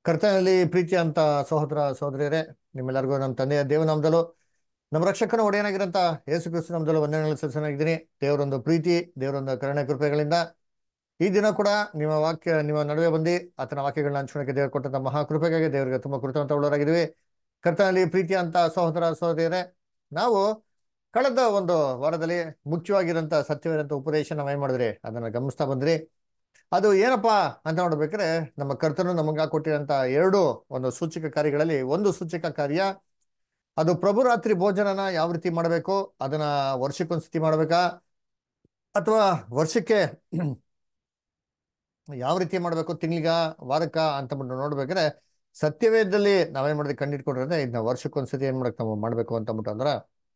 ಕರ್ತನಲ್ಲಿ ಪ್ರೀತಿ ಅಂತ ಸಹೋದರ ಸಹೋದರಿಯರೇ ನಿಮ್ಮೆಲ್ಲರಿಗೂ ನಮ್ಮ ತಂದೆಯ ದೇವನಾಮದಲ್ಲೂ ನಮ್ಮ ರಕ್ಷಕನ ಒಡೆಯನಾಗಿರಂತ ಯೇಸು ಕ್ರಿಸ್ತು ನಾಮದಲ್ಲೂ ವಂದನೆಗಳು ಸಲ್ಲಿಸನಾಗಿದ್ದೀನಿ ದೇವರೊಂದು ಪ್ರೀತಿ ದೇವರೊಂದು ಕರುಣೆ ಕೃಪೆಗಳಿಂದ ಈ ದಿನ ಕೂಡ ನಿಮ್ಮ ವಾಕ್ಯ ನಿಮ್ಮ ನಡುವೆ ಬಂದು ಆತನ ವಾಕ್ಯಗಳನ್ನ ಹಂಚ್ಕೊಳಕ್ಕೆ ದೇವರು ಕೊಟ್ಟಂತ ಮಹಾಕೃಪೆಗಾಗಿ ದೇವರಿಗೆ ತುಂಬಾ ಕೃತಜ್ಞತ ಉಳ್ಳವರಾಗಿದ್ದೀವಿ ಕರ್ತನಲ್ಲಿ ಪ್ರೀತಿ ಅಂತ ಸಹೋದರ ಸಹೋದರಿಯರೇ ನಾವು ಕಳೆದ ಒಂದು ವಾರದಲ್ಲಿ ಮುಖ್ಯವಾಗಿರೋಂಥ ಸತ್ಯವಿರಂತ ಉಪದೇಶ ನಾವು ಏನ್ ಮಾಡಿದ್ರಿ ಅದನ್ನ ಗಮನಿಸ್ತಾ ಬಂದ್ರಿ ಅದು ಏನಪ್ಪಾ ಅಂತ ನೋಡ್ಬೇಕಾದ್ರೆ ನಮ್ಮ ಕರ್ತನು ನಮಗ ಕೊಟ್ಟಿರೋಂಥ ಎರಡು ಒಂದು ಸೂಚಕ ಕಾರ್ಯಗಳಲ್ಲಿ ಒಂದು ಸೂಚಕ ಕಾರ್ಯ ಅದು ಪ್ರಭು ರಾತ್ರಿ ಭೋಜನನ ಯಾವ ರೀತಿ ಮಾಡಬೇಕು ಅದನ್ನ ವರ್ಷಕ್ಕೊಂದ್ಸತಿ ಮಾಡ್ಬೇಕಾ ಅಥವಾ ವರ್ಷಕ್ಕೆ ಯಾವ ರೀತಿ ಮಾಡಬೇಕು ತಿಂಗಳಿಗ ವಾರಕ್ಕ ಅಂತ ಬಿಟ್ಟು ನೋಡ್ಬೇಕಾದ್ರೆ ಸತ್ಯವೇದದಲ್ಲಿ ನಾವೇನ್ ಮಾಡಿದ್ವಿ ಕಂಡಿಟ್ಕೊಂಡ್ರೆ ಇದನ್ನ ವರ್ಷಕ್ಕೊಂದ್ಸತಿ ಏನ್ ಮಾಡಕ್ ನಾವು ಮಾಡ್ಬೇಕು ಅಂತ ಅಂದ್ಬಿಟ್ಟು ಅಂದ್ರ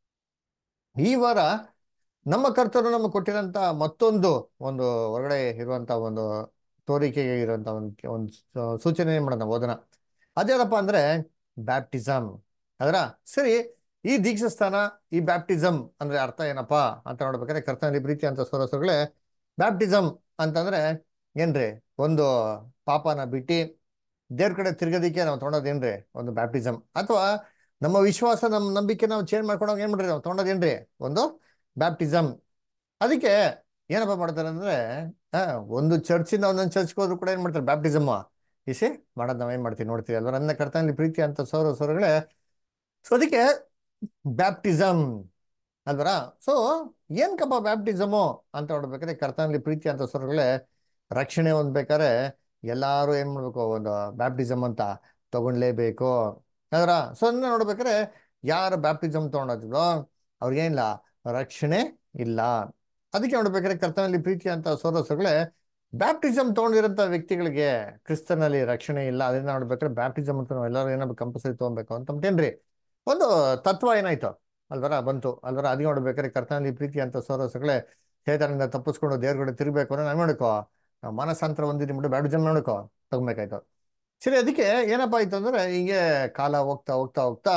ಈ ವಾರ ನಮ್ಮ ಕರ್ತರು ನಮಗೆ ಕೊಟ್ಟಿರೋಂಥ ಮತ್ತೊಂದು ಒಂದು ಹೊರಗಡೆ ಇರುವಂತ ಒಂದು ತೋರಿಕೆಗೆ ಇರುವಂತ ಒಂದು ಒಂದು ಸೂಚನೆ ಏನ್ ಮಾಡೋಣ ಓದನ ಅದೇನಪ್ಪ ಅಂದ್ರೆ ಬ್ಯಾಪ್ಟಿಸಮ್ ಅದರ ಸರಿ ಈ ದೀಕ್ಷಾಸ್ಥಾನ ಈ ಬ್ಯಾಪ್ಟಿಸಮ್ ಅಂದ್ರೆ ಅರ್ಥ ಏನಪ್ಪಾ ಅಂತ ನೋಡ್ಬೇಕಾದ್ರೆ ಕರ್ತನಲ್ಲಿ ಪ್ರೀತಿ ಅಂತ ಸೋರಸಗಳೇ ಬ್ಯಾಪ್ಟಿಸಮ್ ಅಂತಂದ್ರೆ ಏನ್ರಿ ಒಂದು ಪಾಪನ ಬಿಟ್ಟು ದೇವ್ರ ಕಡೆ ತಿರ್ಗೋದಿಕ್ಕೆ ನಾವು ತೊಗೊಂಡೋದೇನ್ರಿ ಒಂದು ಬ್ಯಾಪ್ಟಿಸಮ್ ಅಥವಾ ನಮ್ಮ ವಿಶ್ವಾಸ ನಮ್ಮ ನಂಬಿಕೆ ನಾವು ಚೇಂಜ್ ಮಾಡ್ಕೊಂಡಾಗ ಏನ್ ಮಾಡ್ರಿ ನಾವು ತೊಗೊಂಡೋದೇನ್ರಿ ಒಂದು ಬ್ಯಾಪ್ಟಿಸಮ್ ಅದಕ್ಕೆ ಏನಪ್ಪ ಮಾಡ್ತಾರೆ ಅಂದ್ರೆ ಆ, ಒಂದು ಚರ್ಚಿಂದ ಒಂದೊಂದು ಚರ್ಚ್ಗೆ ಹೋದ್ರು ಕೂಡ ಏನ್ ಮಾಡ್ತಾರೆ ಬ್ಯಾಪ್ಟಿಸಮ್ ಇಸಿ ಮಾಡೋದು ನಾವ್ ಏನ್ ಮಾಡ್ತೀವಿ ನೋಡ್ತೀವಿ ಅಲ್ವಾ ನನ್ನ ಕರ್ತನಲ್ಲಿ ಪ್ರೀತಿ ಅಂತ ಸೌರ ಸೌರಗಳೇ ಸೊ ಅದಕ್ಕೆ ಬ್ಯಾಪ್ಟಿಸಮ್ ಅಲ್ವರ ಸೊ ಏನ್ಕಪ್ಪ ಬ್ಯಾಪ್ಟಿಸಮು ಅಂತ ನೋಡ್ಬೇಕಾದ್ರೆ ಕರ್ತನಲ್ಲಿ ಪ್ರೀತಿ ಅಂತ ಸೌರಗಳೇ ರಕ್ಷಣೆ ಹೊಂದ್ಬೇಕಾದ್ರೆ ಎಲ್ಲಾರು ಏನ್ ಮಾಡ್ಬೇಕು ಒಂದು ಬ್ಯಾಪ್ಟಿಸಮ್ ಅಂತ ತಗೊಂಡ್ಲೇಬೇಕು ಅದರ ಸೊ ಅದನ್ನ ನೋಡ್ಬೇಕಾದ್ರೆ ಯಾರು ಬ್ಯಾಪ್ಟಿಸಮ್ ತಗೊಂಡಿದ್ರೋ ಅವ್ರಿಗೇನಿಲ್ಲ ರಕ್ಷಣೆ ಇಲ್ಲ ಅದಕ್ಕೆ ನೋಡ್ಬೇಕಾದ್ರೆ ಕರ್ತನಲ್ಲಿ ಪ್ರೀತಿ ಅಂತ ಸೋದರಗಳೇ ಬ್ಯಾಪ್ಟಿಸಮ್ ತಗೊಂಡಿರೋಂಥ ವ್ಯಕ್ತಿಗಳಿಗೆ ಕ್ರಿಸ್ತನಲ್ಲಿ ರಕ್ಷಣೆ ಇಲ್ಲ ಅದನ್ನ ನೋಡ್ಬೇಕಾದ್ರೆ ಬ್ಯಾಪ್ಟಿಸಮ್ ಅಂತ ನಾವು ಎಲ್ಲರೂ ಏನಾದ್ರು ಕಂಪಲ್ಸರಿ ತಗೊಬೇಕು ಅಂತ ಅಂದ್ಬಿಟ್ಟೇನ್ರಿ ಒಂದು ತತ್ವ ಏನಾಯ್ತು ಅಲ್ವರ ಬಂತು ಅಲ್ವರ ಅದಕ್ಕೆ ನೋಡ್ಬೇಕಾದ್ರೆ ಕರ್ತನಲ್ಲಿ ಪ್ರೀತಿ ಅಂತ ಸೋದರಗಳೇ ಚೇತನದಿಂದ ತಪ್ಪಿಸ್ಕೊಂಡು ದೇವ್ರಗಡೆ ತಿರ್ಬೇಕು ಅಂದ್ರೆ ನಾವು ನೋಡ್ಕೋ ನಾವು ಮನಸ್ಸಾಂತರ ಹೊಂದಿದ್ಬಿಟ್ಟು ಬ್ಯಾಪ್ಟಿಸಮ್ ನೋಡ್ಕೋ ತಗೊಬೇಕಾಯ್ತು ಸರಿ ಅದಕ್ಕೆ ಏನಪ್ಪ ಆಯ್ತು ಅಂದ್ರೆ ಹಿಂಗೆ ಕಾಲ ಹೋಗ್ತಾ ಹೋಗ್ತಾ ಹೋಗ್ತಾ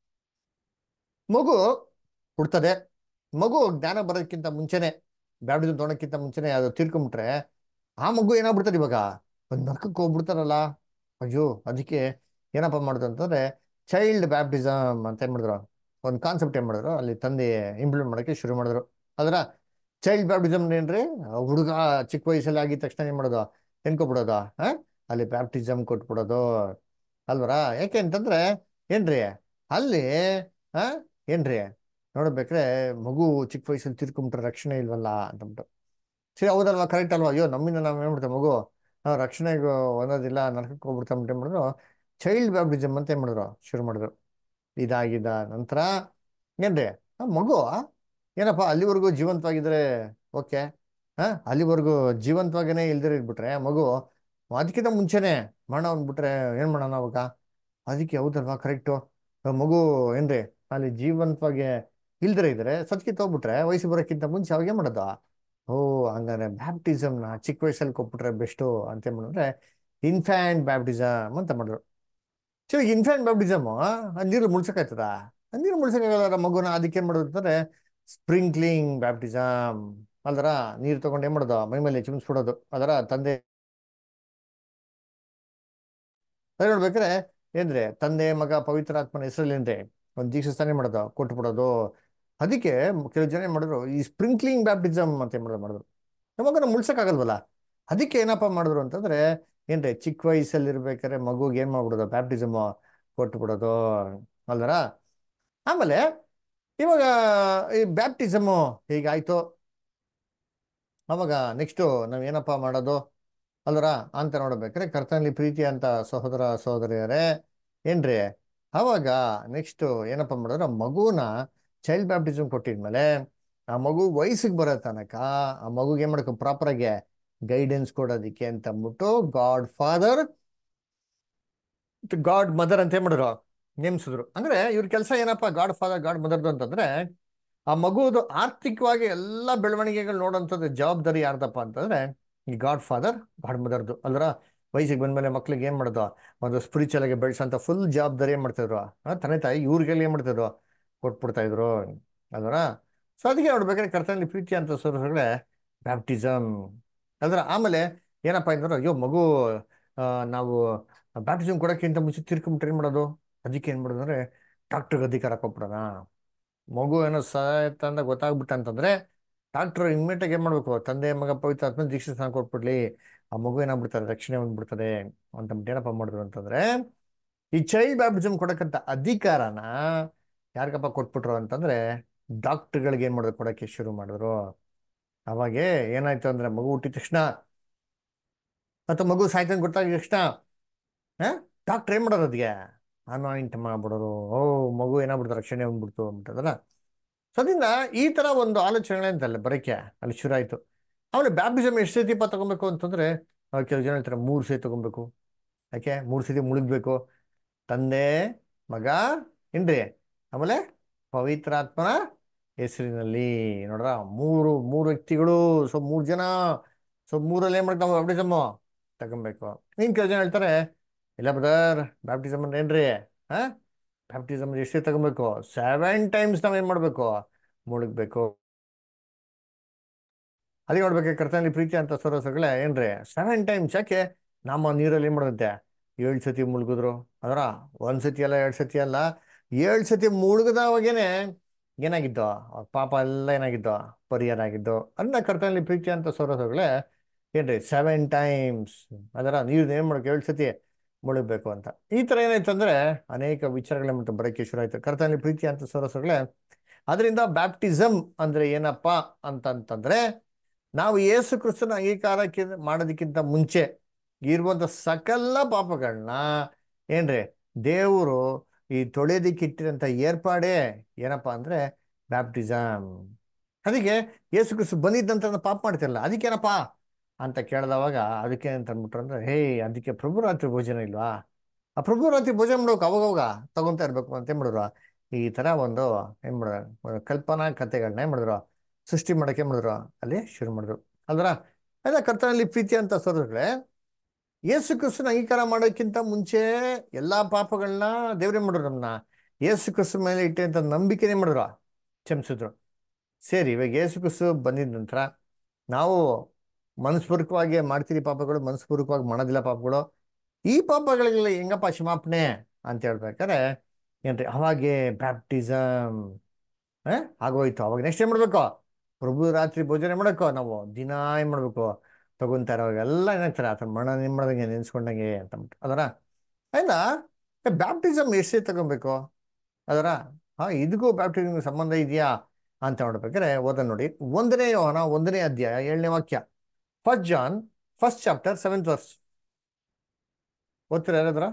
ಮಗು ಹುಡ್ತದೆ ಮಗು ಜ್ಞಾನ ಬರೋದಕ್ಕಿಂತ ಮುಂಚೆನೆ ಬ್ಯಾಪ್ಟಿಸಮ್ ತೊಗೊಳಕ್ಕಿಂತ ಮುಂಚೆನೆ ಅದು ತೀರ್ಕೊಂಬಿಟ್ರೆ ಆ ಮಗು ಏನಾಗ್ಬಿಡ್ತದೆ ಇವಾಗ ಒಂದು ನರ್ಕಕ್ಕೆ ಹೋಗ್ಬಿಡ್ತಾರಲ್ಲ ಅಯ್ಯೋ ಅದಕ್ಕೆ ಏನಪ್ಪ ಮಾಡುದು ಅಂತಂದ್ರೆ ಚೈಲ್ಡ್ ಬ್ಯಾಪ್ಟಿಸಮ್ ಅಂತ ಏನ್ ಮಾಡಿದ್ರು ಒಂದು ಕಾನ್ಸೆಪ್ಟ್ ಏನ್ ಮಾಡಿದ್ರು ಅಲ್ಲಿ ತಂದೆ ಇಂಪ್ಲಿಮೆಂಟ್ ಮಾಡೋಕ್ಕೆ ಶುರು ಮಾಡಿದ್ರು ಅದರ ಚೈಲ್ಡ್ ಬ್ಯಾಪ್ಟಿಸಮ್ ಏನ್ರಿ ಹುಡುಗ ಚಿಕ್ಕ ವಯಸ್ಸಲ್ಲಿ ಆಗಿದ ತಕ್ಷಣ ಏನ್ ಮಾಡೋದು ಎನ್ಕೊಬಿಡೋದು ಹಾ ಅಲ್ಲಿ ಬ್ಯಾಪ್ಟಿಸಮ್ ಕೊಟ್ಬಿಡೋದು ಅಲ್ವರ ಯಾಕೆ ಅಂತಂದ್ರೆ ಏನ್ರಿ ಅಲ್ಲಿ ಆ ಏನ್ರಿ ನೋಡ್ಬೇಕ್ರೆ ಮಗು ಚಿಕ್ಕ ವಯಸ್ಸಲ್ಲಿ ತಿರ್ಕೊಂಬಿಟ್ರೆ ರಕ್ಷಣೆ ಇಲ್ವಲ್ಲ ಅಂತಂದ್ಬಿಟ್ಟು ಸರಿ ಹೌದಲ್ವಾ ಕರೆಕ್ಟ್ ಅಲ್ವಾ ಅಯ್ಯೋ ನಮ್ಮಿಂದ ನಾವು ಏನ್ಬಿಡ್ತೇವೆ ಮಗು ನಾವು ರಕ್ಷಣೆಗೆ ಒಂದೋದಿಲ್ಲ ನರಕಕ್ಕೆ ಹೋಗ್ಬಿಡ್ತಾ ಅಂತ ಏನ್ ಮಾಡಿದ್ರು ಚೈಲ್ಡ್ ಬ್ಯಾಪ್ಟಿಸಮ್ ಅಂತ ಏನ್ ಮಾಡಿದ್ರು ಶುರು ಮಾಡಿದ್ರು ಇದಾಗಿದ್ದ ನಂತರ ಏನ್ರಿ ಆ ಮಗು ಏನಪ್ಪ ಅಲ್ಲಿವರೆಗೂ ಜೀವಂತವಾಗಿದ್ರೆ ಓಕೆ ಹಾ ಅಲ್ಲಿವರೆಗೂ ಜೀವಂತವಾಗೇನೆ ಇಲ್ದಿರ ಇದ್ಬಿಟ್ರೆ ಮಗು ಅದಕ್ಕಿಂತ ಮುಂಚೆನೆ ಮರಣ ಅಂದ್ಬಿಟ್ರೆ ಏನ್ ಮಾಡೋಣ ಅವಾಗ ಅದಕ್ಕೆ ಹೌದಲ್ವಾ ಕರೆಕ್ಟು ಮಗು ಏನ್ರಿ ಅಲ್ಲಿ ಜೀವಂತವಾಗಿ ಇಲ್ದಿರ ಇದ್ರೆ ಸತ್ಕಿ ತಗೋಬಿಟ್ರೆ ವಯಸ್ಸು ಬರೋಕ್ಕಿಂತ ಮುಂಚೆ ಅವಾಗ ಏನ್ ಮಾಡೋದು ಓ ಹಂಗಾರೆ ಬ್ಯಾಪ್ಟಿಸಮ್ನ ಚಿಕ್ಕ ವಯಸ್ಸಲ್ಲಿ ಕೊಟ್ಬಿಟ್ರೆ ಬೆಸ್ಟು ಅಂತ ಏನ್ ಮಾಡಿದ್ರೆ ಇನ್ಫ್ಯಾಂಟ್ ಬ್ಯಾಪ್ಟಿಸಮ್ ಅಂತ ಮಾಡಿದ್ರು ಸೊ ಇನ್ಫ್ಯಾಂಟ್ ಬ್ಯಾಪ್ಟಿಸಮ್ ನೀರು ಮುಳ್ಸಕ್ಕಾಯ್ತದ ನೀರು ಮುಳ್ಸಕ್ಕಾಗಲ್ಲ ಮಗುನ ಅದಕ್ಕೆ ಏನ್ ಮಾಡೋದು ಅಂತಂದ್ರೆ ಸ್ಪ್ರಿಂಕ್ಲಿಂಗ್ ಬ್ಯಾಪ್ಟಿಸಮ್ ಅಲ್ದರ ನೀರು ತಗೊಂಡು ಏನ್ ಮಾಡೋದು ಮೈ ಮೇಲೆ ಚಿಮ್ಸ್ಬಿಡೋದು ಅದರ ತಂದೆ ಅದೇ ನೋಡ್ಬೇಕಾರೆ ಏನ್ರಿ ತಂದೆ ಮಗ ಪವಿತ್ರ ಆತ್ಮನ ಹೆಸರಲ್ಲಿ ಏನ್ರಿ ಒಂದು ದೀಕ್ಷಾಸ್ಥಾನ ಮಾಡೋದು ಕೊಟ್ಬಿಡೋದು ಅದಕ್ಕೆ ಕೆಲವು ಜನ ಏನ್ ಮಾಡಿದ್ರು ಈ ಸ್ಪ್ರಿಂಕ್ಲಿಂಗ್ ಬ್ಯಾಪ್ಟಿಸಮ್ ಅಂತ ಏನ್ ಮಾಡೋದು ಮಾಡಿದ್ರು ನಮಗನ ಮುಳ್ಸಕ್ಕಾಗಲ್ವಲ್ಲ ಅದಕ್ಕೆ ಏನಪ್ಪ ಮಾಡಿದ್ರು ಅಂತಂದ್ರೆ ಏನ್ರಿ ಚಿಕ್ಕ ವಯಸ್ಸಲ್ಲಿ ಇರ್ಬೇಕಾದ್ರೆ ಮಗುಗೆ ಏನ್ ಮಾಡ್ಬಿಡೋದು ಬ್ಯಾಪ್ಟಿಸಮ್ ಕೊಟ್ಬಿಡೋದು ಅಲ್ದರ ಆಮೇಲೆ ಇವಾಗ ಈ ಬ್ಯಾಪ್ಟಿಸಮು ಹೀಗಾಯ್ತು ಅವಾಗ ನೆಕ್ಸ್ಟು ನಾವ್ ಏನಪ್ಪ ಮಾಡೋದು ಅಲ್ವರ ಅಂತ ನೋಡ್ಬೇಕಾದ್ರೆ ಕರ್ತನಲ್ಲಿ ಪ್ರೀತಿ ಅಂತ ಸಹೋದರ ಸಹೋದರಿಯರೇ ಏನ್ರಿ ಅವಾಗ ನೆಕ್ಸ್ಟ್ ಏನಪ್ಪ ಮಾಡಿದ್ರೆ ಮಗುನ ಚೈಲ್ಡ್ ಬ್ಯಾಪ್ಟಿಸಮ್ ಕೊಟ್ಟಿದ್ಮೇಲೆ ಆ ಮಗು ವಯಸ್ಸಿಗೆ ಬರೋ ತನಕ ಆ ಮಗುಗೆ ಏನ್ ಮಾಡ್ಕೊ ಪ್ರಾಪರ್ ಆಗಿ ಗೈಡೆನ್ಸ್ ಕೊಡೋದಿಕ್ಕೆ ಅಂತ ಅಂದ್ಬಿಟ್ಟು ಗಾಡ್ ಫಾದರ್ ಗಾಡ್ ಮದರ್ ಅಂತ ಏನ್ ಮಾಡಿದ್ರು ನೇಮಿಸಿದ್ರು ಅಂದ್ರೆ ಇವ್ರ ಕೆಲಸ ಏನಪ್ಪ ಗಾಡ್ ಫಾದರ್ ಗಾಡ್ ಮದರ್ದು ಅಂತಂದ್ರೆ ಆ ಮಗುವುದು ಆರ್ಥಿಕವಾಗಿ ಎಲ್ಲ ಬೆಳವಣಿಗೆಗಳು ನೋಡೋಂಥದ್ದು ಜವಾಬ್ದಾರಿ ಯಾರ್ದಪ್ಪ ಅಂತಂದ್ರೆ ಈ ಗಾಡ್ ಫಾದರ್ ಗಾಡ್ ಮದರ್ದು ಅಲ್ರ ವಯಸ್ಸಿಗೆ ಬಂದ್ಮೇಲೆ ಮಕ್ಳಿಗೆ ಏನ್ ಮಾಡೋದು ಒಂದು ಸ್ಪಿರಿಚುವಲ್ ಆಗಿ ಬೆಳೆಸೋಂಥ ಫುಲ್ ಜವಾಬ್ದಾರಿ ಏನ್ ಮಾಡ್ತಿದ್ರು ಆ ತಂದೆ ತಾಯಿ ಇವ್ರಿಗೆಲ್ಲ ಏನ್ ಮಾಡ್ತಿದ್ರು ಕೊಟ್ಬಿಡ್ತಾ ಇದ್ರು ಅಲ್ವರ ಸೊ ಅದಕ್ಕೆ ನೋಡ್ಬೇಕಾದ್ರೆ ಕರ್ತನಲ್ಲಿ ಪ್ರೀತಿ ಅಂತ ಸೋದರಗಳೇ ಬ್ಯಾಪ್ಟಿಸಮ್ ಅಲ್ದ್ರ ಆಮೇಲೆ ಏನಪ್ಪ ಅಂತಂದ್ರೆ ಅಯ್ಯೋ ಮಗು ಆ, ನಾವು ಬ್ಯಾಪ್ಟಿಸಮ್ ಕೊಡೋಕ್ಕಿಂತ ಮುಂಚೆ ತೀರ್ಕೊಂಬಿಟ್ರೆ ಏನು ಮಾಡೋದು ಅದಕ್ಕೆ ಏನು ಮಾಡೋದು ಅಂದರೆ ಡಾಕ್ಟ್ರಿಗೆ ಅಧಿಕಾರ ಕೊಟ್ಬಿಡೋಣ ಮಗು ಏನೋ ಸಾಯ್ತ ಅಂತ ಗೊತ್ತಾಗ್ಬಿಟ್ಟ ಅಂತಂದ್ರೆ ಡಾಕ್ಟರ್ ಇಮ್ಮಿಡಿಯೇಟಾಗಿ ಏನು ಮಾಡಬೇಕು ತಂದೆ ಮಗ ಪವಿತ್ರ ಆತ್ಮ ದೀಕ್ಷೆ ಸ್ನಾನ ಕೊಟ್ಬಿಡ್ಲಿ ಆ ಮಗು ಏನಾಗ್ಬಿಡ್ತಾರೆ ರಕ್ಷಣೆ ಬಂದ್ಬಿಡ್ತದೆ ಅಂತ ಏನಪ್ಪ ಮಾಡಿದ್ರು ಅಂತಂದ್ರೆ ಈ ಚೈಲ್ಡ್ ಬ್ಯಾಪ್ಟಿಸಮ್ ಕೊಡಕ್ಕಂತ ಅಧಿಕಾರನ ಯಾರಿಗಪ್ಪ ಕೊಟ್ಬಿಟ್ರು ಅಂತಂದ್ರೆ ಡಾಕ್ಟರ್ಗಳಿಗೆ ಏನು ಮಾಡೋದು ಕೊಡಕ್ಕೆ ಶುರು ಮಾಡಿದ್ರು ಅವಾಗೆ ಏನಾಯ್ತು ಅಂದ್ರೆ ಮಗು ಹುಟ್ಟಿದ ತಕ್ಷಣ ಅಥವಾ ಮಗು ಸಾಯ್ತಂಗೆ ಗೊತ್ತಾಗಿದ ತಕ್ಷಣ ಡಾಕ್ಟರ್ ಏನ್ ಮಾಡೋದು ಅದಕ್ಕೆ ಅನಾಯಿಂಟ್ ಮಾಡ್ಬಿಡೋರು ಓ ಮಗು ಏನಾಗ್ಬಿಡ್ತು ರಕ್ಷಣೆ ಬಂದ್ಬಿಡ್ತು ಅಂಬಿಟ್ಟದಲ್ಲ ಸೊ ಅದರಿಂದ ಈ ತರ ಒಂದು ಆಲೋಚನೆಗಳಂತಲ್ಲ ಬರಕ್ಕೆ ಅಲ್ಲಿ ಶುರು ಆಯ್ತು ಆಮೇಲೆ ಬ್ಯಾಪ್ಟಿಸಮ್ ಎಷ್ಟು ಸತಿ ತಗೊಬೇಕು ಅಂತಂದ್ರೆ ಆ, ಕೆಲವು ಜನ ಹೇಳ್ತಾರೆ ಮೂರು ಸತಿ ತಗೊಬೇಕು ಯಾಕೆ ಮೂರು ಸತಿ ಮುಳುಗ್ಬೇಕು ತಂದೆ ಮಗ ಏನ್ರಿ ಆಮೇಲೆ ಪವಿತ್ರಾತ್ಮನ ಹೆಸರಿನಲ್ಲಿ ನೋಡ್ರ ಮೂರು ಮೂರು ವ್ಯಕ್ತಿಗಳು ಸೊ ಮೂರು ಜನ ಸೊ ಮೂರಲ್ಲಿ ಏನ್ ಮಾಡ್ತಾವ ಬ್ಯಾಪ್ಟಿಸಮ್ ತಗೊಬೇಕು ಇನ್ ಕೆಲವು ಜನ ಹೇಳ್ತಾರೆ ಇಲ್ಲ ಬ್ರದರ್ ಬ್ಯಾಪ್ಟಿಸಮ್ ಅಂದ್ರೆ ಏನ್ರಿ ಹಾ ಬ್ಯಾಪ್ಟಿಸಮ್ ಎಷ್ಟೇ ತಗೊಬೇಕು ಸೆವೆನ್ ಟೈಮ್ಸ್ ನಾವ್ ಏನ್ ಮಾಡ್ಬೇಕು ಮುಳುಗ್ಬೇಕು ಅದಕ್ಕೆ ನೋಡ್ಬೇಕು ಕರ್ತನಲ್ಲಿ ಪ್ರೀತಿ ಅಂತ ಸರೋಸಗಳೇ ಏನ್ರಿ ಸೆವೆನ್ ಟೈಮ್ಸ್ ಯಾಕೆ ನಮ್ಮ ನೀರಲ್ಲಿ ಏನ್ ಮಾಡುತ್ತೆ ಏಳು ಸತಿ ಮುಳುಗಿದ್ರು ಅದರ ಒಂದ್ ಸತಿ ಅಲ್ಲ ಎರಡ್ ಸತಿ ಅಲ್ಲ ಏಳು ಸತಿ ಮುಳುಗದವಾಗೇನೆ ಏನಾಗಿದ್ದು ಅವ್ರ ಪಾಪ ಎಲ್ಲ ಏನಾಗಿದ್ದು ಪರಿಹಾರ ಆಗಿದ್ದು ಅದನ್ನ ಕರ್ತನಲ್ಲಿ ಪ್ರೀತಿ ಅಂತ ಸರೋಸಗಳೇ ಏನ್ರಿ ಸೆವೆನ್ ಟೈಮ್ಸ್ ಅದರ ನೀರು ಏನ್ ಮಾಡ್ಬೇಕು ಏಳು ಸತಿ ಮುಳುಗಬೇಕು ಅಂತ ಈ ತರ ಏನಾಯ್ತು ಅಂದ್ರೆ ಅನೇಕ ವಿಚಾರಗಳ ಮತ್ತು ಬರಕ್ಕೆ ಶುರು ಆಯ್ತು ಕರ್ತನಲ್ಲಿ ಪ್ರೀತಿ ಅಂತ ಸರೋಸಗಳೇ ಅದರಿಂದ ಬ್ಯಾಪ್ಟಿಸಮ್ ಅಂದ್ರೆ ಏನಪ್ಪಾ ಅಂತಂತಂದ್ರೆ ನಾವು ಯೇಸು ಕ್ರಿಸ್ತನ ಅಂಗೀಕಾರಕ್ಕೆ ಮಾಡೋದಕ್ಕಿಂತ ಮುಂಚೆ ಇರುವಂತ ಸಕಲ ಪಾಪಗಳನ್ನ ಏನ್ರಿ ದೇವರು ಈ ತೊಳೆಯೋದಿಕ್ಕೆ ಇಟ್ಟಿರಂತ ಏರ್ಪಾಡೇ ಏನಪ್ಪಾ ಅಂದ್ರೆ ಬ್ಯಾಪ್ಟಿಸಮ್ ಅದಕ್ಕೆ ಯೇಸು ಕ್ರಿಸ್ತು ಬಂದಿದ್ದ ನಂತರ ನಾವು ಪಾಪ ಮಾಡ್ತಿರಲ್ಲ ಅದಕ್ಕೇನಪ್ಪ ಅಂತ ಕೇಳಿದವಾಗ ಅದಕ್ಕೆ ಅಂತ ಅಂದ್ಬಿಟ್ರು ಅಂದ್ರೆ ಹೇ ಅದಕ್ಕೆ ಪ್ರಭುರಾತ್ರಿ ಭೋಜನ ಇಲ್ವಾ ಆ ಪ್ರಭುರಾತ್ರಿ ಭೋಜನ ಮಾಡೋಕೆ ಅವಾಗವಾಗ ತಗೊಂತಾ ಇರ್ಬೇಕು ಅಂತ ಏನ್ ಮಾಡಿದ್ರು ಈ ತರ ಒಂದು ಏನ್ ಮಾಡಿದ್ರು ಕಲ್ಪನಾ ಕಥೆಗಳನ್ನ ಏನ್ ಮಾಡಿದ್ರು ಸೃಷ್ಟಿ ಮಾಡಕ್ಕೆ ಏನ್ ಮಾಡಿದ್ರು ಅಲ್ಲಿ ಶುರು ಮಾಡಿದ್ರು ಅಲ್ದ್ರ ಅದ ಕರ್ತನಲ್ಲಿ ಪ್ರೀತಿ ಅಂತ ಸೋದರಗಳೇ ಯೇಸು ಕ್ರಿಸ್ತನ ಅಂಗೀಕಾರ ಮಾಡೋಕ್ಕಿಂತ ಮುಂಚೆ ಎಲ್ಲಾ ಪಾಪಗಳನ್ನ ದೇವ್ರೇ ಮಾಡಿದ್ರು ನಮ್ಮನ್ನ ಯೇಸು ಕ್ರಿಸ್ತ ಮೇಲೆ ಇಟ್ಟಂತ ನಂಬಿಕೆನೇ ಮಾಡಿದ್ರು ಕ್ಷಮಿಸಿದ್ರು ಸರಿ ಇವಾಗ ಯೇಸು ಕ್ರಿಸ್ತು ಬಂದಿದ ನಂತರ ನಾವು ಮನಸ್ಪೂರ್ವಕವಾಗಿ ಮಾಡ್ತೀರಿ ಪಾಪಗಳು ಮನಸ್ಪೂರ್ವಕವಾಗಿ ಮಾಡೋದಿಲ್ಲ ಪಾಪಗಳು ಈ ಪಾಪಗಳಿಗೆಲ್ಲ ಹೆಂಗಪ್ಪ ಕ್ಷಮಾಪಣೆ ಅಂತ ಹೇಳ್ಬೇಕಾದ್ರೆ ಏನ್ರಿ ಅವಾಗೆ ಬ್ಯಾಪ್ಟಿಸಮ್ ಆಗೋಯ್ತು ಅವಾಗ ನೆಕ್ಸ್ಟ್ ಏನ್ ಮಾಡ್ಬೇಕು ಪ್ರಭು ರಾತ್ರಿ ಭೋಜನ ಮಾಡಬೇಕು ನಾವು ದಿನ ಏನ್ ಮಾಡ್ಬೇಕು ತಗೊಂತ ಇರೋವಾಗೆಲ್ಲ ಏನಾಗ್ತಾರೆ ಆತರ ಮರಣ ಏನ್ ಮಾಡ್ದಂಗೆ ನೆನ್ಸ್ಕೊಂಡಂಗೆ ಅಂತ ಅಂದ್ಬಿಟ್ಟು ಅದರ ಆಯ್ತ ಬ್ಯಾಪ್ಟಿಸಮ್ ಎಷ್ಟೇ ತಗೊಬೇಕು ಅದರ ಹಾ ಇದಕ್ಕೂ ಬ್ಯಾಪ್ಟಿಸಮ್ ಸಂಬಂಧ ಇದೆಯಾ ಅಂತ ನೋಡ್ಬೇಕಾದ್ರೆ ಓದ ನೋಡಿ ಒಂದನೇ ಯೋಹನ ಒಂದನೇ ಅಧ್ಯಾಯ ಏಳನೇ ವಾಕ್ಯ first John first chapter seventh verse ಓದ್ತೀರಾ ಯಾರಾದ್ರ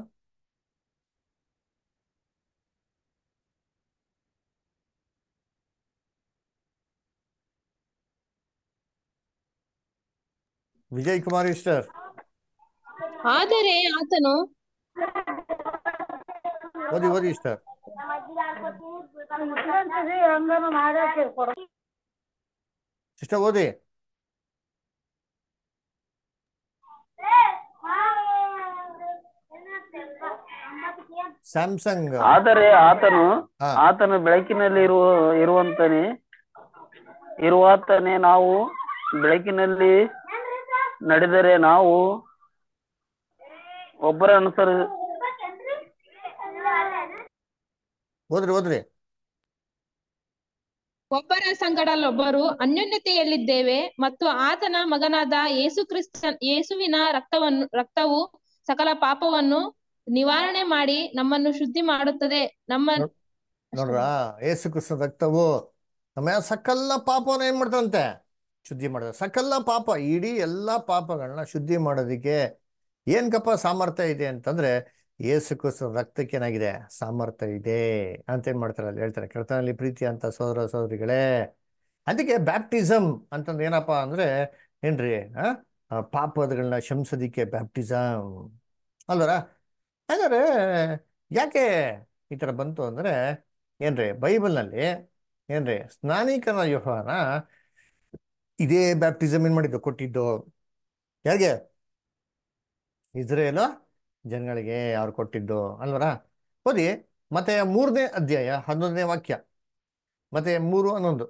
ವಿಜಯ್ ಕುಮಾರ್ ಇಸ್ಟರ್ ಆದರೆ ಆತನು ಓದಿ ಓದಿ ಇಸ್ಟರ್ ಸಿಸ್ಟರ್ ಓದಿ ಸ್ಯಾಮ್ಸಂಗ್ ಆದರೆ ಆತನು ಹಾ ಆತನು ಬೆಳಕಿನಲ್ಲಿ ಇರುವ ಇರುವಂತನೇ ಇರುವಾತನೇ ನಾವು ಬೆಳಕಿನಲ್ಲಿ ನಡೆದರೆ ನಾವು ಒಬ್ಬರ ಅನುಸರಿ ಓದ್ರಿ ಓದ್ರಿ ಒಬ್ಬರ ಸಂಗಡಲ್ಲೊಬ್ಬರು ಅನ್ಯೋನ್ಯತೆಯಲ್ಲಿದ್ದೇವೆ ಮತ್ತು ಆತನ ಮಗನಾದ ಯೇಸು ಕ್ರಿಸ್ತ ಯೇಸುವಿನ ರಕ್ತವನ್ನು ರಕ್ತವು ಸಕಲ ಪಾಪವನ್ನು ನಿವಾರಣೆ ಮಾಡಿ ನಮ್ಮನ್ನು ಶುದ್ಧಿ ಮಾಡುತ್ತದೆ ನಮ್ಮ ನೋಡ್ರ ಏಸು ಕೃಷ್ಣ ರಕ್ತವು ನಮ್ಮ ಸಕಲ ಪಾಪವನ್ನು ಏನ್ ಮಾಡ್ತಂತೆ ಶುದ್ಧಿ ಮಾಡೋದು ಸಕಲ ಪಾಪ ಇಡೀ ಎಲ್ಲಾ ಪಾಪಗಳನ್ನ ಶುದ್ಧಿ ಮಾಡೋದಿಕ್ಕೆ ಏನ್ಕಪ್ಪ ಸಾಮರ್ಥ್ಯ ಇದೆ ಅಂತಂದ್ರೆ ಏಸು ಕ್ರಿಸ್ತನ ರಕ್ತಕ್ಕೆ ಏನಾಗಿದೆ ಸಾಮರ್ಥ್ಯ ಇದೆ ಅಂತ ಏನ್ ಮಾಡ್ತಾರೆ ಅಲ್ಲಿ ಹೇಳ್ತಾರೆ ಕರ್ತನಲ್ಲಿ ಪ್ರೀತಿ ಅಂತ ಸೋದರ ಸೋದರಿಗಳೇ ಅದಕ್ಕೆ ಬ್ಯಾಪ್ಟಿಸಮ್ ಅಂತಂದ್ರೆ ಏನಪ್ಪ ಅಂದ್ರೆ ಏನ್ರಿ ಆ ಆ ಪಾಪಗಳನ್ನ ಶಮಿಸೋದಿಕ್ಕೆ ಬ್ಯಾಪ್ಟಿಸಮ್ ಅಲ್ವರ ಹಾಗಾದ್ರೆ ಯಾಕೆ ಈ ತರ ಬಂತು ಅಂದ್ರೆ ಏನ್ರಿ ಬೈಬಲ್ನಲ್ಲಿ ಏನ್ರಿ ಸ್ನಾನಿಕನ ಯೋಹಾನ ಇದೇ ಬ್ಯಾಪ್ಟಿಸಮ್ ಏನ್ ಮಾಡಿದ್ದು ಕೊಟ್ಟಿದ್ದು ಯಾರಿಗೆ ಇಸ್ರೇಲ್ ಜನಗಳಿಗೆ ಅವ್ರು ಕೊಟ್ಟಿದ್ದು ಅಲ್ವರ ಓದಿ ಮತ್ತೆ ಮೂರನೇ ಅಧ್ಯಾಯ ಹನ್ನೊಂದನೇ ವಾಕ್ಯ ಮತ್ತೆ ಮೂರು ಹನ್ನೊಂದು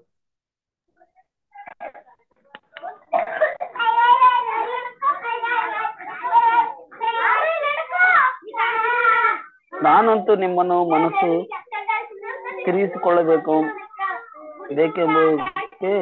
ನಾನಂತೂ ನಿಮ್ಮನ್ನು ಮನಸ್ಸು ತಿರುಗಿಸಿಕೊಳ್ಳಬೇಕು ಬೇಕೆಂಬುದಕ್ಕೆ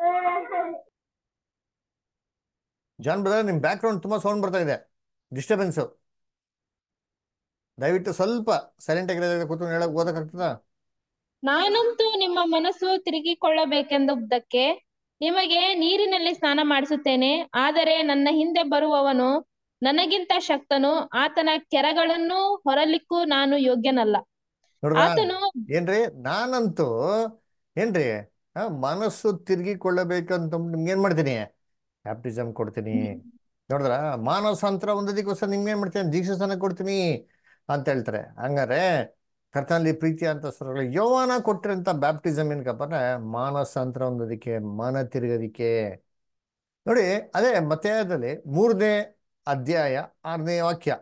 ಜಾನ್ ಬ್ರದರ್ ನಿಮ್ ಬ್ಯಾಕ್ ಗ್ರೌಂಡ್ ತುಂಬಾ ಸೌಂಡ್ ಬರ್ತಾ ಇದೆ ಡಿಸ್ಟರ್ಬೆನ್ಸ್ ದಯವಿಟ್ಟು ಸ್ವಲ್ಪ ಸೈಲೆಂಟ್ ಆಗಿರೋದ್ರೆ ಕೂತ್ಕೊಂಡು ಹೇಳಕ್ ಓದಕ್ಕಾಗ್ತದ ನಾನಂತೂ ನಿಮ್ಮ ಮನಸ್ಸು ತಿರುಗಿಕೊಳ್ಳಬೇಕೆಂದುದಕ್ಕೆ ನಿಮಗೆ ನೀರಿನಲ್ಲಿ ಸ್ನಾನ ಮಾಡಿಸುತ್ತೇನೆ ಆದರೆ ನನ್ನ ಹಿಂದೆ ಬರುವವನು ನನಗಿಂತ ಶಕ್ತನು ಆತನ ಕೆರಗಳನ್ನು ಹೊರಲಿಕ್ಕೂ ನಾನು ಯೋಗ್ಯನಲ್ಲ ನೋಡ್ರ ಆತನು ಏನ್ರಿ ನಾನಂತೂ ಏನ್ರಿ ಆ, ಮನಸ್ಸು ತಿರುಗಿಕೊಳ್ಳಬೇಕಂತ ನಿಮ್ಗೆ ಏನ್ ಮಾಡ್ತೀನಿ ಬ್ಯಾಪ್ಟಿಸಮ್ ಕೊಡ್ತೀನಿ ನೋಡಿದ್ರ ಮಾನಸಾಂತರ ಒಂದೋದಕ್ಕೋಸ್ಕರ ನಿಮ್ಗೆ ಏನ್ ಮಾಡ್ತೀನಿ ದೀಕ್ಷಾಸನ ಕೊಡ್ತೀನಿ ಅಂತ ಹೇಳ್ತಾರೆ ಹಂಗಾರೆ ಕರ್ತನಲ್ಲಿ ಪ್ರೀತಿ ಅಂತ ಸ್ವರಗಳು ಯೌವನ ಕೊಟ್ಟಿರಂತ ಬ್ಯಾಪ್ಟಿಸಮ್ ಏನಕ್ಕಪ್ಪ ಅಂದ್ರೆ ಮಾನಸಾಂತರ ಒಂದೋದಕ್ಕೆ ಮನ ತಿರುಗೋದಿಕ್ಕೆ ನೋಡಿ ಅದೇ ಮತಯದಲ್ಲಿ ಮೂರನೇ ಅಧ್ಯಾಯ ಆರನೇ ವಾಕ್ಯ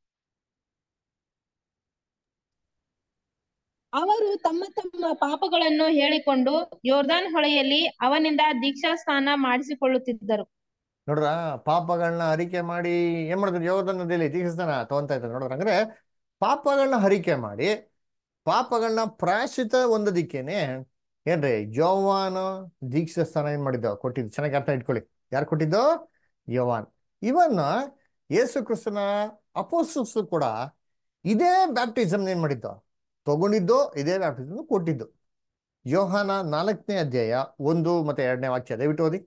ಅವರು ತಮ್ಮ ತಮ್ಮ ಪಾಪಗಳನ್ನು ಹೇಳಿಕೊಂಡು ಯೋರ್ದಾನ್ ಹೊಳೆಯಲ್ಲಿ ಅವನಿಂದ ದೀಕ್ಷಾ ಸ್ನಾನ ಮಾಡಿಸಿಕೊಳ್ಳುತ್ತಿದ್ದರು ನೋಡ್ರ ಪಾಪಗಳನ್ನ ಹರಿಕೆ ಮಾಡಿ ಏನ್ ಮಾಡಿದ್ರು ಯೋಗದ ನದಿಯಲ್ಲಿ ದೀಕ್ಷಾಸ್ನಾನ ತಗೊಂತಾ ಇದ್ದಾರೆ ನೋಡ್ರ ಅಂದ್ರೆ ಪಾಪಗಳನ್ನ ಹರಿಕೆ ಮಾಡಿ ಪಾಪಗಳನ್ನ ಪ್ರಾಯಶ್ಚಿತ ಹೊಂದೋದಿಕ್ಕೇನೆ ಏನ್ರಿ ಯೋವಾನ ದೀಕ್ಷಾ ಸ್ಥಾನ ಏನ್ ಮಾಡಿದ್ದು ಕೊಟ್ಟಿದ್ದು ಚೆನ್ನಾಗಿ ಅರ್ಥ ಇಟ್ಕೊಳ್ಳಿ ಯಾರು ಕೊಟ್ಟಿದ್ದು ಯೋವಾನ್ ಇವನ್ನ ಯೇಸು ಕ್ರಿಸ್ತನ ಅಪೋಸ್ತಸ್ ಕೂಡ ಇದೇ ಬ್ಯಾಪ್ಟಿಸಮ್ ಏನ್ ಮಾಡಿದ್ದು ತಗೊಂಡಿದ್ದು ಇದೇ ಬ್ಯಾಪ್ಟಿಸಮ್ ಕೊಟ್ಟಿದ್ದು ಯೋಹಾನ ನಾಲ್ಕನೇ ಅಧ್ಯಾಯ ಒಂದು ಮತ್ತೆ ಎರಡನೇ ವಾಕ್ಯ ದಯವಿಟ್ಟು ಓದಿ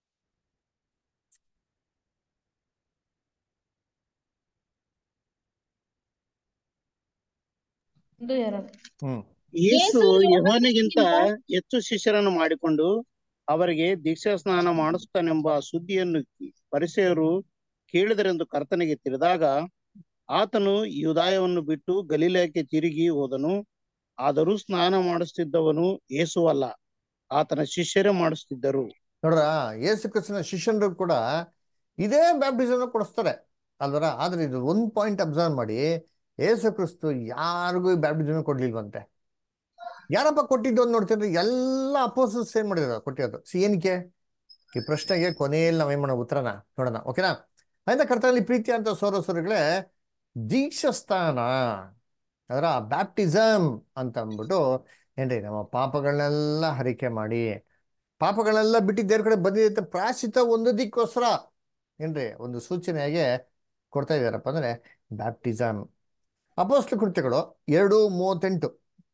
ಒಂದು ಎರಡು ಹ್ಮ್ ಯೇಸು ಯೇಸು ಯೆಹೋವನಿಗಿಂತ ಹೆಚ್ಚು ಶಿಷ್ಯರನ್ನು ಮಾಡಿಕೊಂಡು ಅವರಿಗೆ ದೀಕ್ಷಾ ಸ್ನಾನ ಮಾಡಿಸುತ್ತಾನೆಂಬ ಸುದ್ದಿಯನ್ನು ಪರಿಸೆಯರು ಕೇಳಿದರೆಂದು ಕರ್ತನಿಗೆ ತಿಳಿದಾಗ ಆತನು ಯೂದಾಯವನ್ನು ಬಿಟ್ಟು ಗಲೀಲಕ್ಕೆ ತಿರುಗಿ ಹೋದನು ಆದರೂ ಸ್ನಾನ ಮಾಡಿಸುತ್ತಿದ್ದವನು ಯೇಸು ಅಲ್ಲ ಆತನ ಶಿಷ್ಯರೇ ಮಾಡಿಸುತ್ತಿದ್ದರು ನೋಡ್ರ ಯೇಸು ಕ್ರಿಸ್ತನ ಶಿಷ್ಯನರು ಕೂಡ ಇದೇ ಬ್ಯಾಪ್ಟಿಸಮ್ ಕೊಡಿಸ್ತಾರೆ ಅಲ್ವರ ಆದ್ರೆ ಇದು ಒಂದ್ ಪಾಯಿಂಟ್ ಅಬ್ಸರ್ವ್ ಮಾಡಿ ಯೇಸು ಕ್ರಿಸ್ತು ಯಾರಿಗೂ ಬ್ಯಾಪ್ಟಿಸಮ್ ಕೊಡ್ಲಿಲ್ವಂತೆ ಯಾರಪ್ಪ ಕೊಟ್ಟಿದ್ದು ಅಂತ ನೋಡ್ತಿದ್ರೆ ಎಲ್ಲ ಅಪೋಸಸ್ ಏನ್ ಮಾಡಿದ್ರು ಕೊಟ್ಟಿರೋದು ಸಿ ಏನಕ್ಕೆ ಈ ಪ್ರಶ್ನೆಗೆ ಕೊನೆಯಲ್ಲಿ ನಾವೇನ್ ಮಾಡೋಣ ಉತ್ತರನ ನೋಡೋಣ ಓಕೆನಾ ಅದರಿಂದ ಕರ್ತನಲ್ಲಿ ಪ್ರೀತಿ ಅಂತ ಸೋರಸೋರಿಗಳೇ ದೀಕ್ಷಾಸ್ಥಾನ ಅದರ ಬ್ಯಾಪ್ಟಿಸಮ್ ಅಂತ ಅಂದ್ಬಿಟ್ಟು ಏನ್ರಿ ನಮ್ಮ ಪಾಪಗಳನ್ನೆಲ್ಲ ಹರಿಕೆ ಮಾಡಿ ಪಾಪಗಳೆಲ್ಲ ಬಿಟ್ಟು ದೇವ್ರ ಕಡೆ ಬಂದಿದ್ದ ಪ್ರಾಶ್ಚಿತ ಒಂದೋದಕ್ಕೋಸ್ಕರ ಏನ್ರಿ ಒಂದು ಸೂಚನೆಯಾಗೆ ಕೊಡ್ತಾ ಇದಾರಪ್ಪ ಅಂದ್ರೆ ಬ್ಯಾಪ್ಟಿಸಮ್ ಅಪೋಸ್ಲ ಕೃತ್ಯಗಳು ಎರಡು ಮೂವತ್ತೆಂಟು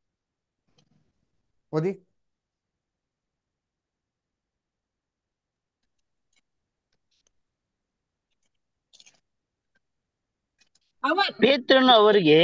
ಓದಿ ಅವ ಪೇತ್ರನು ಅವರಿಗೆ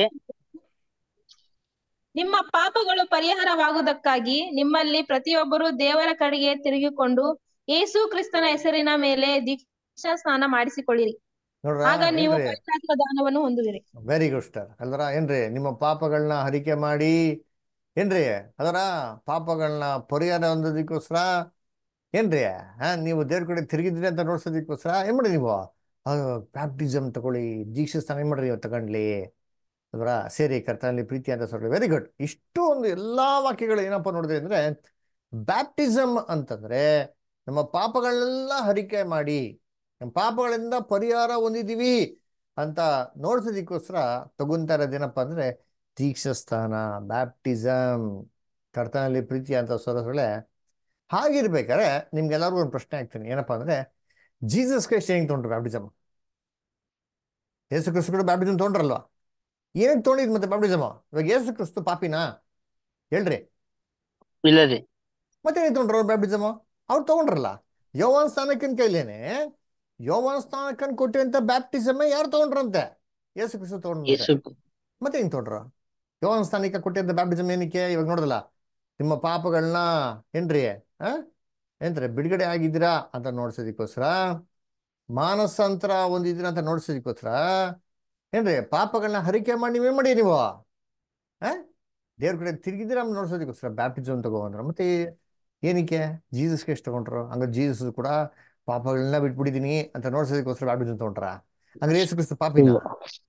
ನಿಮ್ಮ ಪಾಪಗಳು ಪರಿಹಾರವಾಗುವುದಕ್ಕಾಗಿ ನಿಮ್ಮಲ್ಲಿ ಪ್ರತಿಯೊಬ್ಬರು ದೇವರ ಕಡೆಗೆ ತಿರುಗಿಕೊಂಡು ಯೇಸು ಕ್ರಿಸ್ತನ ಹೆಸರಿನ ಮೇಲೆ ದೀಕ್ಷಾ ಸ್ನಾನ ಮಾಡಿಸಿಕೊಳ್ಳಿರಿ ನೋಡ್ರ ಆಗ ನೀವು ಏನ್ರಿ ಪವಿತ್ರಾತ್ಮ ದಾನವನ್ನು ಹೊಂದುವಿರಿ ವೆರಿ ಗುಡ್ ಸ್ಟಾರ್ ಅಲ್ವರ ಏನ್ರಿ ನಿಮ್ಮ ಪಾಪಗಳನ್ನ ಹರಿಕೆ ಮಾಡಿ ಏನ್ರಿ ಅದರ ಪಾಪಗಳನ್ನ ಪರಿಹಾರ ಹೊಂದೋದಕ್ಕೋಸ್ಕರ ಏನ್ರಿ ಹಾ ನೀವು ದೇವ್ರ ಕಡೆ ತಿರುಗಿದ್ರಿ ಅಂತ ನೋಡ್ಸೋದಕ್ಕೋಸ್ಕರ ಏನ್ ಮಾಡಿ ನೀವು ಬ್ಯಾಪ್ಟಿಸಮ್ ತಗೊಳ್ಳಿ ದೀಕ್ಷಾ ಸ್ಥಾನ ಏನ್ ಮಾಡ್ರಿ ನೀವು ತಗೊಂಡ್ಲಿ ಅಲ್ವರ ಸೇರಿ ಕರ್ತನಲ್ಲಿ ಪ್ರೀತಿ ಅಂತ சொல்லி ವೆರಿ ಗುಡ್ ಇಷ್ಟು ಒಂದು ಎಲ್ಲಾ ವಾಕ್ಯಗಳು ಏನಪ್ಪ ನೋಡಿದ್ರಿ ಅಂದ್ರೆ ಬ್ಯಾಪ್ಟಿಸಮ್ ಅಂತಂದ್ರೆ ನಮ್ಮ ಪಾಪಗಳನ್ನೆಲ್ಲ ಹರಿಕೆ ಮಾಡಿ ನಮ್ಮ ಪಾಪಗಳಿಂದ ಪರಿಹಾರ ಹೊಂದಿದೀವಿ ಅಂತ ನೋಡ್ಸೋದಕ್ಕೋಸ್ಕರ ತಗೊಂತಾ ಇರೋದೇನಪ್ಪ ಅಂದ್ರೆ ದೀಕ್ಷಾಸ್ಥಾನ ಬ್ಯಾಪ್ಟಿಸಮ್ ಕರ್ತನಲ್ಲಿ ಪ್ರೀತಿ ಅಂತ ಸೊರಸಳೆ ಹಾಗಿರ್ಬೇಕಾದ್ರೆ ನಿಮ್ಗೆಲ್ಲರಿಗೂ ಒಂದು ಪ್ರಶ್ನೆ ಆಗ್ತೀನಿ ಏನಪ್ಪಾ ಅಂದ್ರೆ ಜೀಸಸ್ ಕ್ರೈಸ್ಟ್ ಹೆಂಗ್ ತೊಗೊಂಡ್ರು ಬ್ಯಾಪ್ಟಿಸಮ್ ಯೇಸು ಕ್ರಿಸ್ತು ಕೂಡ ಬ್ಯಾಪ್ಟಿಸಮ್ ತೊಗೊಂಡ್ರಲ್ವಾ ಏನಕ್ಕೆ ತೊಗೊಂಡಿದ್ ಮತ್ತೆ ಬ್ಯಾಪ್ಟಿಸಮ್ ಇವಾಗ ಯೇಸು ಕ್ರಿಸ್ತು ಪಾಪಿನಾ ಹೇಳ್ರಿ ಇಲ್ಲದೆ ಮತ್ತೆ ಏನ್ ತೊಗೊಂಡ್ರು ಬ್ಯಾಪ್ಟಿಸಮ್ ಅವ್ರು ತಗೊಂಡ್ರಲ್ಲ ಯೋವಾನ್ ಸ್ಥಾನಕ್ಕನ್ ಕೈಲೇನೆ ಯೋವಾನ್ ಸ್ಥಾನಕ್ಕನ್ ಕೊಟ್ಟಿರಂತ ಬ್ಯಾಪ್ಟಿಸಮ್ ಯಾರು ತಗೊಂಡ್ರಂತೆ ಯೇಸು ಕ್ರಿಸ್ತು ತಗೊಂಡ್ರಂತೆ ಯೇಸು ಮತ್ತೆ ಹೆಂಗ್ ತೊಗೊಂಡ್ರು ಯೋವಾನ್ ಸ್ಥಾನಕ್ಕೆ ಕೊಟ್ಟಿದ್ದ ಬ್ಯಾಪ್ಟಿಸಮ್ ಏನಕ್ಕೆ ಇವಾಗ ನೋಡಿದಲ್ಲ ನಿಮ್ಮ ಪಾಪಗಳನ್ನ ಏನ್ರಿ ಆ ಏನ್ರಿ ಬಿಡುಗಡೆ ಆಗಿದ್ದೀರಾ ಅಂತ ನೋಡ್ಸೋದಕ್ಕೋಸ್ಕರ ಮಾನಸಾಂತರ ಹೊಂದಿದ್ದೀರಾ ಅಂತ ನೋಡ್ಸೋದಕ್ಕೋಸ್ಕರ ಏನ್ರಿ ಪಾಪಗಳನ್ನ ಹರಿಕೆ ಮಾಡಿ ನೀವೇನ್ ಮಾಡಿ ನೀವು ಆ ದೇವ್ರ ಕಡೆ ತಿರುಗಿದ್ದೀರಾ ಅಂತ ನೋಡ್ಸೋದಕ್ಕೋಸ್ಕರ ಬ್ಯಾಪ್ಟಿಸಮ್ ತಗೊಂಡ್ರು ಮತ್ತೆ ಏನಕ್ಕೆ ಜೀಸಸ್ಗೆ ಎಷ್ಟು ತಗೊಂಡ್ರು ಹಂಗಾರೆ ಜೀಸಸ್ ಕೂಡ ಪಾಪಗಳನ್ನ ಬಿಟ್ಬಿಟ್ಟಿದೀನಿ ಅಂತ ನೋಡ್ಸೋದಕ್ಕೋಸ್ಕರ ಬ್ಯಾಪ್ಟಿಸಮ್ ತಗೊಂಡ್ರ ಹಂಗಾರೆ ಯೇಸು ಕ್ರಿಸ್ತು ಪಾಪಿನ ಇಲ್ಲ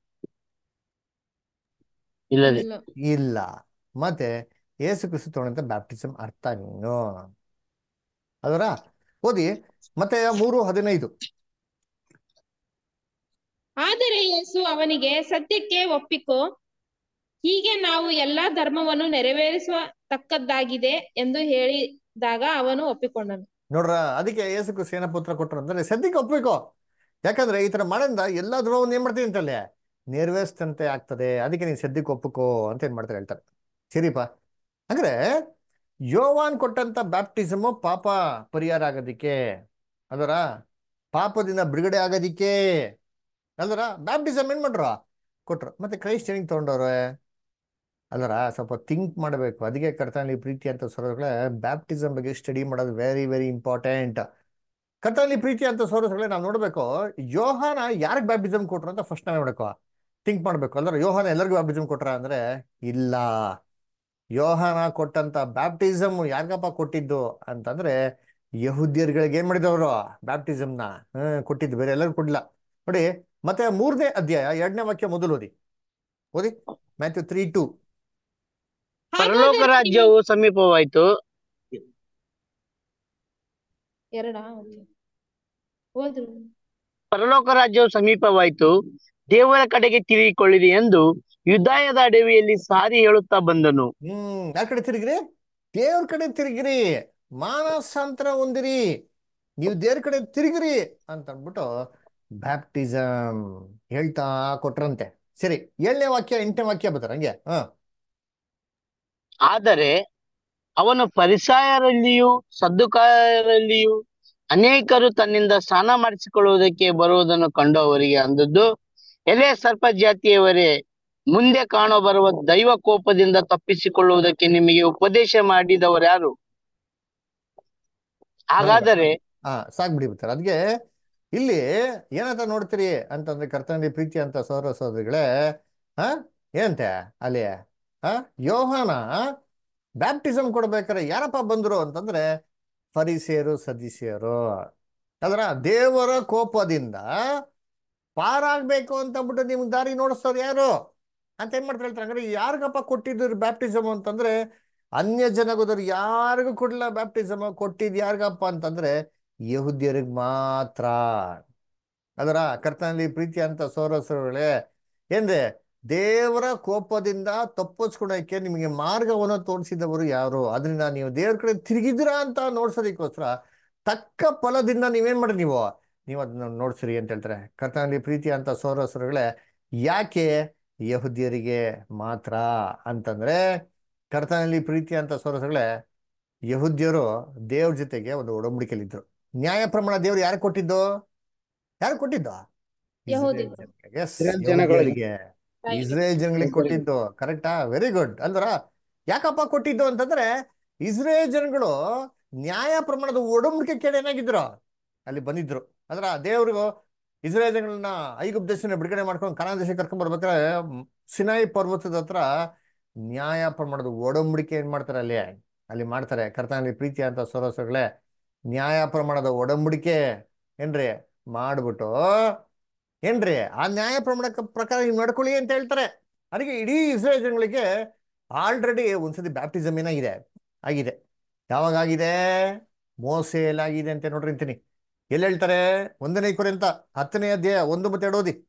ಇಲ್ಲದೆ ಇಲ್ಲ. ಇಲ್ಲ ಮತ್ತೆ ಯೇಸು ಕ್ರಿಸ್ತು ತಗೊಂಡಂತ ಬ್ಯಾಪ್ಟಿಸಮ್ ಅರ್ಥ ನೀನು ಅದರ ಓದಿ ಮತ್ತೆ ಮೂರು ಹದಿನೈದು ಆದರೆ ಯೇಸು ಅವನಿಗೆ ಸತ್ಯಕ್ಕೆ ಒಪ್ಪಿಕೋ ಹೀಗೆ ನಾವು ಎಲ್ಲಾ ಧರ್ಮವನ್ನು ನೆರವೇರಿಸುವ ತಕ್ಕದ್ದಾಗಿದೆ ಎಂದು ಹೇಳಿದಾಗ ಅವನು ಒಪ್ಪಿಕೊಂಡನು ನೋಡ್ರ ಅದಕ್ಕೆ ಯೇಸು ಕ್ರಿಸ್ತ ಏನಪ್ಪ ಉತ್ತರ ಕೊಟ್ಟರು ಅಂದ್ರೆ ಸದ್ಯಕ್ಕೆ ಒಪ್ಬೇಕು ಯಾಕಂದ್ರೆ ಈ ತರ ಮಾಡಿಂದ ಎಲ್ಲಾ ಧ್ರುವವನ್ನು ಏನ್ ಮಾಡ್ತೀನಿ ಅಂತಲ್ಲೇ ನೆರವೇರಿಸ್ತಂತೆ ಆಗ್ತದೆ ಅದಕ್ಕೆ ನೀನ್ ಸದ್ಯಕ್ಕೆ ಒಪ್ಪುಕೋ ಅಂತ ಏನ್ ಮಾಡ್ತಾರೆ ಹೇಳ್ತಾರೆ ಸರಿಪ ಅಂದ್ರೆ ಯೋವಾನ್ ಕೊಟ್ಟಂತ ಬ್ಯಾಪ್ಟಿಸಮು ಪಾಪ ಪರಿಹಾರ ಆಗೋದಿಕ್ಕೆ ಅದರ ಪಾಪದಿಂದ ಬಿಡುಗಡೆ ಆಗೋದಿಕ್ಕೆ ಅಲ್ದರ ಬ್ಯಾಪ್ಟಿಸಮ್ ಏನ್ ಮಾಡ್ರು ಕೊಟ್ರು ಮತ್ತೆ ಕ್ರೈಸ್ಟ್ ಏನಿಗೆ ತಗೊಂಡವ್ರೆ ಅಲ್ಲರ ಸ್ವಲ್ಪ ಥಿಂಕ್ ಮಾಡಬೇಕು ಅದಕ್ಕೆ ಕರ್ತನಲ್ಲಿ ಪ್ರೀತಿ ಅಂತ ಸೋದರಗಳೇ ಬ್ಯಾಪ್ಟಿಸಮ್ ಬಗ್ಗೆ ಸ್ಟಡಿ ಮಾಡೋದು ವೆರಿ ವೆರಿ ಇಂಪಾರ್ಟೆಂಟ್ ಕರ್ತನಲ್ಲಿ ಪ್ರೀತಿ ಅಂತ ಸೋದರಗಳೇ ನಾವು ನೋಡಬೇಕು ಯೋಹಾನ ಯಾರಿಗೆ ಬ್ಯಾಪ್ಟಿಸಮ್ ಕೊಟ್ರು ಅಂತ ಫಸ್ಟ್ ನಾವೇ ಮಾಡಬೇಕು ಥಿಂಕ್ ಮಾಡಬೇಕು ಅಲ್ಲರ ಯೋಹಾನ ಎಲ್ಲರಿಗೂ ಬ್ಯಾಪ್ಟಿಸಮ್ ಕೊಟ್ರ ಅಂದ್ರೆ ಇಲ್ಲ ಯೋಹಾನ ಕೊಟ್ಟಂತ ಬ್ಯಾಪ್ಟಿಸಮ್ ಯಾರಿಗಪ್ಪ ಕೊಟ್ಟಿದ್ದು ಅಂತಂದ್ರೆ ಯಹುದ್ಯರುಗಳಿಗೆ ಏನ್ ಮಾಡಿದವರು ಬ್ಯಾಪ್ಟಿಸಮ್ನ ಹ್ಮ್ ಕೊಟ್ಟಿದ್ದು ಬೇರೆ ಎಲ್ಲರಿಗೂ ಕೊಡ್ಲಿಲ್ಲ ನೋಡಿ ಮತ್ತೆ ಮೂರನೇ ಅಧ್ಯಾಯ ಎರಡನೇ ವಾಕ್ಯ ಮೊದಲು ಓದಿ ಓದಿ ಮ್ಯಾಥ್ಯೂ ತ್ರೀ ಟು ಪರಲೋಕ ಹಾಗಾದರೆ ರಾಜ್ಯವು ಸಮೀಪವಾಯಿತು ಎರಡಾ ಓದ್ರು ಪರಲೋಕ ರಾಜ್ಯವು ಸಮೀಪವಾಯಿತು ದೇವರ ಕಡೆಗೆ ತಿರುಗಿಕೊಳ್ಳಿರಿ ಎಂದು ಯುದ್ಧಾಯದ ಅಡವಿಯಲ್ಲಿ ಸಾರಿ ಹೇಳುತ್ತಾ ಬಂದನು ಹ್ಮ್ ಯಾರ ಕಡೆ ತಿರುಗಿರಿ ದೇವ್ರ ಕಡೆ ತಿರುಗಿರಿ ಮಾನಸಾಂತರ ಹೊಂದಿರಿ ನೀವು ದೇವ್ರ ಕಡೆ ತಿರುಗಿರಿ ಅಂತ ಅಂದ್ಬಿಟ್ಟು ಬ್ಯಾಪ್ಟಿಸಮ್ ಹೇಳ್ತಾ ಕೊಟ್ರಂತೆ ಸರಿ ಏಳನೇ ವಾಕ್ಯ ಎಂಟನೇ ವಾಕ್ಯ ಬರ್ತಾರೆ ಹಂಗೆ ಹ ಆದರೆ ಅವನು ಪರಿಸಾಯರಲ್ಲಿಯೂ ಸದ್ದುಕಾಯರಲ್ಲಿಯೂ ಅನೇಕರು ತನ್ನಿಂದ ಸ್ನಾನ ಮಾಡಿಸಿಕೊಳ್ಳುವುದಕ್ಕೆ ಬರುವುದನ್ನು ಕಂಡು ಅವರಿಗೆ ಅಂದದ್ದು ಎಲೆ ಸರ್ಪ ಜಾತಿಯವರೇ ಮುಂದೆ ಕಾಣೋ ಬರುವ ದೈವ ಕೋಪದಿಂದ ತಪ್ಪಿಸಿಕೊಳ್ಳುವುದಕ್ಕೆ ನಿಮಗೆ ಉಪದೇಶ ಮಾಡಿದವರು ಯಾರು ಹಾಗಾದರೆ ಹಾ ಸಾಕ್ ಬಿಡಿ ಬರ್ತಾರೆ ಅದ್ಗೆ ಇಲ್ಲಿ ಏನಂತ ನೋಡ್ತೀರಿ ಅಂತಂದ್ರೆ ಕರ್ತನಲ್ಲಿ ಪ್ರೀತಿ ಅಂತ ಸೋದರ ಸೋದರಿಗಳೇ ಹ ಏನಂತೆ ಅಲ್ಲಿ ಹ ಯೋಹಾನ ಬ್ಯಾಪ್ಟಿಸಮ್ ಕೊಡ್ಬೇಕಾದ್ರೆ ಯಾರಪ್ಪ ಬಂದ್ರು ಅಂತಂದ್ರೆ ಫರಿಸೇರು ಸದಿಸಿಯರು ಅದರ ದೇವರ ಕೋಪದಿಂದ ಪಾರಾಗ್ಬೇಕು ಅಂತ ಅಂದ್ಬಿಟ್ಟು ನಿಮ್ಗೆ ದಾರಿ ನೋಡಿಸ್ತವ್ರು ಯಾರು ಅಂತ ಏನ್ ಮಾಡ್ತಾರೆ ಹೇಳ್ತಾರೆ ಹಂಗಾರೆ ಯಾರಿಗಪ್ಪ ಕೊಟ್ಟಿದ್ರು ಬ್ಯಾಪ್ಟಿಸಮ್ ಅಂತಂದ್ರೆ ಅನ್ಯ ಜನಗೋದವ್ರು ಯಾರಿಗೂ ಕೊಡಲಿಲ್ಲ ಬ್ಯಾಪ್ಟಿಸಮ್ ಕೊಟ್ಟಿದ್ ಯಾರಿಗಪ್ಪ ಅಂತಂದ್ರೆ ಯಹುದ್ಯರಿಗೆ ಮಾತ್ರ ಅದರ ಕರ್ತನಲ್ಲಿ ಪ್ರೀತಿ ಅಂತ ಸೋರಸರುಗಳೇ ಏನ್ರೆ ದೇವರ ಕೋಪದಿಂದ ತಪ್ಪಿಸ್ಕೊಳಕ್ಕೆ ನಿಮಗೆ ಮಾರ್ಗವನ್ನು ತೋರಿಸಿದವರು ಯಾರು ಅದರಿಂದ ನೀವು ದೇವ್ರ ಕಡೆ ತಿರುಗಿದಿರಾ ಅಂತ ನೋಡ್ಸೋದಕ್ಕೋಸ್ಕರ ತಕ್ಕ ಫಲದಿಂದ ನೀವೇನ್ ಮಾಡ್ರಿ ನೀವು ನೀವು ಅದನ್ನ ನೋಡ್ಸಿರಿ ಅಂತ ಹೇಳ್ತಾರೆ ಕರ್ತನಲ್ಲಿ ಪ್ರೀತಿ ಅಂತ ಸೋರಸರುಗಳೇ ಯಾಕೆ ಯಹುದ್ಯರಿಗೆ ಮಾತ್ರ ಅಂತಂದ್ರೆ ಕರ್ತನಲ್ಲಿ ಪ್ರೀತಿ ಅಂತ ಸೋರಸಗಳೇ ಯಹುದ್ಯರು ದೇವ್ರ ಜೊತೆಗೆ ಒಂದು ಒಡಂಬಡಿಕೆಯಲ್ಲಿದ್ರು ನ್ಯಾಯ ಪ್ರಮಾಣ ದೇವ್ರು ಯಾರು ಕೊಟ್ಟಿದ್ದು ಯಾರು ಕೊಟ್ಟಿದ್ದು ಯಹೂದಿ. ಎಸ್ ಇಸ್ರೇಲ್ ಜನಗಳಿಗೆ. ಇಸ್ರೇಲ್ ಜನಗಳಿಗೆ ಕೊಟ್ಟಿದ್ದು ಕರೆಕ್ಟಾ ವೆರಿ ಗುಡ್ ಅಂದ್ರ ಯಾಕಪ್ಪ ಕೊಟ್ಟಿದ್ದು ಅಂತಂದ್ರೆ ಇಸ್ರೇಲ್ ಜನಗಳು ನ್ಯಾಯ ಪ್ರಮಾಣದ ಒಡಂಬಡಿಕೆ ಕೇಳಿ ಏನಾಗಿದ್ರು ಅಲ್ಲಿ ಬಂದಿದ್ರು ಅಂದ್ರ ದೇವ್ರಿಗೂ ಇಸ್ರೇಲ್ ಜನಗಳನ್ನ ಐಗುಪ್ತ ದೇಶನ ಬಿಡುಗಡೆ ಮಾಡ್ಕೊಂಡು ಕನ್ನಡ ದೇಶ ಕರ್ಕೊಂಡ್ ಬರ್ಬೇಕಾದ್ರೆ ಮ್, ಸಿನಾಯಿ ಪರ್ವತದ ಹತ್ರ ನ್ಯಾಯ ಪ್ರಮಾಣದ ಒಡಂಬಡಿಕೆ ಏನ್ ಮಾಡ್ತಾರೆ ಅಲ್ಲಿ ಅಲ್ಲಿ ಮಾಡ್ತಾರೆ ಕರ್ತನಲ್ಲಿ ಪ್ರೀತಿ ಅಂತ ಸೊರಸಗಳೇ ನ್ಯಾಯ ಪ್ರಮಾಣದ ಒಡಂಬಡಿಕೆ ಏನ್ರಿ ಮಾಡ್ಬಿಟ್ಟು ಏನ್ರಿ ಆ ನ್ಯಾಯ ಪ್ರಮಾಣ ಪ್ರಕಾರ ನೀವು ನಡ್ಕೊಳ್ಳಿ ಅಂತ ಹೇಳ್ತಾರೆ ಅದಕ್ಕೆ ಇಡೀ ಇಸ್ರೇಲ್ ಜನಗಳಿಗೆ ಆಲ್ರೆಡಿ ಒಂದ್ಸತಿ ಬ್ಯಾಪ್ಟಿಸಮ್ ಏನಾಗಿದೆ ಆಗಿದೆ ಯಾವಾಗ ಆಗಿದೆ ಮೋಸೆಯಲ್ಲಾಗಿದೆ ಅಂತ ನೋಡ್ರಿ ಅಂತೀನಿ ಎಲ್ಲಿ ಹೇಳ್ತಾರೆ ಒಂದನೇ ಅಂತ ಹತ್ತನೇ ಅಧ್ಯಾಯ ಒಂದು ಮತ್ತೆ ಎರಡು ಓದಿ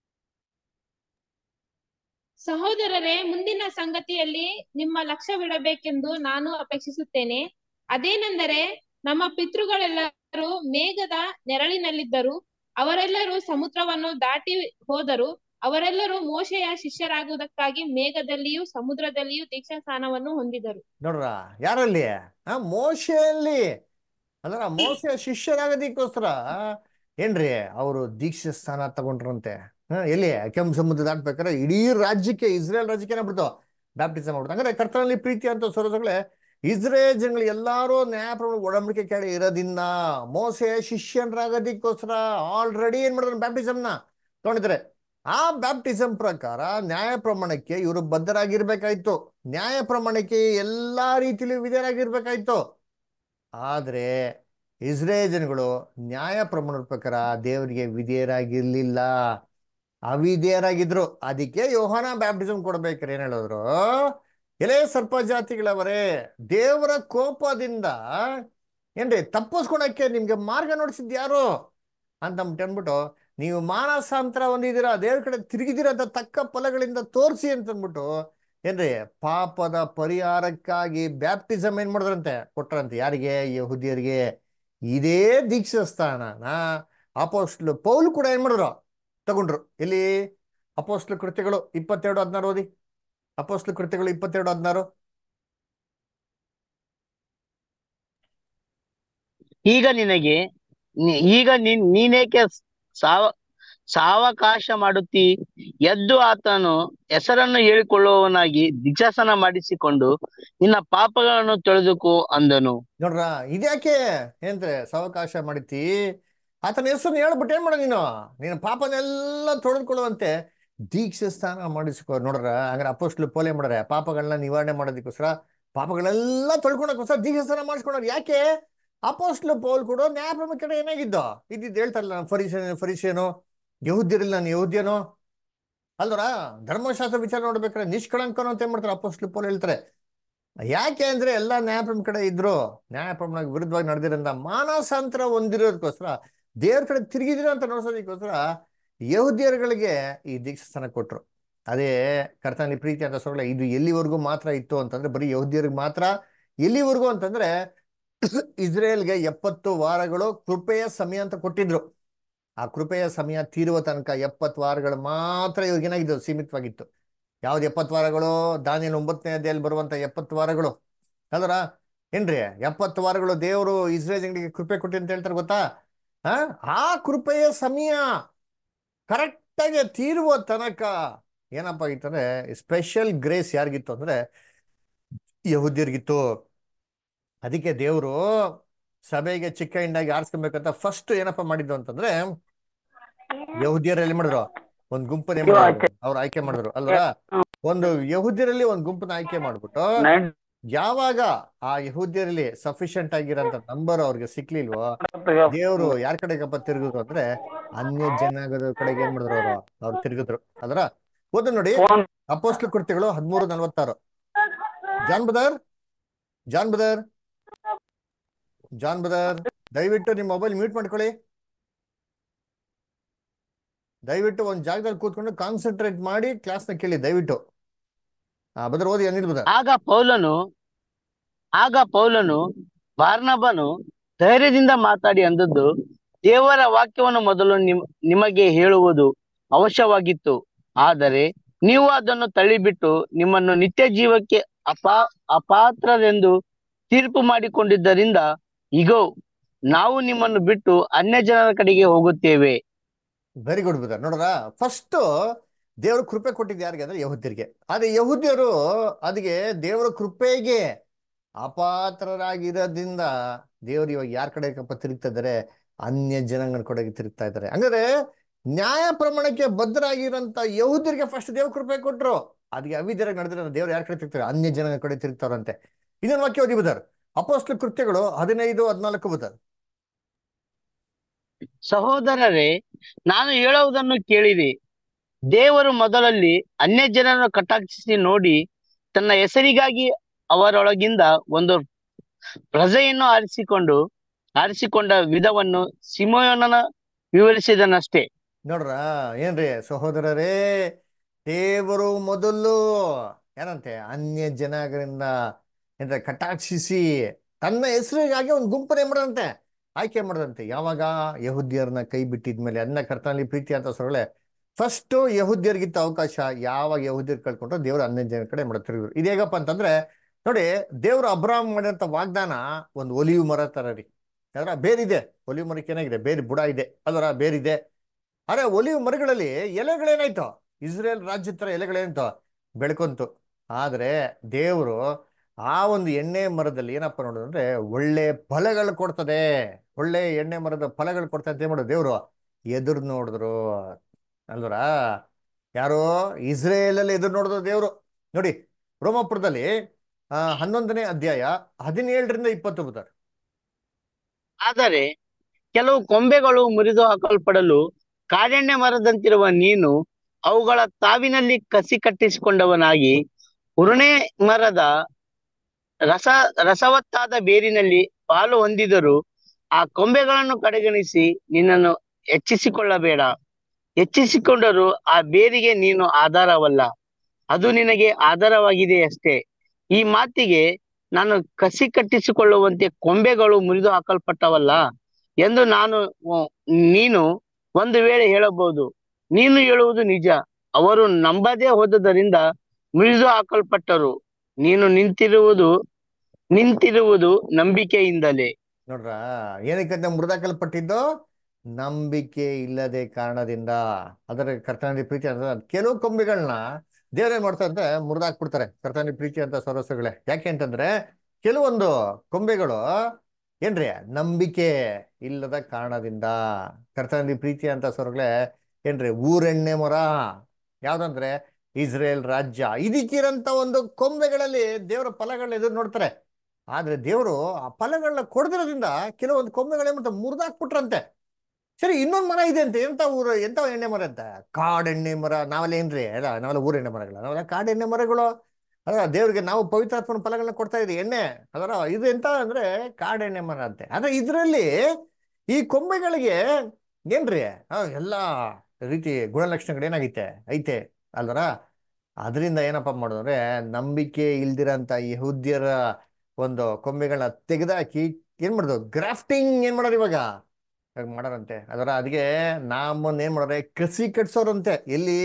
ಸಹೋದರರೇ ಮುಂದಿನ ಸಂಗತಿಯಲ್ಲಿ ನಿಮ್ಮ ಲಕ್ಷ್ಯವಿಡಬೇಕೆಂದು ನಾನು ಅಪೇಕ್ಷಿಸುತ್ತೇನೆ ಅದೇನೆಂದರೆ ನಮ್ಮ ಪಿತೃಗಳೆಲ್ಲರೂ ಮೇಘದ ನೆರಳಿನಲ್ಲಿದ್ದರು ಅವರೆಲ್ಲರೂ ಸಮುದ್ರವನ್ನು ದಾಟಿ ಹೋದರು ಅವರೆಲ್ಲರೂ ಮೋಶೆಯ ಶಿಷ್ಯರಾಗುವುದಕ್ಕಾಗಿ ಮೇಘದಲ್ಲಿಯೂ ಸಮುದ್ರದಲ್ಲಿಯೂ ದೀಕ್ಷಾ ಸ್ನಾನವನ್ನು ಹೊಂದಿದರು ನೋಡ್ರ ಯಾರಲ್ಲಿ ಆ ಮೋಶೆಯಲ್ಲಿ ಅಂದ್ರ ಮೋಸೆಯ ಶಿಷ್ಯರಾಗೋದಕ್ಕೋಸ್ಕರ ಏನ್ರಿ ಅವರು ದೀಕ್ಷೆ ಸ್ಥಾನ ತಗೊಂಡ್ರಂತೆ ಹ, ಎಲ್ಲಿ ಕೆಂಪು ಸಮುದ್ರ ದಾಟ್ಬೇಕಾದ್ರೆ ಇಡೀ ರಾಜ್ಯಕ್ಕೆ ಇಸ್ರೇಲ್ ರಾಜ್ಯಕ್ಕೆ ಏನಾಗ್ಬಿಡ್ತು ಬ್ಯಾಪ್ಟಿಸಮ್ ಮಾಡ್ಬಿಡ್ತು ಹಂಗಾರೆ ಕರ್ತನಲ್ಲಿ ಪ್ರೀತಿ ಅಂತ ಸೊರಸಗಳೇ ಇಸ್ರೇಲ್ ಜನಗಳು ಎಲ್ಲಾರು ನ್ಯಾಯಪ್ರಮಾಣ ಒಡಂಬಡಿಕೆ ಕೆಳಗೆ ಇರೋದ್ರಿಂದ ಮೋಸೆ ಶಿಷ್ಯನರಾಗೋದಕ್ಕೋಸ್ಕರ ಆಲ್ರೆಡಿ ಏನ್ ಮಾಡಿದ್ರು ಬ್ಯಾಪ್ಟಿಸಮ್ನ ತಗೊಂಡಿದ್ದಾರೆ ಆ ಬ್ಯಾಪ್ಟಿಸಮ್ ಪ್ರಕಾರ ನ್ಯಾಯ ಪ್ರಮಾಣಕ್ಕೆ ಇವರು ಬದ್ಧರಾಗಿರ್ಬೇಕಾಯ್ತು ನ್ಯಾಯ ಪ್ರಮಾಣಕ್ಕೆ ಎಲ್ಲಾ ರೀತಿಲೂ ವಿಧೇಯರಾಗಿರ್ಬೇಕಾಯ್ತು ಆದ್ರೆ ಇಸ್ರೇಲ್ ಜನಗಳು ನ್ಯಾಯ ಪ್ರಮಾಣದ ಪ್ರಕಾರ ದೇವರಿಗೆ ವಿಧೇಯರಾಗಿರ್ಲಿಲ್ಲ ಅವಿಧೇಯರಾಗಿದ್ರು ಅದಕ್ಕೆ ಯೋಹಾನ ಬ್ಯಾಪ್ಟಿಸಮ್ ಕೊಡ್ಬೇಕಾರೆ ಏನ್ ಹೇಳಿದ್ರು ಎಲೆ ಸರ್ಪ ಜಾತಿಗಳವರೇ ದೇವರ ಕೋಪದಿಂದ ಏನ್ರಿ ತಪ್ಪಿಸ್ಕೊಳಕ್ಕೆ ನಿಮ್ಗೆ ಮಾರ್ಗ ನೋಡಿಸಿದ್ ಯಾರು ಅಂತ ಅಂದ್ಬಿಟ್ಟು ನೀವು ಮಾನಸಾಂತರ ಹೊಂದಿದ್ದೀರಾ ದೇವ್ರ ಕಡೆ ತಿರುಗಿದ್ದೀರಾ ಅಂತ ತಕ್ಕ ಫಲಗಳಿಂದ ತೋರಿಸಿ ಅಂತ ಅಂದ್ಬಿಟ್ಟು ಏನ್ರಿ ಪಾಪದ ಪರಿಹಾರಕ್ಕಾಗಿ ಬ್ಯಾಪ್ಟಿಸಮ್ ಏನ್ ಮಾಡಿದ್ರಂತೆ ಕೊಟ್ರಂತೆ ಯಾರಿಗೆ ಯಹುದಿಯರಿಗೆ ಇದೇ ದೀಕ್ಷಾ ಸ್ಥಾನನ ಅಪೋಸ್ಟ್ಲು ಪೌಲ್ ಕೂಡ ಏನ್ ಮಾಡಿದ್ರು ತಗೊಂಡ್ರು ಎಲ್ಲಿ ಅಪೋಸ್ಟ್ಲು ಕೃತ್ಯಗಳು ಇಪ್ಪತ್ತೆರಡು ಹದಿನಾರು ಓದಿ ಅಪೋಸ್ಟ್ಲು ಕೃತ್ಯಗಳು ಇಪ್ಪತ್ತೆರಡು ಹದಿನಾರು ಈಗ ನಿನಗೆ ನಿ- ಈಗ ನೀನ್ ನೀನೇಕೆ ಸಾವ ಸಾವಕಾಶ ಮಾಡುತ್ತಿ ಎದ್ದು ಆತನು ಹೆಸರನ್ನು ಹೇಳಿಕೊಳ್ಳುವವನಾಗಿ ದಿಕ್ಷಾಸನ ಮಾಡಿಸಿಕೊಂಡು ನಿನ್ನ ಪಾಪಗಳನ್ನು ತೊಳೆದುಕೋ ಅಂದನು ನೋಡ್ರ ಇದ್ಯಾಕೆ ಏನ್ರೆ ಸಾವಕಾಶ ಮಾಡಿತಿ ಆತನ ಹೆಸರನ್ನು ಹೇಳ್ಬಿಟ್ಟು ಏನ್ ಮಾಡ ನೀನು ನೀನು ಪಾಪನೆಲ್ಲ ತೊಳೆದುಕೊಳ್ಳುವಂತೆ ದೀಕ್ಷೆ ಸ್ನಾನ ಮಾಡಿಸ್ಕೊ ನೋಡ್ರ ಹಂಗಾರೆ ಅಪೋಸ್ಟ್ಲು ಪೋಲೆ ಮಾಡ್ರೆ ಪಾಪಗಳನ್ನ ನಿವಾರಣೆ ಮಾಡೋದಕ್ಕೋಸ್ಕರ ಪಾಪಗಳೆಲ್ಲ ತೊಳ್ಕೊಳಕ್ಕೋಸ್ಕರ ದೀಕ್ಷೆ ಸ್ನಾನ ಮಾಡಿಸ್ಕೊಂಡ್ರು ಯಾಕೆ ಅಪೋಸ್ಟ್ಲು ಪೌಲ್ ಕೂಡ ನ್ಯಾಯಪ್ರಮ ಕಡೆ ಏನಾಗಿದ್ದು ಇದ್ದಿದ್ದು ಹೇಳ್ತಾರಲ್ಲ ನಾನು ಫರಿಸೇನು ಫರಿಸೇನು ಯಹುದ್ಯರಿಲ್ಲ ನಾನು ಯಹುದ್ಯನೋ ಅಲ್ವರ ಧರ್ಮಶಾಸ್ತ್ರ ವಿಚಾರ ನೋಡ್ಬೇಕಾದ್ರೆ ನಿಷ್ಕಳಂಕನು ಅಂತ ಏನ್ ಮಾಡ್ತಾರೆ ಅಪೋಸ್ಟ್ಲು ಪೌಲ್ ಹೇಳ್ತಾರೆ ಯಾಕೆ ಅಂದ್ರೆ ಎಲ್ಲಾ ನ್ಯಾಯಪ್ರಮ ಕಡೆ ಇದ್ರು ನ್ಯಾಯಪ್ರಮಣ ವಿರುದ್ಧವಾಗಿ ನಡೆದಿರೋದ್ರಿಂದ ಮಾನಸಾಂತರ ಹೊಂದಿರೋದಕ್ಕೋಸ್ಕರ ದೇವ್ರ ಕಡೆ ತಿರುಗಿದಿರ ಅಂತ ನೋಡ್ಸೋದಕ್ಕೋಸ್ಕರ ಯಹುದಿಯರುಗಳಿಗೆ ಈ ದೀಕ್ಷಾಸ್ಥಾನ ಕೊಟ್ರು ಅದೇ ಕರ್ತನಲ್ಲಿ ಪ್ರೀತಿ ಅಂತ ಸೊಗಳೆ ಇದು ಎಲ್ಲಿವರೆಗೂ ಮಾತ್ರ ಇತ್ತು ಅಂತಂದ್ರೆ ಬರೀ ಯಹುದಿಯರಿಗೆ ಮಾತ್ರ ಎಲ್ಲಿವರೆಗೂ ಅಂತಂದ್ರೆ ಇಸ್ರೇಲ್ಗೆ ಎಪ್ಪತ್ತು ವಾರಗಳು ಕೃಪೆಯ ಸಮಯ ಅಂತ ಕೊಟ್ಟಿದ್ರು ಆ ಕೃಪೆಯ ಸಮಯ ತೀರುವ ತನಕ ಎಪ್ಪತ್ತು ವಾರಗಳು ಮಾತ್ರ ಇವ್ರಿಗೇನಾಗಿದ್ದು ಸೀಮಿತವಾಗಿತ್ತು ಯಾವ್ದು ಎಪ್ಪತ್ತು ವಾರಗಳು ದಾನಿಯಲ್ ಒಂಬತ್ತನೇ ಅಧ್ಯಾಯಲ್ಲಿ ಬರುವಂತ ಎಪ್ಪತ್ತು ವಾರಗಳು ಅಲ್ವರ ಏನ್ರಿ ಎಪ್ಪತ್ತು ವಾರಗಳು ದೇವರು ಇಸ್ರೇಲ್ ಜನರಿಗೆ ಕೃಪೆ ಕೊಟ್ಟಿ ಅಂತ ಹೇಳ್ತಾರೆ ಗೊತ್ತಾ ಆ ಆ ಕೃಪೆಯ ಸಮಯ ಕರೆಕ್ಟಾಗಿ ತೀರುವ ತನಕ ಏನಪ್ಪ ಆಗಿತ್ತಂದ್ರೆ ಸ್ಪೆಷಲ್ ಗ್ರೇಸ್ ಯಾರಿಗಿತ್ತು ಅಂದ್ರೆ ಯಹುದ್ಯರಿಗಿತ್ತು ಅದಕ್ಕೆ ದೇವರು ಸಭೆಗೆ ಚಿಕ್ಕ ಹಿಂಡಾಗಿ ಆರಿಸ್ಕೊಬೇಕಂತ ಫಸ್ಟ್ ಏನಪ್ಪ ಮಾಡಿದ್ದು ಅಂತಂದ್ರೆ ಯಹುದಿಯರಲ್ಲಿ ಮಾಡಿದ್ರು ಒಂದ್ ಗುಂಪನ್ನ ಏನ್ ಮಾಡಿದ್ರು ಅವ್ರು ಆಯ್ಕೆ ಮಾಡಿದ್ರು ಅಲ್ವಾ ಒಂದು ಯಹುದ್ಯರಲ್ಲಿ ಒಂದ್ ಗುಂಪನ್ನ ಆಯ್ಕೆ ಮಾಡ್ಬಿಟ್ಟು ನೈನ್ ಯಾವಾಗ ಆ ಯಹುದ್ಯರಲ್ಲಿ ಸಫಿಶಿಯಂಟ್ ಆಗಿರೋಂತ ನಂಬರ್ ಅವ್ರಿಗೆ ಸಿಕ್ಲಿಲ್ವೋ ದೇವ್ರು ಯಾರ ಕಡೆಗಪ್ಪ ತಿರುಗಿದ್ರು ಅಂದ್ರೆ ಅನ್ಯ ಜನಾಂಗದ ಕಡೆಗೆ ಏನ್ ಮಾಡಿದ್ರು ಅವರು ಅವ್ರು ತಿರುಗಿದ್ರು ಅದರ ಓದು ನೋಡಿ ಫೋನ್ ಅಪೋಸ್ಟ್ಲ ಕೃತ್ಯಗಳು ಹದಿಮೂರು ನಲ್ವತ್ತಾರು John brother John brother John brother ದಯವಿಟ್ಟು ನಿಮ್ಮ ಮೊಬೈಲ್ ಮ್ಯೂಟ್ ಮಾಡ್ಕೊಳ್ಳಿ ದಯವಿಟ್ಟು ಒಂದ್ ಜಾಗದಲ್ಲಿ ಕೂತ್ಕೊಂಡು ಕಾನ್ಸಂಟ್ರೇಟ್ ಮಾಡಿ ಕ್ಲಾಸ್ನ ಕೇಳಿ ದಯವಿಟ್ಟು ಆ ಬದರ್ ಓದಿ ಅನಿಲ್ ಬದರ್ ಆಗ ಪೌಲನು ಆಗ ಪೌಲನು ಬಾರ್ನಬನು ಧೈರ್ಯದಿಂದ ಮಾತಾಡಿ ಅಂದದ್ದು ದೇವರ ವಾಕ್ಯವನ್ನು ಮೊದಲು ನಿಮ್ ನಿಮಗೆ ಹೇಳುವುದು ಅವಶ್ಯವಾಗಿತ್ತು ಆದರೆ ನೀವು ಅದನ್ನು ತಳ್ಳಿಬಿಟ್ಟು ನಿಮ್ಮನ್ನು ನಿತ್ಯ ಜೀವಕ್ಕೆ ಅಪಾ ಅಪಾತ್ರರೆಂದು ತೀರ್ಪು ಮಾಡಿಕೊಂಡಿದ್ದರಿಂದ ಇಗೋ ನಾವು ನಿಮ್ಮನ್ನು ಬಿಟ್ಟು ಅನ್ಯ ಜನರ ಕಡೆಗೆ ಹೋಗುತ್ತೇವೆ ವೆರಿ ಗುಡ್ ಬ್ರದರ್ ನೋಡ್ರ ಫಸ್ಟ್ ದೇವರು ಕೃಪೆ ಕೊಟ್ಟಿದ್ದು ಯಾರಿಗೆ ಅಂದ್ರೆ ಯಹುದ್ಯರಿಗೆ ಆದ್ರೆ ಯಹುದ್ಯರು ಅದಕ್ಕೆ ದೇವರ ಕೃಪೆಗೆ ಅಪಾತ್ರರಾಗಿರೋದ್ರಿಂದ ದೇವರು ಇವಾಗ ಯಾರ ಕಡೆಗಪ್ಪ ತಿರುಗ್ತಾ ಇದ್ದಾರೆ ಅನ್ಯ ಜನಾಂಗನ ಕಡೆಗೆ ತಿರುಗ್ತಾ ಇದ್ದಾರೆ ಹಂಗಾದ್ರೆ ನ್ಯಾಯ ಪ್ರಮಾಣಕ್ಕೆ ಬದ್ಧರಾಗಿರೋಂಥ ಯಹುದ್ಯರಿಗೆ ಫಸ್ಟ್ ದೇವ್ರ ಕೃಪೆ ಕೊಟ್ರು ಅದಕ್ಕೆ ಅವಿದ್ಯರಾಗಿ ನಡೆದ್ರೆ ದೇವ್ರು ಯಾರ ಕಡೆ ತಿರುಗ್ತಾರೆ ಅನ್ಯ ಜನಾಂಗನ ಕಡೆ ತಿರುಗ್ತಾರಂತೆ ಇನ್ನೊಂದು ವಾಕ್ಯ ಓದಿ ಬದರ್ ಅಪೋಸ್ಟ್ಲ ಕೃತ್ಯಗಳು ಹದಿನೈದು ಹದಿನಾಲ್ಕು ಬದರ್ ಸಹೋದರರೇ ನಾನು ಹೇಳುವುದನ್ನು ಕೇಳಿರಿ ದೇವರು ಮೊದಲಲ್ಲಿ ಅನ್ಯ ಜನರನ್ನು ಕಟಾಕ್ಷಿಸಿ ನೋಡಿ ತನ್ನ ಹೆಸರಿಗಾಗಿ ಅವರೊಳಗಿಂದ ಒಂದು ಪ್ರಜೆಯನ್ನು ಆರಿಸಿಕೊಂಡು ಆರಿಸಿಕೊಂಡ ವಿಧವನ್ನು ಸಿಮೋಯನನ ವಿವರಿಸಿದನಷ್ಟೇ ನೋಡ್ರ ಏನ್ರಿ ಸಹೋದರರೇ ದೇವರು ಮೊದಲು ಏನಂತೆ ಅನ್ಯ ಜನಾಂಗರಿಂದ ಏನ್ರ ಕಟಾಕ್ಷಿಸಿ ತನ್ನ ಹೆಸರಿಗಾಗಿ ಒಂದು ಗುಂಪನ್ನ ಏನ್ ಮಾಡದಂತೆ ಆಯ್ಕೆ ಮಾಡದಂತೆ ಯಾವಾಗ ಯಹುದ್ಯರನ್ನ ಕೈ ಬಿಟ್ಟಿದ್ಮೇಲೆ ಅನ್ನ ಕರ್ತನಲ್ಲಿ ಪ್ರೀತಿ ಅಂತ ಸೊಳ್ಳೆ ಫಸ್ಟ್ ಯಹುದ್ಯರಿಗಿತ್ತ ಅವಕಾಶ ಯಾವಾಗ ಯಹುದ್ಯರ್ ಕಳ್ಕೊಂಡ್ರು ದೇವರು ಅನ್ಯ ಜನ ಕಡೆ ಮಾಡ್ತಿದ್ರು ಇದೇಗಪ್ಪ ಅಂತಂದ್ರೆ ನೋಡಿ ದೇವರು ಅಬ್ರಾಮ್ ಮಾಡಿದಂತ ವಾಗ್ದಾನ ಒಂದು ಒಲಿವು ಮರ ತರ ರೀ ಅದರ ಬೇರಿದೆ ಒಲಿವು ಮರಕ್ಕೆ ಏನಾಗಿದೆ ಬೇರೆ ಬುಡ ಇದೆ ಅದರ ಬೇರಿದೆ ಅರೆ ಒಲಿವು ಮರಗಳಲ್ಲಿ ಎಲೆಗಳೇನಾಯ್ತು ಇಸ್ರೇಲ್ ರಾಜ್ಯದ ತರ ಎಲೆಗಳೇನಾಯ್ತು ಬೆಳ್ಕೊಂತು ಆದ್ರೆ ದೇವರು ಆ ಒಂದು ಎಣ್ಣೆ ಮರದಲ್ಲಿ ಏನಪ್ಪ ನೋಡೋದು ಅಂದ್ರೆ ಒಳ್ಳೆ ಫಲಗಳು ಕೊಡ್ತದೆ ಒಳ್ಳೆ ಎಣ್ಣೆ ಮರದ ಫಲಗಳು ಕೊಡ್ತದೆ ಅಂತ ಏನ್ ಮಾಡೋದು ದೇವರು ಎದುರು ನೋಡಿದ್ರು ಅಲ್ವರ ಯಾರೋ ಇಸ್ರೇಲಲ್ಲಿ ಎದುರು ನೋಡಿದ್ರು ದೇವರು ನೋಡಿ ರೋಮಾಪುರದಲ್ಲಿ ಆ ಹನ್ನೊಂದನೇ ಅಧ್ಯಾಯ ಹದಿನೇಳರಿಂದ ಇಪ್ಪತ್ತು ಬರ್ತಾರೆ ಆದರೆ ಕೆಲವು ಕೊಂಬೆಗಳು ಮುರಿದು ಹಾಕಲ್ಪಡಲು ಕಾಡೆಣ್ಣೆ ಮರದಂತಿರುವ ನೀನು ಅವುಗಳ ತಾವಿನಲ್ಲಿ ಕಸಿ ಕಟ್ಟಿಸಿಕೊಂಡವನಾಗಿ ಉರುಣೆ ಮರದ ರಸ ರಸವತ್ತಾದ ಬೇರಿನಲ್ಲಿ ಪಾಲು ಹೊಂದಿದರೂ ಆ ಕೊಂಬೆಗಳನ್ನು ಕಡೆಗಣಿಸಿ ನಿನ್ನನ್ನು ಹೆಚ್ಚಿಸಿಕೊಳ್ಳಬೇಡ ಹೆಚ್ಚಿಸಿಕೊಂಡರೂ ಆ ಬೇರಿಗೆ ನೀನು ಆಧಾರವಲ್ಲ ಅದು ನಿನಗೆ ಆಧಾರವಾಗಿದೆ ಅಷ್ಟೇ ಈ ಮಾತಿಗೆ ನಾನು ಕಸಿ ಕಟ್ಟಿಸಿಕೊಳ್ಳುವಂತೆ ಕೊಂಬೆಗಳು ಮುರಿದು ಹಾಕಲ್ಪಟ್ಟವಲ್ಲ ಎಂದು ನಾನು ಉ- ನೀನು ಒಂದು ವೇಳೆ ಹೇಳಬಹುದು ನೀನು ಹೇಳುವುದು ನಿಜ ಅವರು ನಂಬದೇ ಹೋದದರಿಂದ ಮುರಿದು ಹಾಕಲ್ಪಟ್ಟರು ನೀನು ನಿಂತಿರುವುದು ನಿಂತಿರುವುದು ನಂಬಿಕೆಯಿಂದಲೇ ನೋಡ್ರ ಏನಕ್ಕೆ ಮುರಿದಾಕಲ್ಪಟ್ಟಿದ್ದು ನಂಬಿಕೆ ಇಲ್ಲದೆ ಕಾರಣದಿಂದ ಅದರ ಕರ್ತನಲ್ಲಿ ಪ್ರೀತಿ ಅಂತ ಕೆಲವು ಕೊಂಬೆಗಳನ್ನ ದೇವ್ರೇನ್ ಮಾಡ್ತಾರಂತೆ ಮುರಿದಾಕ್ಬಿಡ್ತಾರೆ ಕರ್ತನಲ್ಲಿ ಪ್ರೀತಿ ಅಂತ ಸರಸ್ಸುಗಳೇ ಯಾಕೆ ಅಂತಂದ್ರೆ ಕೆಲವೊಂದು ಕೊಂಬೆಗಳು ಏನ್ರಿ ನಂಬಿಕೆ ಇಲ್ಲದ ಕಾರಣದಿಂದ ಕರ್ತನಲ್ಲಿ ಪ್ರೀತಿ ಅಂತ ಸ್ವರಗಳೇ ಏನ್ರಿ ಊರೆಣ್ಣೆ ಮರ ಯಾವ್ದಂದ್ರೆ ಇಸ್ರೇಲ್ ರಾಜ್ಯ ಇದಕ್ಕಿರಂತ ಒಂದು ಕೊಂಬೆಗಳಲ್ಲಿ ದೇವರ ಫಲಗಳನ್ನ ಎದುರು ನೋಡ್ತಾರೆ ಆದ್ರೆ ದೇವರು ಆ ಫಲಗಳನ್ನ ಕೊಡದಿರೋದ್ರಿಂದ ಕೆಲವೊಂದು ಕೊಂಬೆಗಳು ಏನ್ ಮಾಡ್ತಾರೆ ಮುರಿದಾಕ್ಬಿಟ್ರಂತೆ ಸರಿ ಇನ್ನೊಂದು ಮರ ಇದೆ ಅಂತೆ ಎಂತ ಊರು ಎಂತ ಎಣ್ಣೆ ಮರ ಅಂತ ಕಾಡೆಣ್ಣೆ ಮರ ನಾವೆಲ್ಲ ಏನ್ರಿ ಅಲ್ಲ ನಾವೆಲ್ಲ ಊರೆಣ್ಣೆ ಮರಗಳ ನಾವೆಲ್ಲ ಕಾಡೆಣ್ಣೆ ಮರಗಳು ಅದ ದೇವ್ರಿಗೆ ನಾವು ಪವಿತ್ರಾತ್ಮನ ಫಲಗಳನ್ನ ಕೊಡ್ತಾ ಇದ್ರಿ ಎಣ್ಣೆ ಅದರ ಇದು ಎಂತ ಅಂದ್ರೆ ಕಾಡೆಣ್ಣೆ ಮರ ಅಂತೆ ಆದ್ರೆ ಇದ್ರಲ್ಲಿ ಈ ಕೊಂಬೆಗಳಿಗೆ ಏನ್ರಿ ಆ, ಎಲ್ಲಾ ರೀತಿ ಗುಣಲಕ್ಷಣಗಳು ಏನಾಗೈತೆ ಐತೆ ಅಲ್ವರ ಅದರಿಂದ ಏನಪ್ಪ ಮಾಡೋದಂದ್ರೆ ನಂಬಿಕೆ ಇಲ್ದಿರಂತ ಯಹೂದ್ಯರ ಒಂದು ಕೊಂಬೆಗಳನ್ನ ತೆಗೆದಾಕಿ ಏನ್ ಮಾಡೋದು ಗ್ರಾಫ್ಟಿಂಗ್ ಏನ್ ಮಾಡೋರು ಇವಾಗ ಇವಾಗ ಮಾಡೋರಂತೆ ಅದರ ಅದಕ್ಕೆ ನಮ್ಮನ್ನ ಏನ್ ಮಾಡೋರೆ ಕಸಿ ಕಟ್ಸೋರಂತೆ ಎಲ್ಲಿ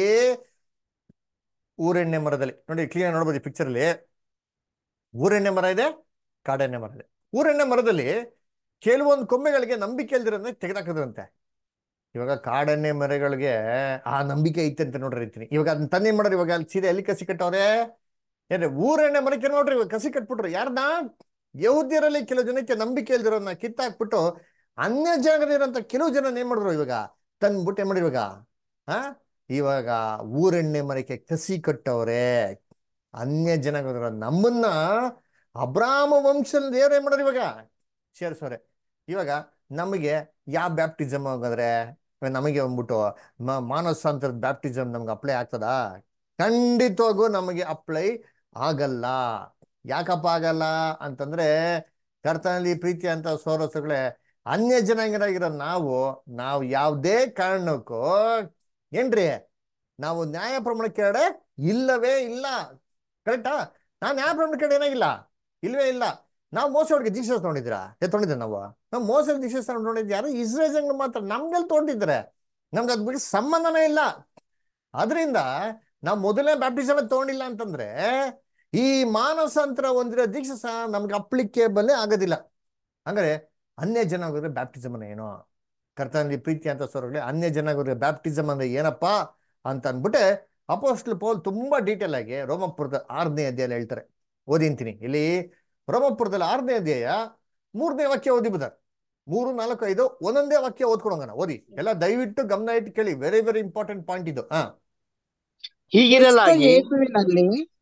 ಊರೆಣ್ಣೆ ಮರದಲ್ಲಿ ನೋಡಿ ಕ್ಲಿಯರ್ ನೋಡ್ಬೋದು ಈ picture ಅಲ್ಲಿ ಊರೆಣ್ಣೆ ಮರ ಇದೆ ಕಾಡೆಣ್ಣೆ ಮರ ಇದೆ ಊರೆಣ್ಣೆ ಮರದಲ್ಲಿ ಕೆಲವೊಂದು ಕೊಂಬೆಗಳಿಗೆ ನಂಬಿಕೆ ಇಲ್ದಿರೋದನ್ನ ತೆಗೆದಾಕದ್ರಂತೆ ಇವಾಗ ಕಾಡೆಣ್ಣೆ ಮರಗಳಿಗೆ ಆ ನಂಬಿಕೆ ಐತೆ ಅಂತ ನೋಡ್ರಿ ಇರ್ತೀನಿ ಇವಾಗ ಅದನ್ನ ತಂದೇನ್ ಮಾಡೋರು ಇವಾಗ ಅಲ್ಲಿ ಸೀರೆ ಎಲ್ಲಿ ಕಸಿ ಕಟ್ಟವ್ರೆ ಏನ್ರಿ ಊರೆಣ್ಣೆ ಮರಕ್ಕೆ ನೋಡ್ರಿ ಇವಾಗ ಕಸಿ ಕಟ್ಬಿಟ್ರು ಯಾರನ್ನ ಯಹೂದ್ಯರಲ್ಲಿ ಕೆಲವು ಜನಕ್ಕೆ ನಂಬಿಕೆ ಇಲ್ದಿರೋದನ್ನ ಕಿತ್ತಾಕ್ಬಿಟ್ಟು ಅನ್ಯ ಜನಾಂಗದಲ್ಲಿರೋಂಥ ಕೆಲವು ಜನ ಏನ್ ಮಾಡಿದ್ರು ಇವಾಗ ತಂದ್ಬಿಟ್ಟು ಏನ್ ಮಾಡಿ ಇವಾಗ ಆ ಇವಾಗ ಊರೆಣ್ಣೆ ಮರಕ್ಕೆ ಕಸಿ ಕಟ್ಟವ್ರೆ ಅನ್ಯ ಜನಾಂಗದವರ ನಮ್ಮನ್ನ ಅಬ್ರಾಮ ವಂಶದ ದೇವ್ರು ಏನ್ ಮಾಡೋರು ಇವಾಗ ಸೇರ್ಸೋರೆ ಇವಾಗ ನಮಗೆ ಯಾವ ಬ್ಯಾಪ್ಟಿಸಮ್ ಹೋಗಂದ್ರೆ ಇವಾಗ ನಮಗೆ ಬಂದ್ಬಿಟ್ಟು ಮ- ಮಾನಸಾಂತರದ ಬ್ಯಾಪ್ಟಿಸಮ್ ನಮ್ಗೆ ಅಪ್ಲೈ ಆಗ್ತದಾ ಖಂಡಿತವಾಗೂ ನಮಗೆ ಅಪ್ಲೈ ಆಗಲ್ಲ ಯಾಕಪ್ಪ ಆಗಲ್ಲ ಅಂತಂದ್ರೆ ಕರ್ತನಲ್ಲಿ ಪ್ರೀತಿ ಅಂತ ಸೋರಸುಗಳೇ ಅನ್ಯ ಜನಾಂಗರಾಗಿರೋ ನಾವು ನಾವು ಯಾವುದೇ ಕಾರಣಕ್ಕೂ ಏನ್ರಿ ನಾವು ನ್ಯಾಯ ಪ್ರಮಾಣ ಕೆಳಗಡೆ ಇಲ್ಲವೇ ಇಲ್ಲ ಕರೆಕ್ಟಾ ನಾವು ನ್ಯಾಯ ಪ್ರಮಾಣ ಕೆಳಗಡೆ ಏನಾಗಿಲ್ಲ ಇಲ್ವೇ ಇಲ್ಲ ನಾವು ಮೋಸ ಹುಡುಗಿ ದೀಕ್ಷೆ ತೊಗೊಂಡಿದ್ದೀರಾ ಏ ತೊಗೊಂಡಿದ್ದೆ ನಾವು ನಾವು ಮೋಸ ದೀಕ್ಷೆ ತೊಗೊಂಡಿದ್ದು ಯಾರು ಇಸ್ರೇಲ್ ಜನ ಮಾತ್ರ ನಮ್ಗೆಲ್ಲಿ ತೊಗೊಂಡಿದ್ದಾರೆ ನಮ್ಗೆ ಅದ್ ಬಿಟ್ಟು ಸಂಬಂಧನೇ ಇಲ್ಲ ಅದರಿಂದ ನಾವು ಮೊದಲನೇ ಬ್ಯಾಪ್ಟಿಸಮ್ ತಗೊಂಡಿಲ್ಲ ಅಂತಂದ್ರೆ ಈ ಮಾನಸಾಂತರ ಹೊಂದಿರೋ ದೀಕ್ಷೆ ಸಹ ನಮ್ಗೆ ಅಪ್ಲಿಕೇಬಲ್ ಆಗೋದಿಲ್ಲ ಹಂಗಾರೆ ಅನ್ಯ ಜನ ಆಗೋದ್ರೆ ಬ್ಯಾಪ್ಟಿಸಮ್ ಅಂದ್ರೆ ಏನೋ ಕರ್ತನಲ್ಲಿ ಪ್ರೀತಿ ಅಂತ ಸ್ವರಗಳೇ ಅನ್ಯ ಜನ ಆಗೋದ್ರೆ ಬ್ಯಾಪ್ಟಿಸಮ್ ಅಂದ್ರೆ ಏನಪ್ಪಾ ಅಂತ ಅಂದ್ಬಿಟ್ಟೆ ಅಪೋಸ್ಟ್ಲ್ ಪೌಲ್ ತುಂಬಾ ಡೀಟೇಲ್ ಆಗಿ ರೋಮಪುರದ ಆರನೇ ಅಧ್ಯಾಯ ಹೇಳ್ತಾರೆ ಓದಿಂತೀನಿ ಇಲ್ಲಿ ರೋಮಪುರದಲ್ಲಿ ಆರನೇ ಅಧ್ಯಾಯ ಮೂರನೇ ವಾಕ್ಯ ಓದಿ ಬುದಾರ್ ಮೂರು ನಾಲ್ಕು ಐದು ಒಂದೊಂದೇ ವಾಕ್ಯ ಓದ್ಕೊಡೋಣ ಓದಿ ಎಲ್ಲ ದಯವಿಟ್ಟು ಗಮನ ಇಟ್ಟು ಕೇಳಿ ವೆರಿ ವೆರಿ ಇಂಪಾರ್ಟೆಂಟ್ ಪಾಯಿಂಟ್ ಇದು ಹಾ ಕ್ರಿಸ್ತ ಹೀಗಿರಲಾಗಿ ಯೇಸುವಿನಲ್ಲಿ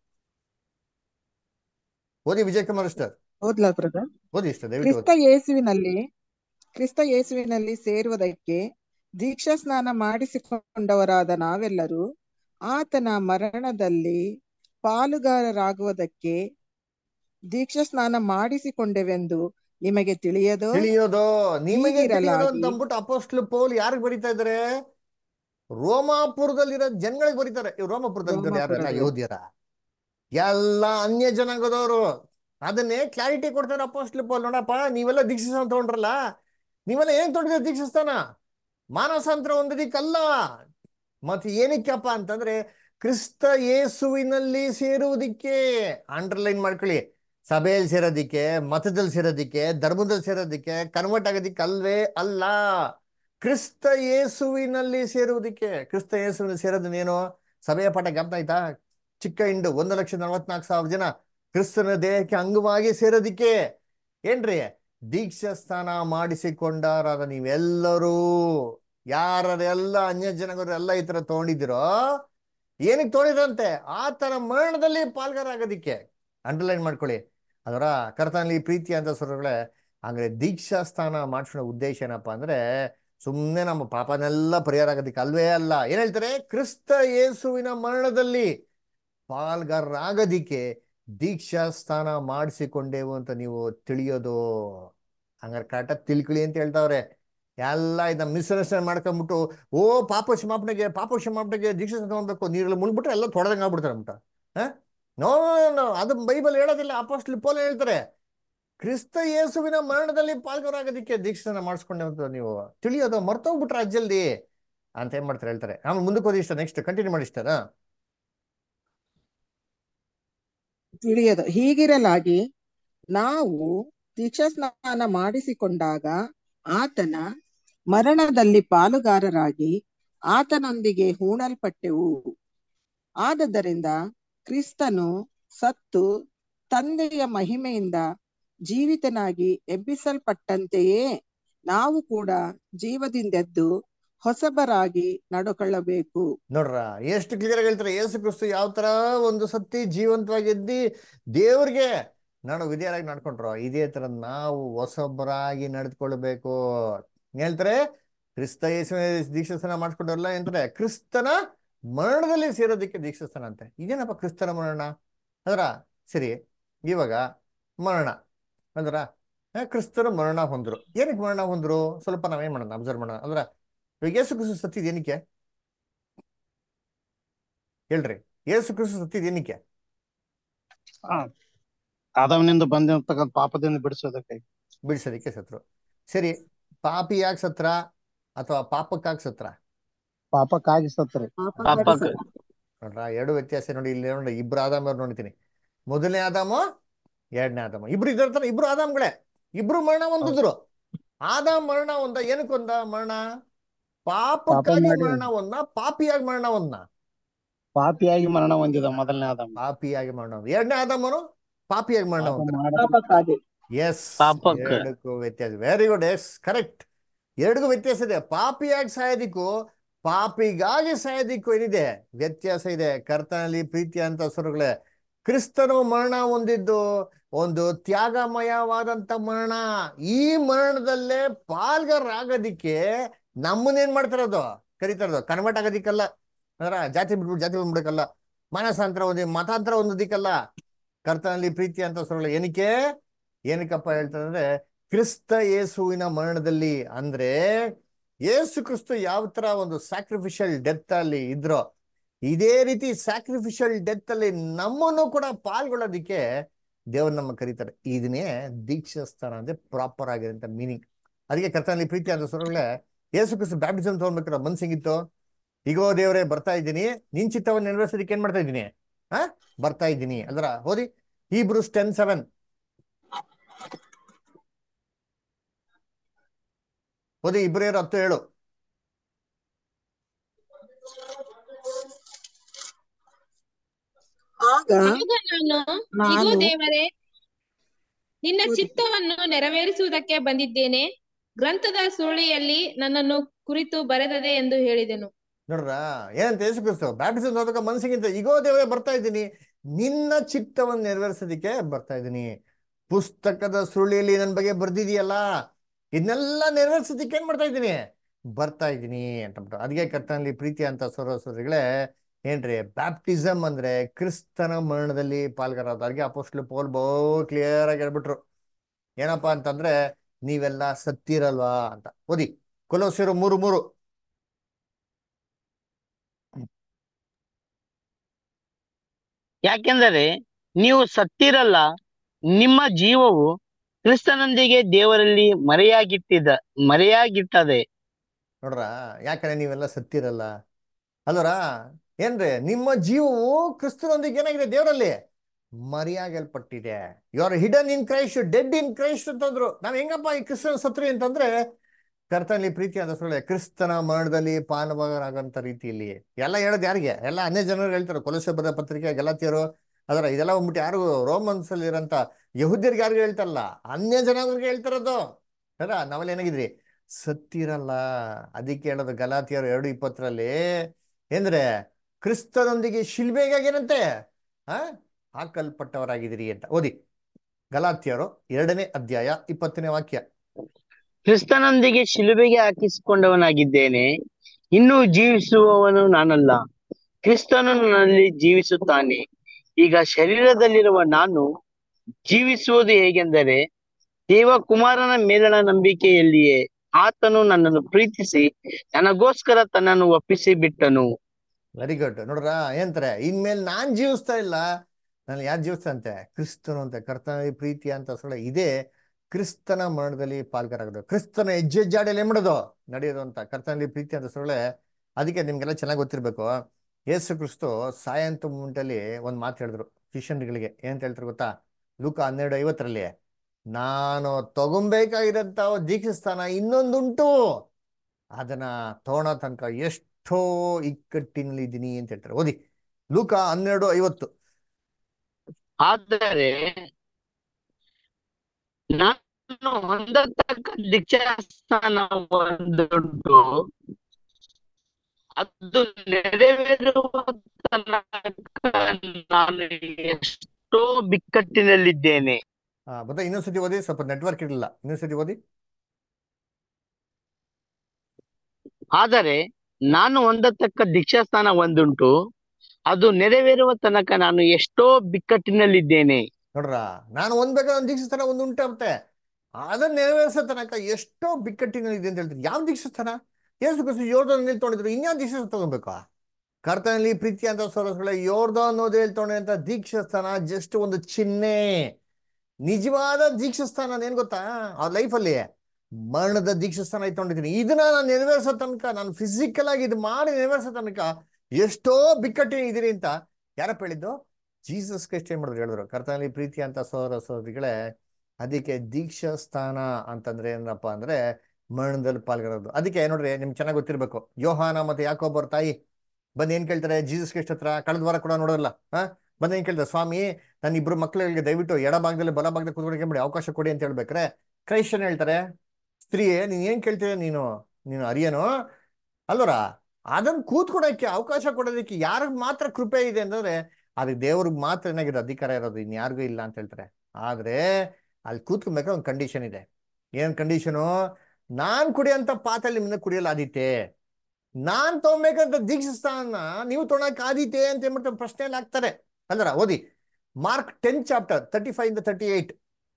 ಓದಿ ವಿಜಯ್ ಕುಮಾರ್ ಇಷ್ಟರ್ ಓದ್ಲಾ ಬ್ರದರ್ ಓದಿ ಇಷ್ಟ ದಯವಿಟ್ಟು ಕ್ರಿಸ್ತ ಓದಿ ಯೇಸುವಿನಲ್ಲಿ ಕ್ರಿಸ್ತ ಯೇಸುವಿನಲ್ಲಿ ಸೇರುವುದಕ್ಕೆ ದೀಕ್ಷಾ ಸ್ನಾನ ಮಾಡಿಸಿಕೊಂಡವರಾದ ನಾವೆಲ್ಲರೂ ಆತನ ಮರಣದಲ್ಲಿ ಪಾಲುಗಾರರಾಗುವುದಕ್ಕೆ ದೀಕ್ಷಾ ಸ್ನಾನ ಮಾಡಿಸಿಕೊಂಡೆವೆಂದು ನಿಮಗೆ ತಿಳಿಯದೋ ತಿಳಿಯೋದು ನಿಮಗೆ ತಿಳಿಯೋದು ಅಂತ ಹೀಗಿರಲಾಗಿ ಅಂದ್ಬಿಟ್ಟು ಅಪೋಸ್ಟ್ಲ್ ಪೌಲ್ ಯಾರಿಗೆ ಬರೀತಾ ಇದ್ದಾರೆ ರೋಮಾಪುರದಲ್ಲಿರೋ ಜನಗಳಿಗೆ ಬರೀತಾರೆ ಇವ್ರು ರೋಮಾಪುರದಲ್ಲಿ ಇದ್ದಾರೆ ಯಾರೆಲ್ಲ ರೋಮಾಪುರದವರು ಯೋಧಿಯರ ಎಲ್ಲ ಅನ್ಯ ಜನಾಂಗದವರು ಅದನ್ನೇ ಕ್ಲಾರಿಟಿ ಕೊಡ್ತಾರೆ ಅಪೋಸ್ಟ್ಲ್ ಪೌಲ್ ನೋಡಪ್ಪ ನೀವೆಲ್ಲ ದೀಕ್ಷಾಸ್ತಾನ ತಗೊಂಡ್ರಲ್ಲ ನೀವೆಲ್ಲ ಏನ್ ತೊಗೊಂಡಿದ್ದೀರ ದೀಕ್ಷಾಸ್ತಾನ ಮಾನಸಾಂತರ ಹೊಂದದಿಕ್ಕಲ್ಲ ಮತ್ತೆ ಏನಕ್ಕಪ್ಪ ಅಂತಂದ್ರೆ ಕ್ರಿಸ್ತ ಯೇಸುವಿನಲ್ಲಿ ಸೇರುವುದಕ್ಕೆ ಅಂಡರ್ಲೈನ್ ಮಾಡ್ಕೊಳ್ಳಿ ಸಭೆಯಲ್ಲಿ ಸೇರೋದಿಕ್ಕೆ ಮತದಲ್ಲಿ ಸೇರೋದಿಕ್ಕೆ ಧರ್ಮದಲ್ಲಿ ಸೇರೋದಿಕ್ಕೆ ಕನ್ವರ್ಟ್ ಆಗೋದಿಕ್ಕೆ ಅಲ್ವೇ ಅಲ್ಲ ಕ್ರಿಸ್ತ ಯೇಸುವಿನಲ್ಲಿ ಸೇರುವುದಕ್ಕೆ ಕ್ರಿಸ್ತ ಯೇಸುವಿನಲ್ಲಿ ಸೇರೋದನ್ನೇನು ಸಭೆಯ ಪಾಠ ಜ್ಞಾಪನ ಆಯ್ತಾ ಚಿಕ್ಕ ಹಿಂಡು ಒಂದು ಲಕ್ಷ ನಲವತ್ನಾಲ್ಕು ಸಾವಿರ ಜನ ಕ್ರಿಸ್ತನ ದೇಹಕ್ಕೆ ಅಂಗವಾಗಿ ಸೇರೋದಿಕ್ಕೆ ಏನ್ರಿ ದೀಕ್ಷಾ ಸ್ನಾನ ಮಾಡಿಸಿಕೊಂಡಾರಾದ ನೀವೆಲ್ಲರೂ ಯಾರೆಲ್ಲ ಅನ್ಯ ಜನಗರು ಎಲ್ಲ ಈ ತರ ತಗೊಂಡಿದ್ದೀರೋ ಏನಕ್ಕೆ ತಗೊಂಡಿದ್ರಂತೆ ಆತನ ಮರಣದಲ್ಲಿ ಪಾಲ್ಗಾರ ಆಗೋದಿಕ್ಕೆ ಅಂಡರ್ಲೈನ್ ಮಾಡ್ಕೊಳ್ಳಿ ಅದರ ಕರ್ತನಲ್ಲಿ ಪ್ರೀತಿ ಅಂತ ಸ್ವರಗಳೇ ಹಂಗಾರೆ ದೀಕ್ಷಾ ಸ್ಥಾನ ಮಾಡಿಸೋ ಉದ್ದೇಶ ಏನಪ್ಪಾ ಅಂದ್ರೆ ಸುಮ್ಮನೆ ನಮ್ಮ ಪಾಪನೆಲ್ಲ ಪರಿಹಾರ ಆಗೋದಿಕ್ಕೆ ಅಲ್ವೇ ಅಲ್ಲ ಏನ್ ಹೇಳ್ತಾರೆ ಕ್ರಿಸ್ತ ಯೇಸುವಿನ ಮರಣದಲ್ಲಿ ಪಾಲ್ಗಾರರಾಗೋದಿಕ್ಕೆ ದೀಕ್ಷಾ ಸ್ಥಾನ ಮಾಡಿಸಿಕೊಂಡೇವು ಅಂತ ನೀವು ತಿಳಿಯೋದು ಹಂಗಾರೆ ಕರೆಕ್ಟಾಗಿ ತಿಳ್ಕೊಳ್ಳಿ ಅಂತ ಹೇಳ್ತಾವ್ರೆ ಎಲ್ಲ ಇದನ್ನ ಮಿಸ್ಅಂಡರ್ಸ್ಟ್ಯಾಂಡ್ ಮಾಡ್ಕೊಂಡ್ಬಿಟ್ಟು ಓ ಪಾಪ ಕ್ಷಮಾಪಣೆಗೆ ಪಾಪ ಕ್ಷಮಾಪಣೆಗೆ ದೀಕ್ಷೆ ತಗೊಳ್ಬೇಕು ನೀರಲ್ಲಿ ಮುಳ್ಬಿಟ್ರೆ ಎಲ್ಲ ತೊಡೆದಂಗೆ ಆಗ್ಬಿಡ್ತಾರೆ ಅಂತ ನೋ ನೋ ಅದು ಬೈಬಲ್ ಹೇಳೋದಿಲ್ಲ ಅಪೋಸ್ಟ್ಲ್ ಪೋಲ್ ಹೇಳ್ತಾರೆ ಕ್ರಿಸ್ತ ಯೇಸುವಿನ ಮರಣದಲ್ಲಿ ಪಾಲ್ಗೊರಾಗೋದಕ್ಕೆ ದೀಕ್ಷೆನ ಮಾಡಿಸ್ಕೊಂಡೆ ನೀವು ತಿಳಿಯೋದು ಮರ್ತೋಗ್ಬಿಟ್ರ ಅಜ್ಜಲ್ದಿ ಅಂತ ಏನ್ ಮಾಡ್ತಾರೆ ಹೇಳ್ತಾರೆ ಆಮೇಲೆ ಮುಂದಕ್ಕೆ ಹೋದಿ ಇಷ್ಟ ನೆಕ್ಸ್ಟ್ ಕಂಟಿನ್ಯೂ ಮಾಡಿ ಇಷ್ಟರ ತಿಳಿಯದು ಹೀಗಿರಲಾಗಿ ನಾವು ದೀಕ್ಷಾಸ್ನಾನ ಮಾಡಿಸಿಕೊಂಡಾಗ ಆತನ ಮರಣದಲ್ಲಿ ಪಾಲುಗಾರರಾಗಿ ಆತನೊಂದಿಗೆ ಹೂಣಲ್ಪಟ್ಟೆವು ಆದದರಿಂದ ಕ್ರಿಸ್ತನು ಸತ್ತು ತಂದೆಯ ಮಹಿಮೆಯಿಂದ ಜೀವಿತನಾಗಿ ಎಬ್ಬಿಸಲ್ಪಟ್ಟಂತೆಯೇ ನಾವು ಕೂಡ ಜೀವದಿಂದೆದ್ದು ಹೊಸಬರಾಗಿ ನಡುಕೊಳ್ಳಬೇಕು ನೋಡ್ರ ಎಷ್ಟು ಕ್ಲಿಯರ್ ಆಗಿ ಹೇಳ್ತಾರೆ ಯೇಸು ಕ್ರಿಸ್ತು ಯಾವ ತರ ಒಂದು ಸತಿ ಜೀವಂತವಾಗಿ ಎದ್ದಿ ದೇವ್ರಿಗೆ ನಾನು ವಿಧಿಯಾಗಿ ನಡ್ಕೊಂಡ್ರು ಇದೇ ತರ ನಾವು ಹೊಸೊಬ್ಬರಾಗಿ ನಡೆದುಕೊಳ್ಬೇಕು ಹೇಳ್ತಾರೆ ಕ್ರಿಸ್ತ ಯೇಸುವಿನ ದೀಕ್ಷಾಸನ ಮಾಡ್ಕೊಂಡಲ್ಲ ಅಂತಾರೆ ಕ್ರಿಸ್ತನ ಮರಣದಲ್ಲಿ ಸೇರೋದಕ್ಕೆ ದೀಕ್ಷಾಸನ ಅಂತೆ ಇದೇನಪ್ಪ ಕ್ರಿಸ್ತನ ಮರಣ ಅದರ ಸರಿ ಇವಾಗ ಮರಣ ಅಂದ್ರ ಆ, ಕ್ರಿಸ್ತರು ಮರಣ ಹೊಂದ್ರು ಏನಕ್ಕೆ ಮರಣ ಹೊಂದ್ರು ಸ್ವಲ್ಪ ನಾವೇನ್ ಮಾಡೋಣ ಅಬ್ಸರ್ವ್ ಮಾಡೋಣ ಅಂದ್ರ ಇವಾಗ ಯೇಸು ಕ್ರಿಸ್ತು ಸತ್ತಿದ್ ಏನಕ್ಕೆ ಹೇಳ್ರಿ ಯೇಸು ಕ್ರಿಸ್ತು ಸತ್ತಿದ್ ಏನಕ್ಕೆ ಆದವನಿಂದ ಬಂದಿರತಕ್ಕಂಥ ಪಾಪದಿಂದ ಬಿಡಿಸೋದಕ್ಕೆ ಬಿಡಿಸೋದಕ್ಕೆ ಸತ್ರು ಸರಿ ಪಾಪಿ ಯಾಕೆ ಸತ್ರ ಅಥವಾ ಪಾಪಕ್ಕಾಗಿ ಸತ್ರ ಪಾಪಕ್ಕಾಗಿ ಸತ್ರಿ ಪಾಪಕ್ಕೆ ನೋಡ್ರ ಎರಡು ವ್ಯತ್ಯಾಸ ನೋಡಿ ಇಲ್ಲಿ ನೋಡಿ ಇಬ್ರು ಆದಾಮ ಅವ್ರು ನೋಡ್ತೀನಿ ಮೊದಲನೇ ಆದಾಮ ಎರಡನೇ ಆದಾಮ ಇಬ್ರು ಇದ್ದಾರೆ ಇಬ್ರು ಆದಾಮ್ಗಳೇ ಇಬ್ರು ಮರಣ ಹೊಂದಿದ್ರು ಆದಾಮ್ ಮರಣ ಹೊಂದ ಏನಕ್ಕೆ ಹೊಂದ ಮರಣ ಪಾಪಕ್ಕಾಗಿ ಮಾಡಿ. ಮರಣ ಹೊಂದ ಪಾಪಿಯಾಗಿ ಮರಣ ಹೊಂದ ಪಾಪಿಯಾಗಿ ಮರಣ ಹೊಂದಿದ ಮೊದಲನೇ ಆದಮ ಪಾಪಿಯಾಗಿ ಮರಣ ಹೊಂದ ಎರಡನೇ ಆದಾಮನು ಪಾಪಿಯಾಗಿ ಮರಣ ಪಾಪ ಹೊಂದ ಮಾಡಿ ಪಾಪಕ್ಕಾಗಿ ಎಸ್ ಪಾಪಕ್ಕೆ. ಎರಡಕ್ಕೂ ವ್ಯತ್ಯಾಸ ವೆರಿ ಗುಡ್ ಎಸ್ ಕರೆಕ್ಟ್ ಎರಡಿಗೂ ವ್ಯತ್ಯಾಸ ಇದೆ ಪಾಪಿಯಾಗಿ ಸಾಯೋದಿಕ್ಕೂ ಪಾಪಿಗಾಗಿ ಸಾಯೋದಿಕ್ಕೂ ಏನಿದೆ ವ್ಯತ್ಯಾಸ ಇದೆ ಕರ್ತನಲ್ಲಿ ಪ್ರೀತಿ ಅಂತ ಸ್ವರಗಳೇ ಕ್ರಿಸ್ತನು ಮರಣ ಹೊಂದಿದ್ದು ಒಂದು ತ್ಯಾಗಮಯವಾದಂತ ಮರಣ ಈ ಮರಣದಲ್ಲೇ ಪಾಲ್ಗಾರಾಗೋದಿಕ್ಕೆ ನಮ್ಮನ್ನೇನ್ ಮಾಡ್ತಾರದು ಕರಿತಾರದು ಕನ್ವರ್ಟ್ ಆಗೋದಿಕ್ಕಲ್ಲ ಅಂದ್ರ ಜಾತಿ ಬಿಟ್ಬಿಟ್ಟು ಜಾತಿ ಬಂದ್ಬಿಡಕ್ಕಲ್ಲ ಮಾನಸಾಂತರ ಹೊಂದಿ ಮತಾಂತರ ಹೊಂದೋದಿಕ್ಕಲ್ಲ ಕರ್ತನಲ್ಲಿ ಪ್ರೀತಿ ಅಂತ ಸ್ವರಗಳು ಏನಕ್ಕೆ ಏನಕ್ಕಪ್ಪ ಹೇಳ್ತಾರೆ ಕ್ರಿಸ್ತ ಯೇಸುವಿನ ಮರಣದಲ್ಲಿ ಅಂದ್ರೆ ಯೇಸು ಕ್ರಿಸ್ತು ಯಾವ ತರ ಒಂದು ಸ್ಯಾಕ್ರಿಫಿಷಿಯಲ್ ಡೆತ್ ಅಲ್ಲಿ ಇದ್ರೋ ಇದೇ ರೀತಿ ಸ್ಯಾಕ್ರಿಫಿಷಿಯಲ್ ಡೆತ್ ಅಲ್ಲಿ ನಮ್ಮನ್ನು ಕೂಡ ಪಾಲ್ಗೊಳ್ಳೋದಿಕ್ಕೆ ದೇವ್ರು ನಮ್ಮ ಕರೀತಾರೆ ಇದನ್ನೇ ದೀಕ್ಷಾಸ್ಥಾನ ಅಂದ್ರೆ ಪ್ರಾಪರ್ ಆಗಿರೋಂಥ ಮೀನಿಂಗ್ ಅದಕ್ಕೆ ಕರ್ತನಲ್ಲಿ ಪ್ರೀತಿ ಅಂತ ಸ್ವರಗಳೇ ಯೇಸು ಕ್ರಿಸ್ತು ಬ್ಯಾಪ್ಟಿಸಮ್ ತಗೊಂಡ್ಬೇಕಾದ್ರೆ ಮನ್ಸಿಂಗಿತ್ತು ಈಗೋ ದೇವರೇ ಬರ್ತಾ ಇದ್ದೀನಿ ನಿನ್ ಚಿತ್ತವನ್ನು ನೆರವೇರಿಸೋದಕ್ಕೆ ಏನ್ ಮಾಡ್ತಾ ಇದ್ದೀನಿ ಹಾ ಬರ್ತಾ ಇದ್ದೀನಿ ಅಲ್ರ ಓದಿ ಹೀಬ್ರೂಸ್ ಟೆನ್ ಸೆವೆನ್ ಓದಿ ಇಬ್ರಿಯರು ಹತ್ತು ಏಳು ಆಗ ಆಗ ನಾನು ಇಗೋ ನಾನು ದೇವರೇ ನಿನ್ನ ಓದಿ. ಚಿತ್ತವನ್ನು ನೆರವೇರಿಸುವುದಕ್ಕೆ ಬಂದಿದ್ದೇನೆ ಗ್ರಂಥದ ಸುರುಳಿಯಲ್ಲಿ ನನ್ನನ್ನು ಕುರಿತು ಬರೆದದೆ ಎಂದು ಹೇಳಿದೆನು ನೋಡ್ರ ಏನಂತ ಯೇಸು ಕ್ರಿಸ್ತು ಬ್ಯಾಪ್ಟಿಸಮ್ ಹೋದಾಗ ಮನಸ್ಸಿಗಿಂತ ಈಗೋ ದೇವರೇ ಬರ್ತಾ ಇದ್ದೀನಿ ನಿನ್ನ ಚಿತ್ತವನ್ನು ನೆರವೇರಿಸೋದಕ್ಕೆ ಬರ್ತಾ ಇದ್ದೀನಿ ಪುಸ್ತಕದ ಸುರುಳಿಯಲ್ಲಿ ನನ್ನ ಬಗ್ಗೆ ಬರ್ದಿದೆಯಲ್ಲ ಇದನ್ನೆಲ್ಲ ನೆರವೇರಿಸೋದಕ್ಕೆ ಏನ್ ಮಾಡ್ತಾ ಇದ್ದೀನಿ ಬರ್ತಾ ಇದ್ದೀನಿ ಅಂತಂದ್ಬಿಟ್ಟು ಅದಕ್ಕೆ ಕರ್ತನಲ್ಲಿ ಪ್ರೀತಿ ಅಂತ ಸರೋಸರಿಗಳೇ ಏನ್ರಿ ಬ್ಯಾಪ್ಟಿಸಮ್ ಅಂದ್ರೆ ಕ್ರಿಸ್ತನ ಮರಣದಲ್ಲಿ ಪಾಲ್ಗಾರೋದು ಅದಕ್ಕೆ ಅಪೋಸ್ಟ್ಲು ಪೋಲ್ ಬಹು ಕ್ಲಿಯರ್ ಆಗಿ ಹೇಳ್ಬಿಟ್ರು ಏನಪ್ಪಾ ಅಂತಂದ್ರೆ ನೀವೆಲ್ಲ ಸತ್ತಿರಲ್ವಾ ಅಂತ ಓದಿ ಕೊಲೋಸಿರು ಮೂರು ಮೂರು ಯಾಕೆಂದರೆ ನೀವು ಸತ್ತಿರಲ್ಲ ನಿಮ್ಮ ಜೀವವು ಕ್ರಿಸ್ತನೊಂದಿಗೆ ದೇವರಲ್ಲಿ ಮರೆಯಾಗಿಟ್ಟಿದ ಮರೆಯಾಗಿಟ್ಟದೆ ನೋಡ್ರ ಯಾಕಂದ್ರೆ ನೀವೆಲ್ಲ ಸತ್ತಿರಲ್ಲ ಅಲ್ವರ ಏನ್ರಿ ನಿಮ್ಮ ಜೀವವು ಕ್ರಿಸ್ತನೊಂದಿಗೆ ಏನಾಗಿದೆ ದೇವರಲ್ಲಿ ಮರೆಯಾಗಲ್ಪಟ್ಟಿದೆ you are hidden in Christ dead in Christ ಅಂತಂದ್ರು ನಾವ್ ಹೆಂಗಪ್ಪ ಈ ಕ್ರಿಸ್ತನ ಸತ್ರಿ ಅಂತಂದ್ರೆ ಕರ್ತನಲ್ಲಿ ಪ್ರೀತಿ ಅಂತ ಸುಳ್ಳೆ ಕ್ರಿಸ್ತನ ಮರಣದಲ್ಲಿ ಪಾಲ್ಭಾಗರಾಗಂತ ರೀತಿಯಲ್ಲಿ ಎಲ್ಲ ಹೇಳೋದು ಯಾರಿಗೆ ಎಲ್ಲ ಅನ್ಯ ಜನರು ಹೇಳ್ತಾರೆ ಕೊಲಸೆ ಬದ ಪತ್ರಿಕೆ ಗೆಲತಿಯರು ಅದರ ಇದೆಲ್ಲ ಬಂದ್ಬಿಟ್ಟು ಯಾರು ರೋಮನ್ಸ್ ಅಲ್ಲಿ ಇರೋಂಥ ಯಹುದ್ಯರಿಗೆ ಯಾರಿಗೂ ಹೇಳ್ತಾರಲ್ಲ ಅನ್ಯ ಜನರಿಗೆ ಹೇಳ್ತಾರದು ಅಲ್ಲ ನಾವೆಲ್ಲ ಏನಾಗಿದ್ರಿ ಸತ್ತಿರಲ್ಲ ಅದಕ್ಕೆ ಹೇಳೋದು ಗಲಾತಿಯರು ಎರಡು ಇಪ್ಪತ್ತರಲ್ಲಿ ಏನ್ರೆ ಕ್ರಿಸ್ತನೊಂದಿಗೆ ಶಿಲ್ಬೆಗಾಗಿ ಏನಂತೆ ಆ ಹಾಕಲ್ಪಟ್ಟವರಾಗಿದ್ದೀರಿ ಅಂತ ಓದಿ ಗಲಾತಿಯರು ಎರಡನೇ ಅಧ್ಯಾಯ ಇಪ್ಪತ್ತನೇ ವಾಕ್ಯ ಕ್ರಿಸ್ತನೊಂದಿಗೆ ಶಿಲುಬೆಗೆ ಹಾಕಿಸಿಕೊಂಡವನಾಗಿದ್ದೇನೆ ಇನ್ನೂ ಜೀವಿಸುವವನು ನಾನಲ್ಲ ಕ್ರಿಸ್ತನು ನನ್ನಲ್ಲಿ ಜೀವಿಸುತ್ತಾನೆ ಈಗ ಶರೀರದಲ್ಲಿರುವ ನಾನು ಜೀವಿಸುವುದು ಹೇಗೆಂದರೆ ದೇವಕುಮಾರನ ಮೇಲಣ ನಂಬಿಕೆಯಲ್ಲಿಯೇ ಆತನು ನನ್ನನ್ನು ಪ್ರೀತಿಸಿ ನನಗೋಸ್ಕರ ತನ್ನನ್ನು ಒಪ್ಪಿಸಿ ಬಿಟ್ಟನು ವೆರಿ ಗುಡ್ ನೋಡ್ರ ಏನಂತಾರೆ ಇನ್ಮೇಲೆ ನಾನ್ ಜೀವಿಸ್ತಾ ಇಲ್ಲ ನಾನು ಯಾರು ಜೀವಿಸ್ತಂತೆ ಕ್ರಿಸ್ತನು ಅಂತ ಕರ್ತನ ಪ್ರೀತಿ ಅಂತ ಸೊಳ್ಳೆ ಇದೇ ಕ್ರಿಸ್ತನ ಮರಣದಲ್ಲಿ ಪಾಲ್ಗಾರಾಗೋದು ಕ್ರಿಸ್ತನ ಹೆಜ್ಜೆ ಜಾಡಿಯಲ್ಲಿ ಏನ್ ಮಾಡೋದು ನಡೆಯೋದು ಅಂತ ಕರ್ತನಲ್ಲಿ ಪ್ರೀತಿ ಅಂತ ಸೊಳ್ಳೆ ಅದಕ್ಕೆ ನಿಮ್ಗೆಲ್ಲ ಚೆನ್ನಾಗಿ ಗೊತ್ತಿರ್ಬೇಕು ಯೇಸು ಕ್ರಿಸ್ತು ಸಾಯಂತ ಮುಂಟಲ್ಲಿ ಒಂದ್ ಮಾತು ಹೇಳಿದ್ರು ಶಿಷ್ಯನ್ಗಳಿಗೆ ಏನಂತ ಹೇಳ್ತಾರೆ ಗೊತ್ತಾ ಲೂಕ ಹನ್ನೆರಡು ಐವತ್ತರಲ್ಲಿ ನಾನು ತಗೊಂಬೇಕಾಗಿರಂತ ದೀಕ್ಷಾಸ್ಥಾನ ಇನ್ನೊಂದುಂಟು ಅದನ್ನ ತಗೊಳೋ ತನಕ ಎಷ್ಟೋ ಇಕ್ಕಟ್ಟಿನಲ್ಲಿ ಇದ್ದೀನಿ ಅಂತ ಹೇಳ್ತಾರೆ ಓದಿ ಲೂಕ ಹನ್ನೆರಡು ಐವತ್ತು ಆದರೆ ನಾನು ಹೊಂದತಕ್ಕ ದೀಕ್ಷಾಸ್ಥಾನ ಒಂದುಂಟು ಅದು ನೆರವೇರುವ ತನಕ ನಾನು ಎಷ್ಟೋ ಬಿಕ್ಕಟ್ಟಿನಲ್ಲಿದ್ದೇನೆ ಆ ಮತ್ತೆ ಇನ್ನೊಂದ್ಸತಿ ಓದಿ ಸ್ವಲ್ಪ ನೆಟ್ವರ್ಕ್ ಇರಲಿಲ್ಲ ಇನ್ನೊಂದ್ಸತಿ ಓದಿ ಆದರೆ ನಾನು ಹೊಂದತಕ್ಕ ದೀಕ್ಷಾಸ್ಥಾನ ಒಂದುಂಟು ಅದು ನೆರವೇರುವ ತನಕ ನಾನು ಎಷ್ಟೋ ಬಿಕ್ಕಟ್ಟಿನಲ್ಲಿದ್ದೇನೆ ನೋಡ್ರ ನಾನು ಒಂದ್ಬೇಕಾದ್ರೆ ಒಂದು ದೀಕ್ಷಾಸ್ಥಾನ ಒಂದು ಉಂಟಾಗುತ್ತೆ ಅದನ್ನ ನೆರವೇರಿಸೋ ತನಕ ಎಷ್ಟೋ ಬಿಕ್ಕಟ್ಟಿನಲ್ಲಿ ಇದೆ ಅಂತ ಹೇಳ್ತೀನಿ ಯಾವ ದೀಕ್ಷಾಸ್ಥಾನ ಯೇಸು ಕ್ರಿಸ್ತು ಯೋರ್ಧನ್ ನಿಲ್ತೊಂಡಿದ್ರು ಇನ್ಯಾವ ದೀಕ್ಷಾಸ್ಥಾನ ತಗೊಬೇಕು ಕರ್ತನಲ್ಲಿ ಪ್ರೀತಿ ಅಂತ ಸೋರಸ್ಗಳ ಯೋರ್ಧನ್ ಅನ್ನೋದು ಹೇಳ್ತೊಂಡೆ ಅಂತ ದೀಕ್ಷಾಸ್ಥಾನ ಜಸ್ಟ್ ಒಂದು ಚಿಹ್ನೆ ನಿಜವಾದ ದೀಕ್ಷಾಸ್ಥಾನ ಏನ್ ಗೊತ್ತಾ ಆ ಲೈಫಲ್ಲಿ ಮರಣದ ದೀಕ್ಷಾಸ್ಥಾನ ಇಟ್ಕೊಂಡಿದ್ದೀನಿ ಇದನ್ನ ನಾನು ನೆರವೇರಿಸೋ ತನಕ ನಾನು ಫಿಸಿಕಲ್ ಆಗಿ ಇದು ಮಾಡಿ ನೆರವೇರಿಸೋ ತನಕ ಎಷ್ಟೋ ಬಿಕ್ಕಟ್ಟಿನ ಇದೀನಿ ಅಂತ ಯಾರಪ್ಪ ಹೇಳಿದ್ದು ಜೀಸಸ್ ಕ್ರೈಸ್ಟ್ ಏನ್ ಮಾಡಿದ್ರು ಹೇಳಿದ್ರು ಕರ್ತನಲ್ಲಿ ಪ್ರೀತಿ ಅಂತ ಸೋದರ ಸೋದರಿಗಳೇ ಅದಕ್ಕೆ ದೀಕ್ಷಾ ಸ್ಥಾನ ಅಂತಂದ್ರೆ ಏನಪ್ಪ ಅಂದ್ರೆ ಮರಣದಲ್ಲಿ ಪಾಲ್ಗೊಳ್ಳೋದು ಅದಕ್ಕೆ ನೋಡ್ರಿ ನಿಮ್ಗೆ ಚೆನ್ನಾಗಿ ಗೊತ್ತಿರ್ಬೇಕು ಯೋಹಾನ ಮತ್ತೆ ಯಾಕೊಬ್ಬರ ತಾಯಿ ಬಂದ್ ಏನ್ ಕೇಳ್ತಾರೆ ಜೀಸಸ್ ಕ್ರೈಸ್ಟ್ ಹತ್ರ ಕಳೆದ ವಾರ ಕೂಡ ನೋಡೋಲ್ಲ ಹಾ ಬಂದ್ ಏನ್ ಕೇಳ್ತಾರೆ ಸ್ವಾಮಿ ನನ್ನ ಇಬ್ರು ಮಕ್ಕಳಿಗೆ ದಯವಿಟ್ಟು ಎಡ ಭಾಗದಲ್ಲಿ ಬಲ ಭಾಗದಲ್ಲಿ ಕೂತ್ಕೊಳ್ಳೋಕೆ ಬಿಡಿ ಅವಕಾಶ ಕೊಡಿ ಅಂತ ಹೇಳ್ಬೇಕ್ರೆ ಕ್ರೈಸ್ತನ್ ಹೇಳ್ತಾರೆ ಸ್ತ್ರೀಯೇ ನೀನ್ ಏನ್ ಕೇಳ್ತೀಯ ನೀನು ನೀನು ಅರಿಯನು ಅಲ್ವರ ಅದನ್ನ ಕೂತ್ಕೊಡಕ್ಕೆ ಅವಕಾಶ ಕೊಡೋದಕ್ಕೆ ಯಾರಿಗ್ ಮಾತ್ರ ಕೃಪೆ ಇದೆ ಅಂತಂದ್ರೆ ಅದಕ್ಕೆ ದೇವ್ರಿಗೆ ಮಾತ್ರ ಏನಾಗಿದೆ ಅಧಿಕಾರ ಇರೋದು ಇನ್ಯಾರಿಗೂ ಇಲ್ಲ ಅಂತ ಹೇಳ್ತಾರೆ ಆದ್ರೆ ಅಲ್ಲಿ ಕೂತ್ಕೊಬೇಕಾದ್ರೆ ಒಂದು ಕಂಡೀಷನ್ ಇದೆ ಏನ್ ಕಂಡೀಷನು ನಾನ್ ಕುಡಿಯಂತ ಪಾತ್ರಲ್ಲಿ ನಿಮ್ಮನ್ನ ಕುಡಿಯಲ್ಲ ಆದಿತ್ತೆ ನಾನ್ ತಗೊಬೇಕಂತ ದೀಕ್ಷಾಸ್ಥಾನ ನೀವು ತೊಗೊಳಕ್ ಆದಿತ್ತೆ ಅಂತ ಹೇಳ್ಬಿಟ್ಟು ಪ್ರಶ್ನೆಯಲ್ಲಿ ಹಾಕ್ತಾರೆ ಅಲ್ವರ ಓದಿ Mark ten chapter thirty five ಇಂದ ತರ್ಟಿ ಏಟ್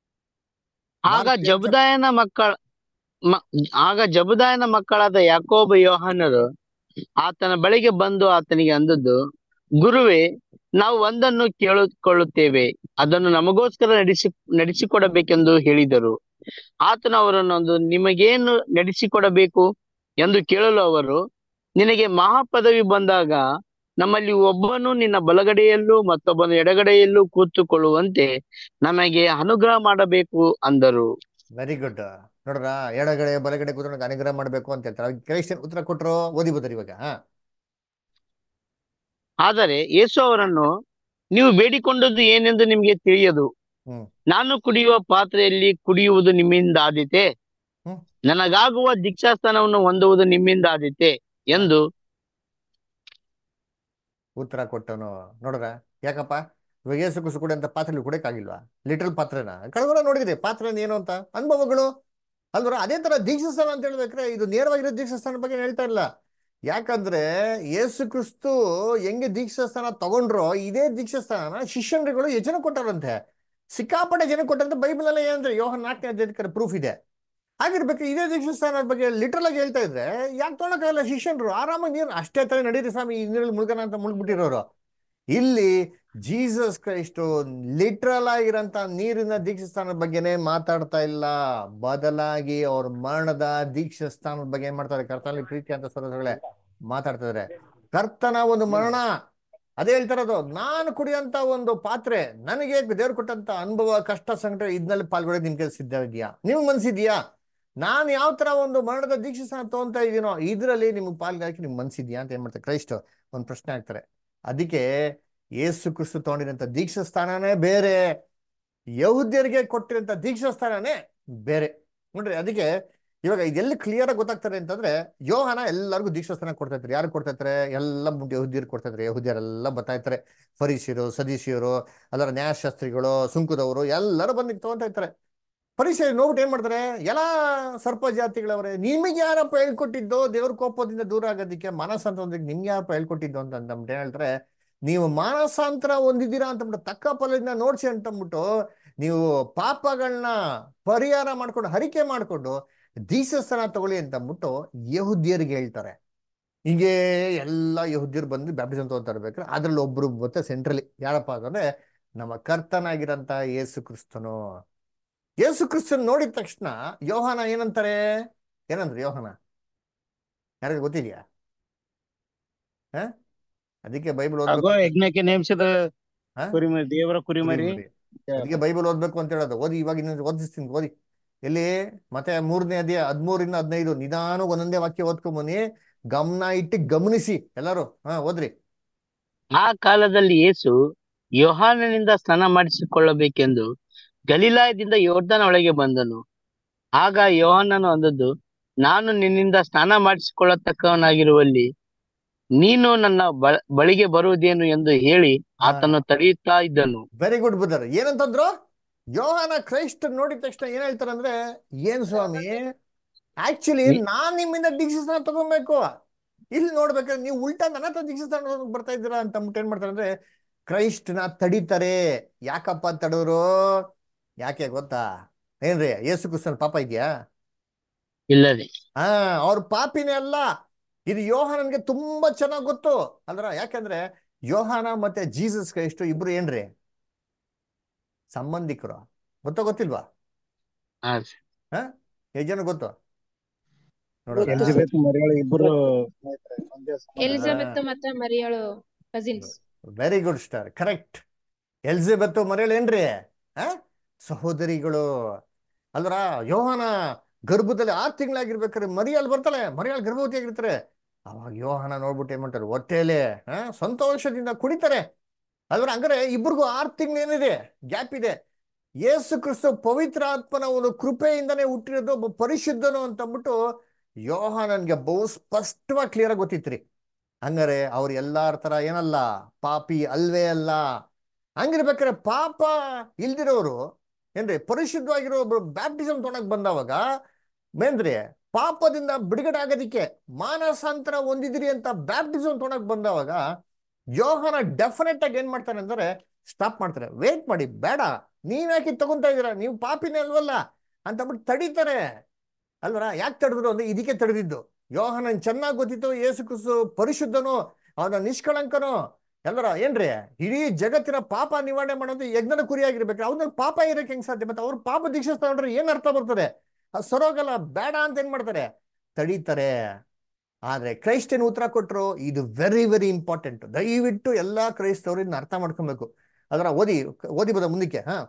ಆಗ ಜಬುದಾಯನ ಮಕ್ಕಳ ಮ- ಆಗ ಜಬುದಾಯನ ಮಕ್ಕಳಾದ ಯಾಕೋಬ ಯೋಹಾನರು ಆತನ ಬಳಿಗೆ ಬಂದು ಆತನಿಗೆ ಅಂದದ್ದು ಗುರುವೇ ನಾವು ಒಂದನ್ನು ಕೇಳಿಕೊಳ್ಳುತ್ತೇವೆ ಅದನ್ನು ನಮಗೋಸ್ಕರ ನಡೆಸಿ ನಡೆಸಿಕೊಡಬೇಕೆಂದು ಹೇಳಿದರು ಆತನು ಅವರನ್ನು ಒಂದು ನಿಮಗೇನು ನಡೆಸಿಕೊಡಬೇಕು ಎಂದು ಕೇಳಲು ಅವರು ನಿನಗೆ ಮಹಾಪದವಿ ಬಂದಾಗ ನಮ್ಮಲ್ಲಿ ಒಬ್ಬನು ನಿನ್ನ ಬಲಗಡೆಯಲ್ಲೂ ಮತ್ತೊಬ್ಬನು ಎಡಗಡೆಯಲ್ಲೂ ಕೂತುಕೊಳ್ಳುವಂತೆ ನಮಗೆ ಅನುಗ್ರಹ ಮಾಡಬೇಕು ಅಂದರು ವೆರಿ ಗುಡ್ ನೋಡ್ರ ಎಡಗಡೆ ಬಲಗಡೆ ಕೂತ್ಕೊಂಡು ಅನುಗ್ರಹ ಮಾಡ್ಬೇಕು ಅಂತ ಹೇಳ್ತಾರೆ ಕ್ರೈಸ್ತನ್ ಉತ್ತರ ಕೊಟ್ರು ಓದಿ ಬುದ್ಧರು ಇವಾಗ ಹಾ ಆದರೆ ಯೇಸು ಅವರನ್ನು ನೀವು ಬೇಡಿಕೊಂಡದ್ದು ಏನೆಂದು ನಿಮಗೆ ತಿಳಿಯದು ಹ್ಮ್. ನಾನು ಕುಡಿಯುವ ಪಾತ್ರೆಯಲ್ಲಿ ಕುಡಿಯುವುದು ನಿಮ್ಮಿಂದ ಆದೀತೆ ಹ್ಮ್. ನನಗಾಗುವ ದೀಕ್ಷಾಸ್ಥಾನವನ್ನು ಹೊಂದುವುದು ನಿಮ್ಮಿಂದ ಆದೀತೆ ಎಂದು ಉತ್ತರ ಕೊಟ್ಟನು ನೋಡ್ರ ಯಾಕಪ್ಪ ಇವಾಗ ಏಸು ಕುಸು ಕೂಡ ಅಂತ ಪಾತ್ರೆಲಿ ಕುಡಿಯಕ್ಕಾಗಿಲ್ವಾ ಲಿಟಲ್ ಪಾತ್ರೆನ ಕಳೆದ ನೋಡಿದ್ರಿ ಪಾತ್ರೆ ಏನು ಅಂತ ಅನುಭವಗಳು ಅಲ್ವರ ಅದೇ ತರ ದೀಕ್ಷಾಸ್ಥಾನ ಅಂತ ಹೇಳ್ಬೇಕ್ರೆ ಇದು ನೇರವಾಗಿರೋ ದೀಕ್ಷಾಸ್ಥಾನ ಬಗ್ಗೆ ಹೇಳ್ತಾ ಇಲ್ಲ ಯಾಕಂದ್ರೆ ಯೇಸು ಕ್ರಿಸ್ತು ಹೆಂಗೆ ದೀಕ್ಷಾಸ್ಥಾನ ತಗೊಂಡ್ರೋ ಇದೇ ದೀಕ್ಷಾಸ್ಥಾನ ಶಿಷ್ಯನ್ರಿಗಳು ಎಷ್ಟು ಜನ ಕೊಟ್ಟಾರಂತೆ ಸಿಕ್ಕಾಪಟ್ಟೆ ಜನ ಕೊಟ್ಟಂತೆ ಬೈಬಲ್ ಅಲ್ಲೇ ಏನಂದ್ರೆ ಯೋಹನ್ ನಾಲ್ಕನೇ ಅಧ್ಯಾಯದ ಪ್ರೂಫ್ ಇದೆ ಹಾಗಿರ್ಬೇಕು ಇದೇ ದೀಕ್ಷಾಸ್ಥಾನದ ಬಗ್ಗೆ ಲಿಟರಲ್ ಆಗಿ ಹೇಳ್ತಾ ಇದ್ರೆ ಯಾಕೆ ತೊಗೊಳಕ್ಕಾಗಲ್ಲ ಶಿಷ್ಯನ್ರು ಆರಾಮಾಗಿ ನೀರು ಅಷ್ಟೇ ತರ ನಡೀರಿ ಸ್ವಾಮಿ ಈ ನೀರಲ್ಲಿ ಮುಳುಗನ ಅಂತ ಮುಳುಗ್ಬಿಟ್ಟಿರೋರು ಇಲ್ಲಿ ಜೀಸಸ್ ಕ್ರೈಸ್ಟು ಲಿಟ್ರಲ್ ಆಗಿರಂತ ನೀರಿನ ದೀಕ್ಷಾಸ್ಥಾನದ ಬಗ್ಗೆನೇ ಮಾತಾಡ್ತಾ ಇಲ್ಲ ಬದಲಾಗಿ ಅವ್ರ ಮರಣದ ದೀಕ್ಷಾಸ್ಥಾನದ ಬಗ್ಗೆ ಏನ್ ಮಾಡ್ತಾರೆ ಕರ್ತನಲ್ಲಿ ಪ್ರೀತಿ ಅಂತ ಸರೋದಗಳೇ ಮಾತಾಡ್ತಾ ಇದಾರೆ ಕರ್ತನ ಒಂದು ಮರಣ ಅದೇ ಹೇಳ್ತಾರದು ನಾನು ಕುಡಿಯಂತ ಒಂದು ಪಾತ್ರೆ ನನಗೆ ದೇವ್ರು ಕೊಟ್ಟಂತ ಅನುಭವ ಕಷ್ಟ ಸಂಕಟ ಇದ್ನಲ್ಲಿ ಪಾಲ್ಗೊಳ್ಳೋದು ನಿಮ್ಗೆ ಸಿದ್ಧ ಇದೆಯಾ ನಿಮ್ಗೆ ಮನ್ಸಿದ್ಯಾ ನಾನು ಯಾವ ತರ ಒಂದು ಮರಣದ ದೀಕ್ಷಾಸ್ಥಾನ ತಗೊಂತ ಇದೀನೋ ಇದ್ರಲ್ಲಿ ನಿಮ್ಗೆ ಪಾಲ್ಗಾಕಿ ನಿಮ್ಗೆ ಮನ್ಸಿದ್ಯಾ ಅಂತ ಏನ್ ಮಾಡ್ತಾರೆ ಕ್ರೈಸ್ಟ್ ಒಂದು ಪ್ರಶ್ನೆ ಹಾಕ್ತಾರೆ ಅದಕ್ಕೆ ಯೇಸು ಕ್ರಿಸ್ತು ತಗೊಂಡಿರಂತ ದೀಕ್ಷಾಸ್ಥಾನನೇ ಬೇರೆ ಯಹೂದ್ಯರಿಗೆ ಕೊಟ್ಟಿರಂತ ದೀಕ್ಷಾಸ್ಥಾನನೇ ಬೇರೆ ನೋಡ್ರಿ ಅದಕ್ಕೆ ಇವಾಗ ಇದೆಲ್ಲ ಕ್ಲಿಯರ್ ಆಗಿ ಗೊತ್ತಾಗ್ತಾರೆ ಅಂತಂದ್ರೆ ಯೋಹಾನ ಎಲ್ಲರಿಗೂ ದೀಕ್ಷಾಸ್ಥಾನ ಕೊಡ್ತಾ ಇರ್ತಾರೆ ಯಾರು ಕೊಡ್ತಾ ಇರ್ತಾರೆ ಎಲ್ಲ ಮುಂದೆ ಯಹೂದ್ಯರು ಕೊಡ್ತಾ ಇರ್ತಾರೆ ಯಹೂದ್ಯರೆಲ್ಲ ಬರ್ತಾ ಇರ್ತಾರೆ ಫರೀಸಿಯರು ಸದೀಶಿಯರು ಅದರ ನ್ಯಾಯಶಾಸ್ತ್ರಿಗಳು ಸುಂಕದವರು ಎಲ್ಲರೂ ಬಂದು ತಗೊಂತ ಇರ್ತಾರೆ ಪರಿಚಯ ನೋಡ್ಬಿಟ್ಟು ಏನ್ ಮಾಡ್ತಾರೆ ಎಲ್ಲಾ ಸರ್ಪ ಜಾತಿಗಳವರೇ ನಿಮಗೆ ಯಾರಪ್ಪ ಹೇಳ್ಕೊಟ್ಟಿದ್ದು ದೇವ್ರ ಕೋಪದಿಂದ ದೂರ ಆಗೋದಕ್ಕೆ ಮಾನಸಾಂತರ ಹೊಂದಕ್ಕೆ ನಿಮ್ಗೆ ಯಾರಪ್ಪ ಹೇಳ್ಕೊಟ್ಟಿದ್ದು ಅಂತ ಅಂದ್ಬಿಟ್ಟು ಹೇಳ್ತಾರೆ ನೀವು ಮಾನಸಾಂತರ ಹೊಂದಿದ್ದೀರಾ ಅಂತಂದ್ಬಿಟ್ಟು ತಕ್ಕ ಫಲದಿಂದ ನೋಡ್ಸಿ ಅಂತಂದ್ಬಿಟ್ಟು ನೀವು ಪಾಪಗಳನ್ನ ಪರಿಹಾರ ಮಾಡ್ಕೊಂಡು ಹರಿಕೆ ಮಾಡ್ಕೊಂಡು ದೀಕ್ಷಾಸ್ಥಾನ ತಗೊಳ್ಳಿ ಅಂತ ಅಂದ್ಬಿಟ್ಟು ಯಹುದ್ಯರಿಗೆ ಹೇಳ್ತಾರೆ ಹಿಂಗೆ ಎಲ್ಲ ಯಹೂದ್ಯರು ಬಂದು ಬ್ಯಾಪ್ಟಿಸಮ್ ತಗೊಂತಾ ಇರ್ಬೇಕಾದ್ರೆ ಅದ್ರಲ್ಲಿ ಒಬ್ರು ಮತ್ತೆ ಸೆಂಟ್ರಲಿ ಯಾರಪ್ಪ ಅಂತಂದ್ರೆ ನಮ್ಮ ಕರ್ತನಾಗಿರಂತ ಯೇಸು ಕ್ರಿಸ್ತನು ಯೇಸು ಕ್ರಿಸ್ತನ್ ನೋಡಿದ ತಕ್ಷಣ ಯೋಹಾನ ಏನಂತಾರೆ ಏನಂದ್ರೆ ಯೋಹಾನ ಯಾರಿಗ ಗೊತ್ತಿದ್ಯಾ ಹ ಅದಕ್ಕೆ ಬೈಬಲ್ ಆಗೋ ಓದ್ಬೇಕು ಯಜ್ಞಕ್ಕೆ ನೇಮಿಸಿದ ಹಾ? ಕುರಿಮರಿ ದೇವರ ಕುರಿಮರಿ ಕುರಿಮರಿ. ಅದಕ್ಕೆ ಬೈಬಲ್ ಓದ್ಬೇಕು ಅಂತ ಹೇಳೋದು ಓದಿ ಇವಾಗ ಇನ್ನೊಂದು ಓದಿಸ್ತೀನಿ ಓದಿ ಎಲ್ಲಿ ಮತ್ತೆ ಮೂರನೇ ಅಧ್ಯಾಯ ಹದಿಮೂರಿಂದ ಹದಿನೈದು ನಿಧಾನ ಒಂದೊಂದೇ ವಾಕ್ಯ ಓದ್ಕೊಂಬನಿ ಗಮನ ಇಟ್ಟು ಗಮನಿಸಿ ಎಲ್ಲರೂ ಹಾ ಓದ್ರಿ ಆ ಕಾಲದಲ್ಲಿ ಯೇಸು ಯೋಹಾನನಿಂದ ಸ್ನಾನ ಮಾಡಿಸಿಕೊಳ್ಳಬೇಕೆಂದು ಗಲಿಲಾಯದಿಂದ ಯೋರ್ದನ ಒಳಗೆ ಬಂದನು ಆಗ ಯೋಹಾನನು ಅಂದದ್ದು ನಾನು ನಿನ್ನಿಂದ ಸ್ನಾನ ಮಾಡಿಸಿಕೊಳ್ಳತಕ್ಕವನಾಗಿರುವಲ್ಲಿ ನೀನು ನನ್ನ ಬ- ಬಳಿಗೆ ಬರುವುದೇನು ಎಂದು ಹೇಳಿ ಆತನು ತಡೆಯುತ್ತಾ ಇದ್ದನು ವೆರಿ ಗುಡ್ ಬ್ರದರ್ ಏನಂತಂದ್ರು ಯೋಹಾನ ಕ್ರೈಸ್ಟ್ ನೋಡಿದ ತಕ್ಷಣ ಏನ್ ಹೇಳ್ತಾರಂದ್ರೆ ಏನ್ ಸ್ವಾಮಿ ಆಕ್ಚುಲಿ ನೀ- ನಾನ್ ನಿಮ್ಮಿಂದ ದೀಕ್ಷಿಸ್ತಾನ ತಗೊಬೇಕು ಇಲ್ಲಿ ನೋಡ್ಬೇಕಾದ್ರೆ ನೀವು ಉಲ್ಟಾ ನನ್ನ ಹತ್ರ ದೀಕ್ಷಿಸ್ತಾನ ಬರ್ತಾ ಇದ್ದೀರಾ ಅಂತ ಅಂದ್ಬಿಟ್ಟು ಏನ್ ಮಾಡ್ತಾರೆ ಅಂದ್ರೆ ಕ್ರೈಸ್ಟ್ನ ತಡಿತಾರೆ ಯಾಕಪ್ಪ ತಡೋರು ಯಾಕೆ ಗೊತ್ತಾ ಏನ್ರಿ ಯೇಸು ಕ್ರಿಸ್ತನ ಪಾಪ ಇದೆಯಾ ಇಲ್ಲದೆ ಹಾ ಅವ್ರ ಪಾಪಿನೇ ಅಲ್ಲ ಇದು ಯೋಹಾನನ್ಗೆ ತುಂಬಾ ಚೆನ್ನಾಗ್ ಗೊತ್ತು ಅಂದ್ರ ಯಾಕಂದ್ರೆ ಯೋಹಾನ ಮತ್ತೆ ಜೀಸಸ್ ಕ್ರೈಸ್ಟ್ ಇಬ್ರು ಏನ್ರಿ ಸಂಬಂಧಿಕರು ಗೊತ್ತೋ ಗೊತ್ತಿಲ್ವಾ ಹಾ ಎಷ್ಟು ಜನ ಗೊತ್ತು ನೋಡೋಣ ಗೊತ್ತು. ಎಲಿಜಬೆತ್ ಮರಿಯಾಳು ಇಬ್ಬರು ಸ್ನೇಹಿತರೆ, ಒಂದೇ ಸಮಾನ. ಎಲಿಜಬೆತ್ ಮತ್ತೆ ಮರಿಯಳು cousins very good star correct Elizabeth ಮರೇಳ್ ಏನ್ರಿ ಆ ಸಹೋದರಿಗಳು ಅಲ್ರ ಯೋಹಾನ ಗರ್ಭದಲ್ಲಿ ಆರು ತಿಂಗಳಾಗಿರ್ಬೇಕಾದ್ರೆ ಮರಿಯಲ್ಲಿ ಬರ್ತಾಳೆ ಮರಿಯಾಲ್ ಗರ್ಭವತಿ ಆಗಿರ್ತಾರೆ ಅವಾಗ ಯೋಹಾನ ನೋಡ್ಬಿಟ್ಟು ಏನ್ ಮಾಡ್ತಾರೆ ಹೊಟ್ಟೆಲೆ ಆ ಸಂತೋಷದಿಂದ ಕುಡಿತಾರೆ ಅಲ್ರ ಹಂಗಾರೆ ಇಬ್ರಿಗೂ ಆರು ತಿಂಗಳು ಏನಿದೆ ಗ್ಯಾಪ್ ಇದೆ ಯೇಸು ಕ್ರಿಸ್ತು ಪವಿತ್ರ ಆತ್ಮನ ಒಂದು ಕೃಪೆಯಿಂದನೇ ಹುಟ್ಟಿರೋದು ಒಬ್ಬ ಪರಿಶುದ್ಧನು ಅಂತ ಅಂದ್ಬಿಟ್ಟು ಯೋಹಾನನ್ಗೆ ಬಹು ಸ್ಪಷ್ಟವಾಗಿ ಕ್ಲಿಯರ್ ಆಗಿ ಗೊತ್ತಿತ್ರಿ ಹಂಗಾರೆ ಅವ್ರು ಎಲ್ಲಾರ ತರ ಏನಲ್ಲ ಪಾಪಿ ಅಲ್ವೇ ಅಲ್ಲ ಹಂಗಿರ್ಬೇಕಾದ್ರೆ ಪಾಪ ಇಲ್ದಿರೋರು ಏನ್ರಿ ಪರಿಶುದ್ಧವಾಗಿರೋ ಒಬ್ರು ಬ್ಯಾಪ್ಟಿಸಮ್ ತೊಗೊಳಕ್ ಬಂದವಾಗ ಮೇನ್ರಿ ಪಾಪದಿಂದ ಬಿಡುಗಡೆ ಆಗೋದಿಕ್ಕೆ ಮಾನಸಾಂತರ ಹೊಂದಿದಿರಿ ಅಂತ ಬ್ಯಾಪ್ಟಿಸಮ್ ತೊಗೊಳಕ್ ಬಂದವಾಗ ಯೋಹನ ಡೆಫಿನೆಟ್ ಆಗಿ ಏನ್ ಮಾಡ್ತಾನೆ ಅಂದ್ರೆ ಸ್ಟಾಪ್ ಮಾಡ್ತಾರೆ ವೇಟ್ ಮಾಡಿ ಬೇಡ ನೀವ್ ಯಾಕೆ ಇದ್ ತಗೊಂತಾ ಇದೀರಾ ನೀವು ಪಾಪಿನೇ ಅಲ್ವಲ್ಲ ಅಂತ ಅಂದ್ಬಿಟ್ಟು ತಡೀತಾರೆ ಅಲ್ವರ ಯಾಕೆ ತಡೆದ್ರು ಅಂದ್ರೆ ಇದಕ್ಕೆ ತಡೆದಿದ್ದು ಯೋಹನನ್ ಚೆನ್ನಾಗಿ ಗೊತ್ತಿತ್ತು ಯೇಸು ಕ್ರಿಸ್ತು ಪರಿಶುದ್ಧನು ಅವನ ನಿಷ್ಕಳಂಕನು ಎಲ್ಲರ ಏನ್ರಿ ಇಡೀ ಜಗತ್ತಿನ ಪಾಪ ನಿವಾರಣೆ ಮಾಡೋದು ಯಜ್ಞದ ಕುರಿಯಾಗಿರ್ಬೇಕು ಅವ್ನಲ್ಲಿ ಪಾಪ ಇರಕ್ಕೆ ಹೆಂಗ್ ಸಾಧ್ಯ ಮತ್ತೆ ಅವ್ರು ಪಾಪ ದೀಕ್ಷೆ ತಗೊಂಡ್ರೆ ಏನ್ ಅರ್ಥ ಬರ್ತದೆ ಅದು ಸರೋಗಲ್ಲ ಬೇಡ ಅಂತ ಏನ್ ಮಾಡ್ತಾರೆ ತಡೀತಾರೆ ಆದ್ರೆ ಕ್ರೈಸ್ತನ್ ಉತ್ತರ ಕೊಟ್ರು ಇದು ವೆರಿ ವೆರಿ ಇಂಪಾರ್ಟೆಂಟ್ ದಯವಿಟ್ಟು ಎಲ್ಲಾ ಕ್ರೈಸ್ತವರು ಇದನ್ನ ಅರ್ಥ ಮಾಡ್ಕೊಬೇಕು ಅದರ ಓದಿ ಓದಿ ಬದ ಮುಂದಕ್ಕೆ ಹಾ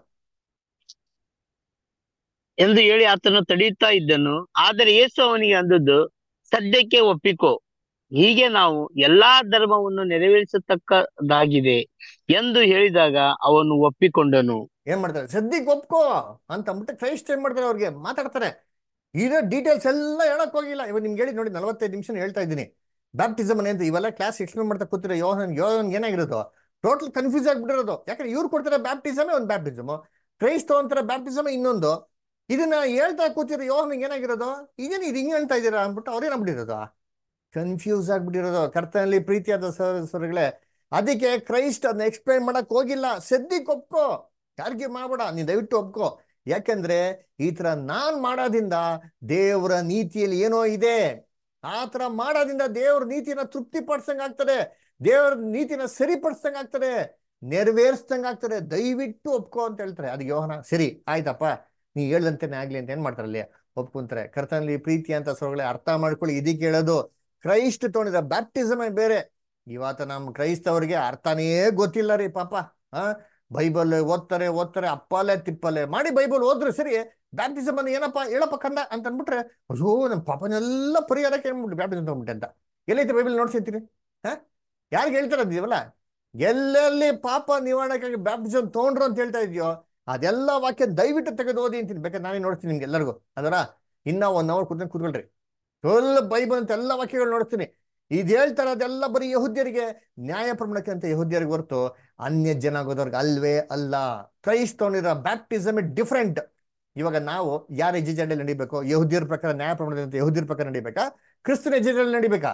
ಎಂದು ಹೇಳಿ ಆತನು ತಡೆಯುತ್ತಾ ಇದ್ದನು ಆದರೆ ಯೇಸು ಅವನಿಗೆ ಅಂದದ್ದು ಸದ್ಯಕ್ಕೆ ಒಪ್ಪಿಕೋ ಹೀಗೆ ನಾವು ಎಲ್ಲಾ ಧರ್ಮವನ್ನು ನೆರವೇರಿಸತಕ್ಕದಾಗಿದೆ ಎಂದು ಹೇಳಿದಾಗ ಅವನು ಒಪ್ಪಿಕೊಂಡನು ಏನ್ ಮಾಡ್ತಾರೆ ಸದ್ಯಕ್ಕೆ ಒಪ್ಕೋ ಅಂತ ಅಂದ್ಬಿಟ್ಟು ಕ್ರೈಸ್ಟ್ ಏನ್ ಮಾಡ್ತಾರೆ ಅವ್ರಿಗೆ ಮಾತಾಡ್ತಾರೆ ಇರೋ ಡೀಟೇಲ್ಸ್ ಎಲ್ಲ ಹೇಳಕ್ ಹೋಗಿಲ್ಲ ಇವಾಗ ನಿಮ್ಗೆ ಹೇಳಿ ನೋಡಿ ನಲವತ್ತೈದು ನಿಮಿಷ ಹೇಳ್ತಾ ಇದ್ದೀನಿ ಬ್ಯಾಪ್ಟಿಸಮ್ ಅಂತ ಇವೆಲ್ಲ ಕ್ಲಾಸ್ ಎಕ್ಸ್ಪ್ಲೇನ್ ಮಾಡ್ತಾ ಕೂತಿರೋ ಯೋಹನ್ ಯೋಹನ್ ಏನಾಗಿರೋದು ಟೋಟಲ್ ಕನ್ಫ್ಯೂಸ್ ಆಗ್ಬಿಟ್ಟಿರೋದು ಯಾಕಂದ್ರೆ ಇವ್ರು ಕೊಡ್ತಾರೆ ಬ್ಯಾಪ್ಟಿಸಮೇ ಒಂದು ಬ್ಯಾಪ್ಟಿಸಮ್ ಕ್ರೈಸ್ತ ಅಂತಾರೆ ಬ್ಯಾಪ್ಟಿಸಮ್ ಇನ್ನೊಂದು ಇದನ್ನ ಹೇಳ್ತಾ ಕೂತಿರೋ ಯೋಹನ್ ಏನಾಗಿರೋದು ಇದೇನು ಇದು ಹಿಂಗೆ ಹೇಳ್ತಾ ಇದ್ದೀರಾ ಅಂದ್ಬಿಟ್ಟು ಅವ್ರೇನಾಗ್ಬಿಟ್ಟಿರೋದು ಕನ್ಫ್ಯೂಸ್ ಆಗ್ಬಿಟ್ಟಿರೋದು ಕರ್ತನಲ್ಲಿ ಪ್ರೀತಿಯಾದ ಸರ್ ಸರ್ಗಳೇ ಅದಕ್ಕೆ ಕ್ರೈಸ್ಟ್ ಅದನ್ನ ಎಕ್ಸ್ಪ್ಲೈನ್ ಮಾಡಕ್ ಹೋಗಿಲ್ಲ ಸದ್ಯಕ್ಕೆ ಒಪ್ಕೋ ಯಾರಿಗೆ ಮಾಡ್ಬೇಡ ನೀನ್ ದಯವಿಟ್ಟು ಒಪ್ಕೋ ಯಾಕಂದ್ರೆ ಈ ತರ ನಾನ್ ಮಾಡೋದ್ರಿಂದ ದೇವರ ನೀತಿಯಲ್ಲಿ ಏನೋ ಇದೆ ಆ ತರ ಮಾಡೋದ್ರಿಂದ ದೇವ್ರ ನೀತಿನ ತೃಪ್ತಿ ಪಡಿಸಂಗ್ ಆಗ್ತದೆ ದೇವ್ರ ನೀತಿನ ಸರಿಪಡಿಸ್ದಂಗ್ ಆಗ್ತದೆ ನೆರವೇರಿಸ್ದಂಗ್ ಆಗ್ತದೆ ದಯವಿಟ್ಟು ಒಪ್ಕೋ ಅಂತ ಹೇಳ್ತಾರೆ ಅದು ಯೋಹನ ಸರಿ ಆಯ್ತಪ್ಪ ನೀ ಹೇಳ್ದಂತೆನೆ ಆಗ್ಲಿ ಅಂತ ಏನ್ ಮಾಡ್ತಾರೆ ಅಲ್ಲಿ ಒಪ್ಕೊಂತಾರೆ ಕರ್ತನಲ್ಲಿ ಪ್ರೀತಿ ಅಂತ ಸೊರಗಳೆ ಅರ್ಥ ಮಾಡ್ಕೊಳ್ಳಿ ಇದಕ್ಕೆ ಹೇಳೋದು ಕ್ರೈಸ್ಟ್ ತೊಗೊಂಡಿದ ಬ್ಯಾಪ್ಟಿಸಮೇ ಬೇರೆ ಇವತ್ತು ನಮ್ಮ ಕ್ರೈಸ್ತವರಿಗೆ ಅರ್ಥನೇ ಗೊತ್ತಿಲ್ಲ ರೀ ಪಾಪ ಆ ಬೈಬಲ್ ಓದ್ತಾರೆ ಓದ್ತಾರೆ ಅಪ್ಪಲೆ ತಿಪ್ಪಲೆ ಮಾಡಿ ಬೈಬಲ್ ಓದ್ರೆ ಸರಿ ಬ್ಯಾಪ್ಟಿಸಮ್ ಅನ್ನು ಏನಪ್ಪ ಹೇಳಪ್ಪ ಕಂದ ಅಂತ ಅಂದ್ಬಿಟ್ರೆ ಅಯ್ಯೋ ನಮ್ಮ ಪಾಪನೆಲ್ಲ ಪರಿಹಾರಕ್ಕೆ ಏನ್ಬಿಟ್ಟು ಬ್ಯಾಪ್ಟಿಸಮ್ ತಗೊಂಡ್ಬಿಟ್ಟೆ ಅಂತ ಎಲ್ಲೈತೆ ಬೈಬಲ್ ನೋಡ್ಸಿರ್ತೀರಿ ಹಾ ಯಾರಿಗೆ ಹೇಳ್ತಾರ ಇದೀವಲ್ಲ ಎಲ್ಲೆಲ್ಲಿ ಪಾಪ ನಿವಾರಣೆಗಾಗಿ ಬ್ಯಾಪ್ಟಿಸಮ್ ತಗೊಂಡ್ರು ಅಂತ ಹೇಳ್ತಾ ಇದೆಯೋ ಅದೆಲ್ಲ ವಾಕ್ಯ ದಯವಿಟ್ಟು ತೆಗೆದು ಓದಿ ಅಂತೀನಿ ಬೇಕಾದ್ರೆ ನಾನೇ ನೋಡ್ತೀನಿ ನಿಮ್ಗೆ ಎಲ್ಲರಿಗೂ ಅದರ ಇನ್ನ ಒನ್ ಅವರ್ ಕೂತ್ಕೊಂಡು ಕೂತ್ಕೊಳ್ರಿ ಫುಲ್ ಬೈಬಲ್ ಅಂತ ಎಲ್ಲ ವಾಕ್ಯಗಳು ನೋಡ್ತೀನಿ ಇದು ಹೇಳ್ತಾರೆ ಅದೆಲ್ಲ ಬರೀ ಯಹುದ್ಯರಿಗೆ ನ್ಯಾಯ ಪ್ರಮಾಣಕ್ಕೆ ಅಂತ ಯಹುದ್ಯರಿಗೆ ಹೊರತು ಅನ್ಯ ಜನಾಂಗದವ್ರಿಗೆ ಅಲ್ವೇ ಅಲ್ಲ ಕ್ರೈಸ್ತವನಿರೋ ಬ್ಯಾಪ್ಟಿಸಮ್ ಡಿಫ್ರೆಂಟ್ ಇವಾಗ ನಾವು ಯಾರ ಎಜೆಂಡಲ್ಲಿ ನಡಿಬೇಕು ಯಹುದ್ಯರ ಪ್ರಕಾರ ನ್ಯಾಯ ಪ್ರಮಾಣದಂತೆ ಯಹುದ್ಯರ ಪ್ರಕಾರ ನಡಿಬೇಕಾ ಕ್ರಿಸ್ತನ ಎಜೆಂಡಲ್ಲಿ ನಡಿಬೇಕಾ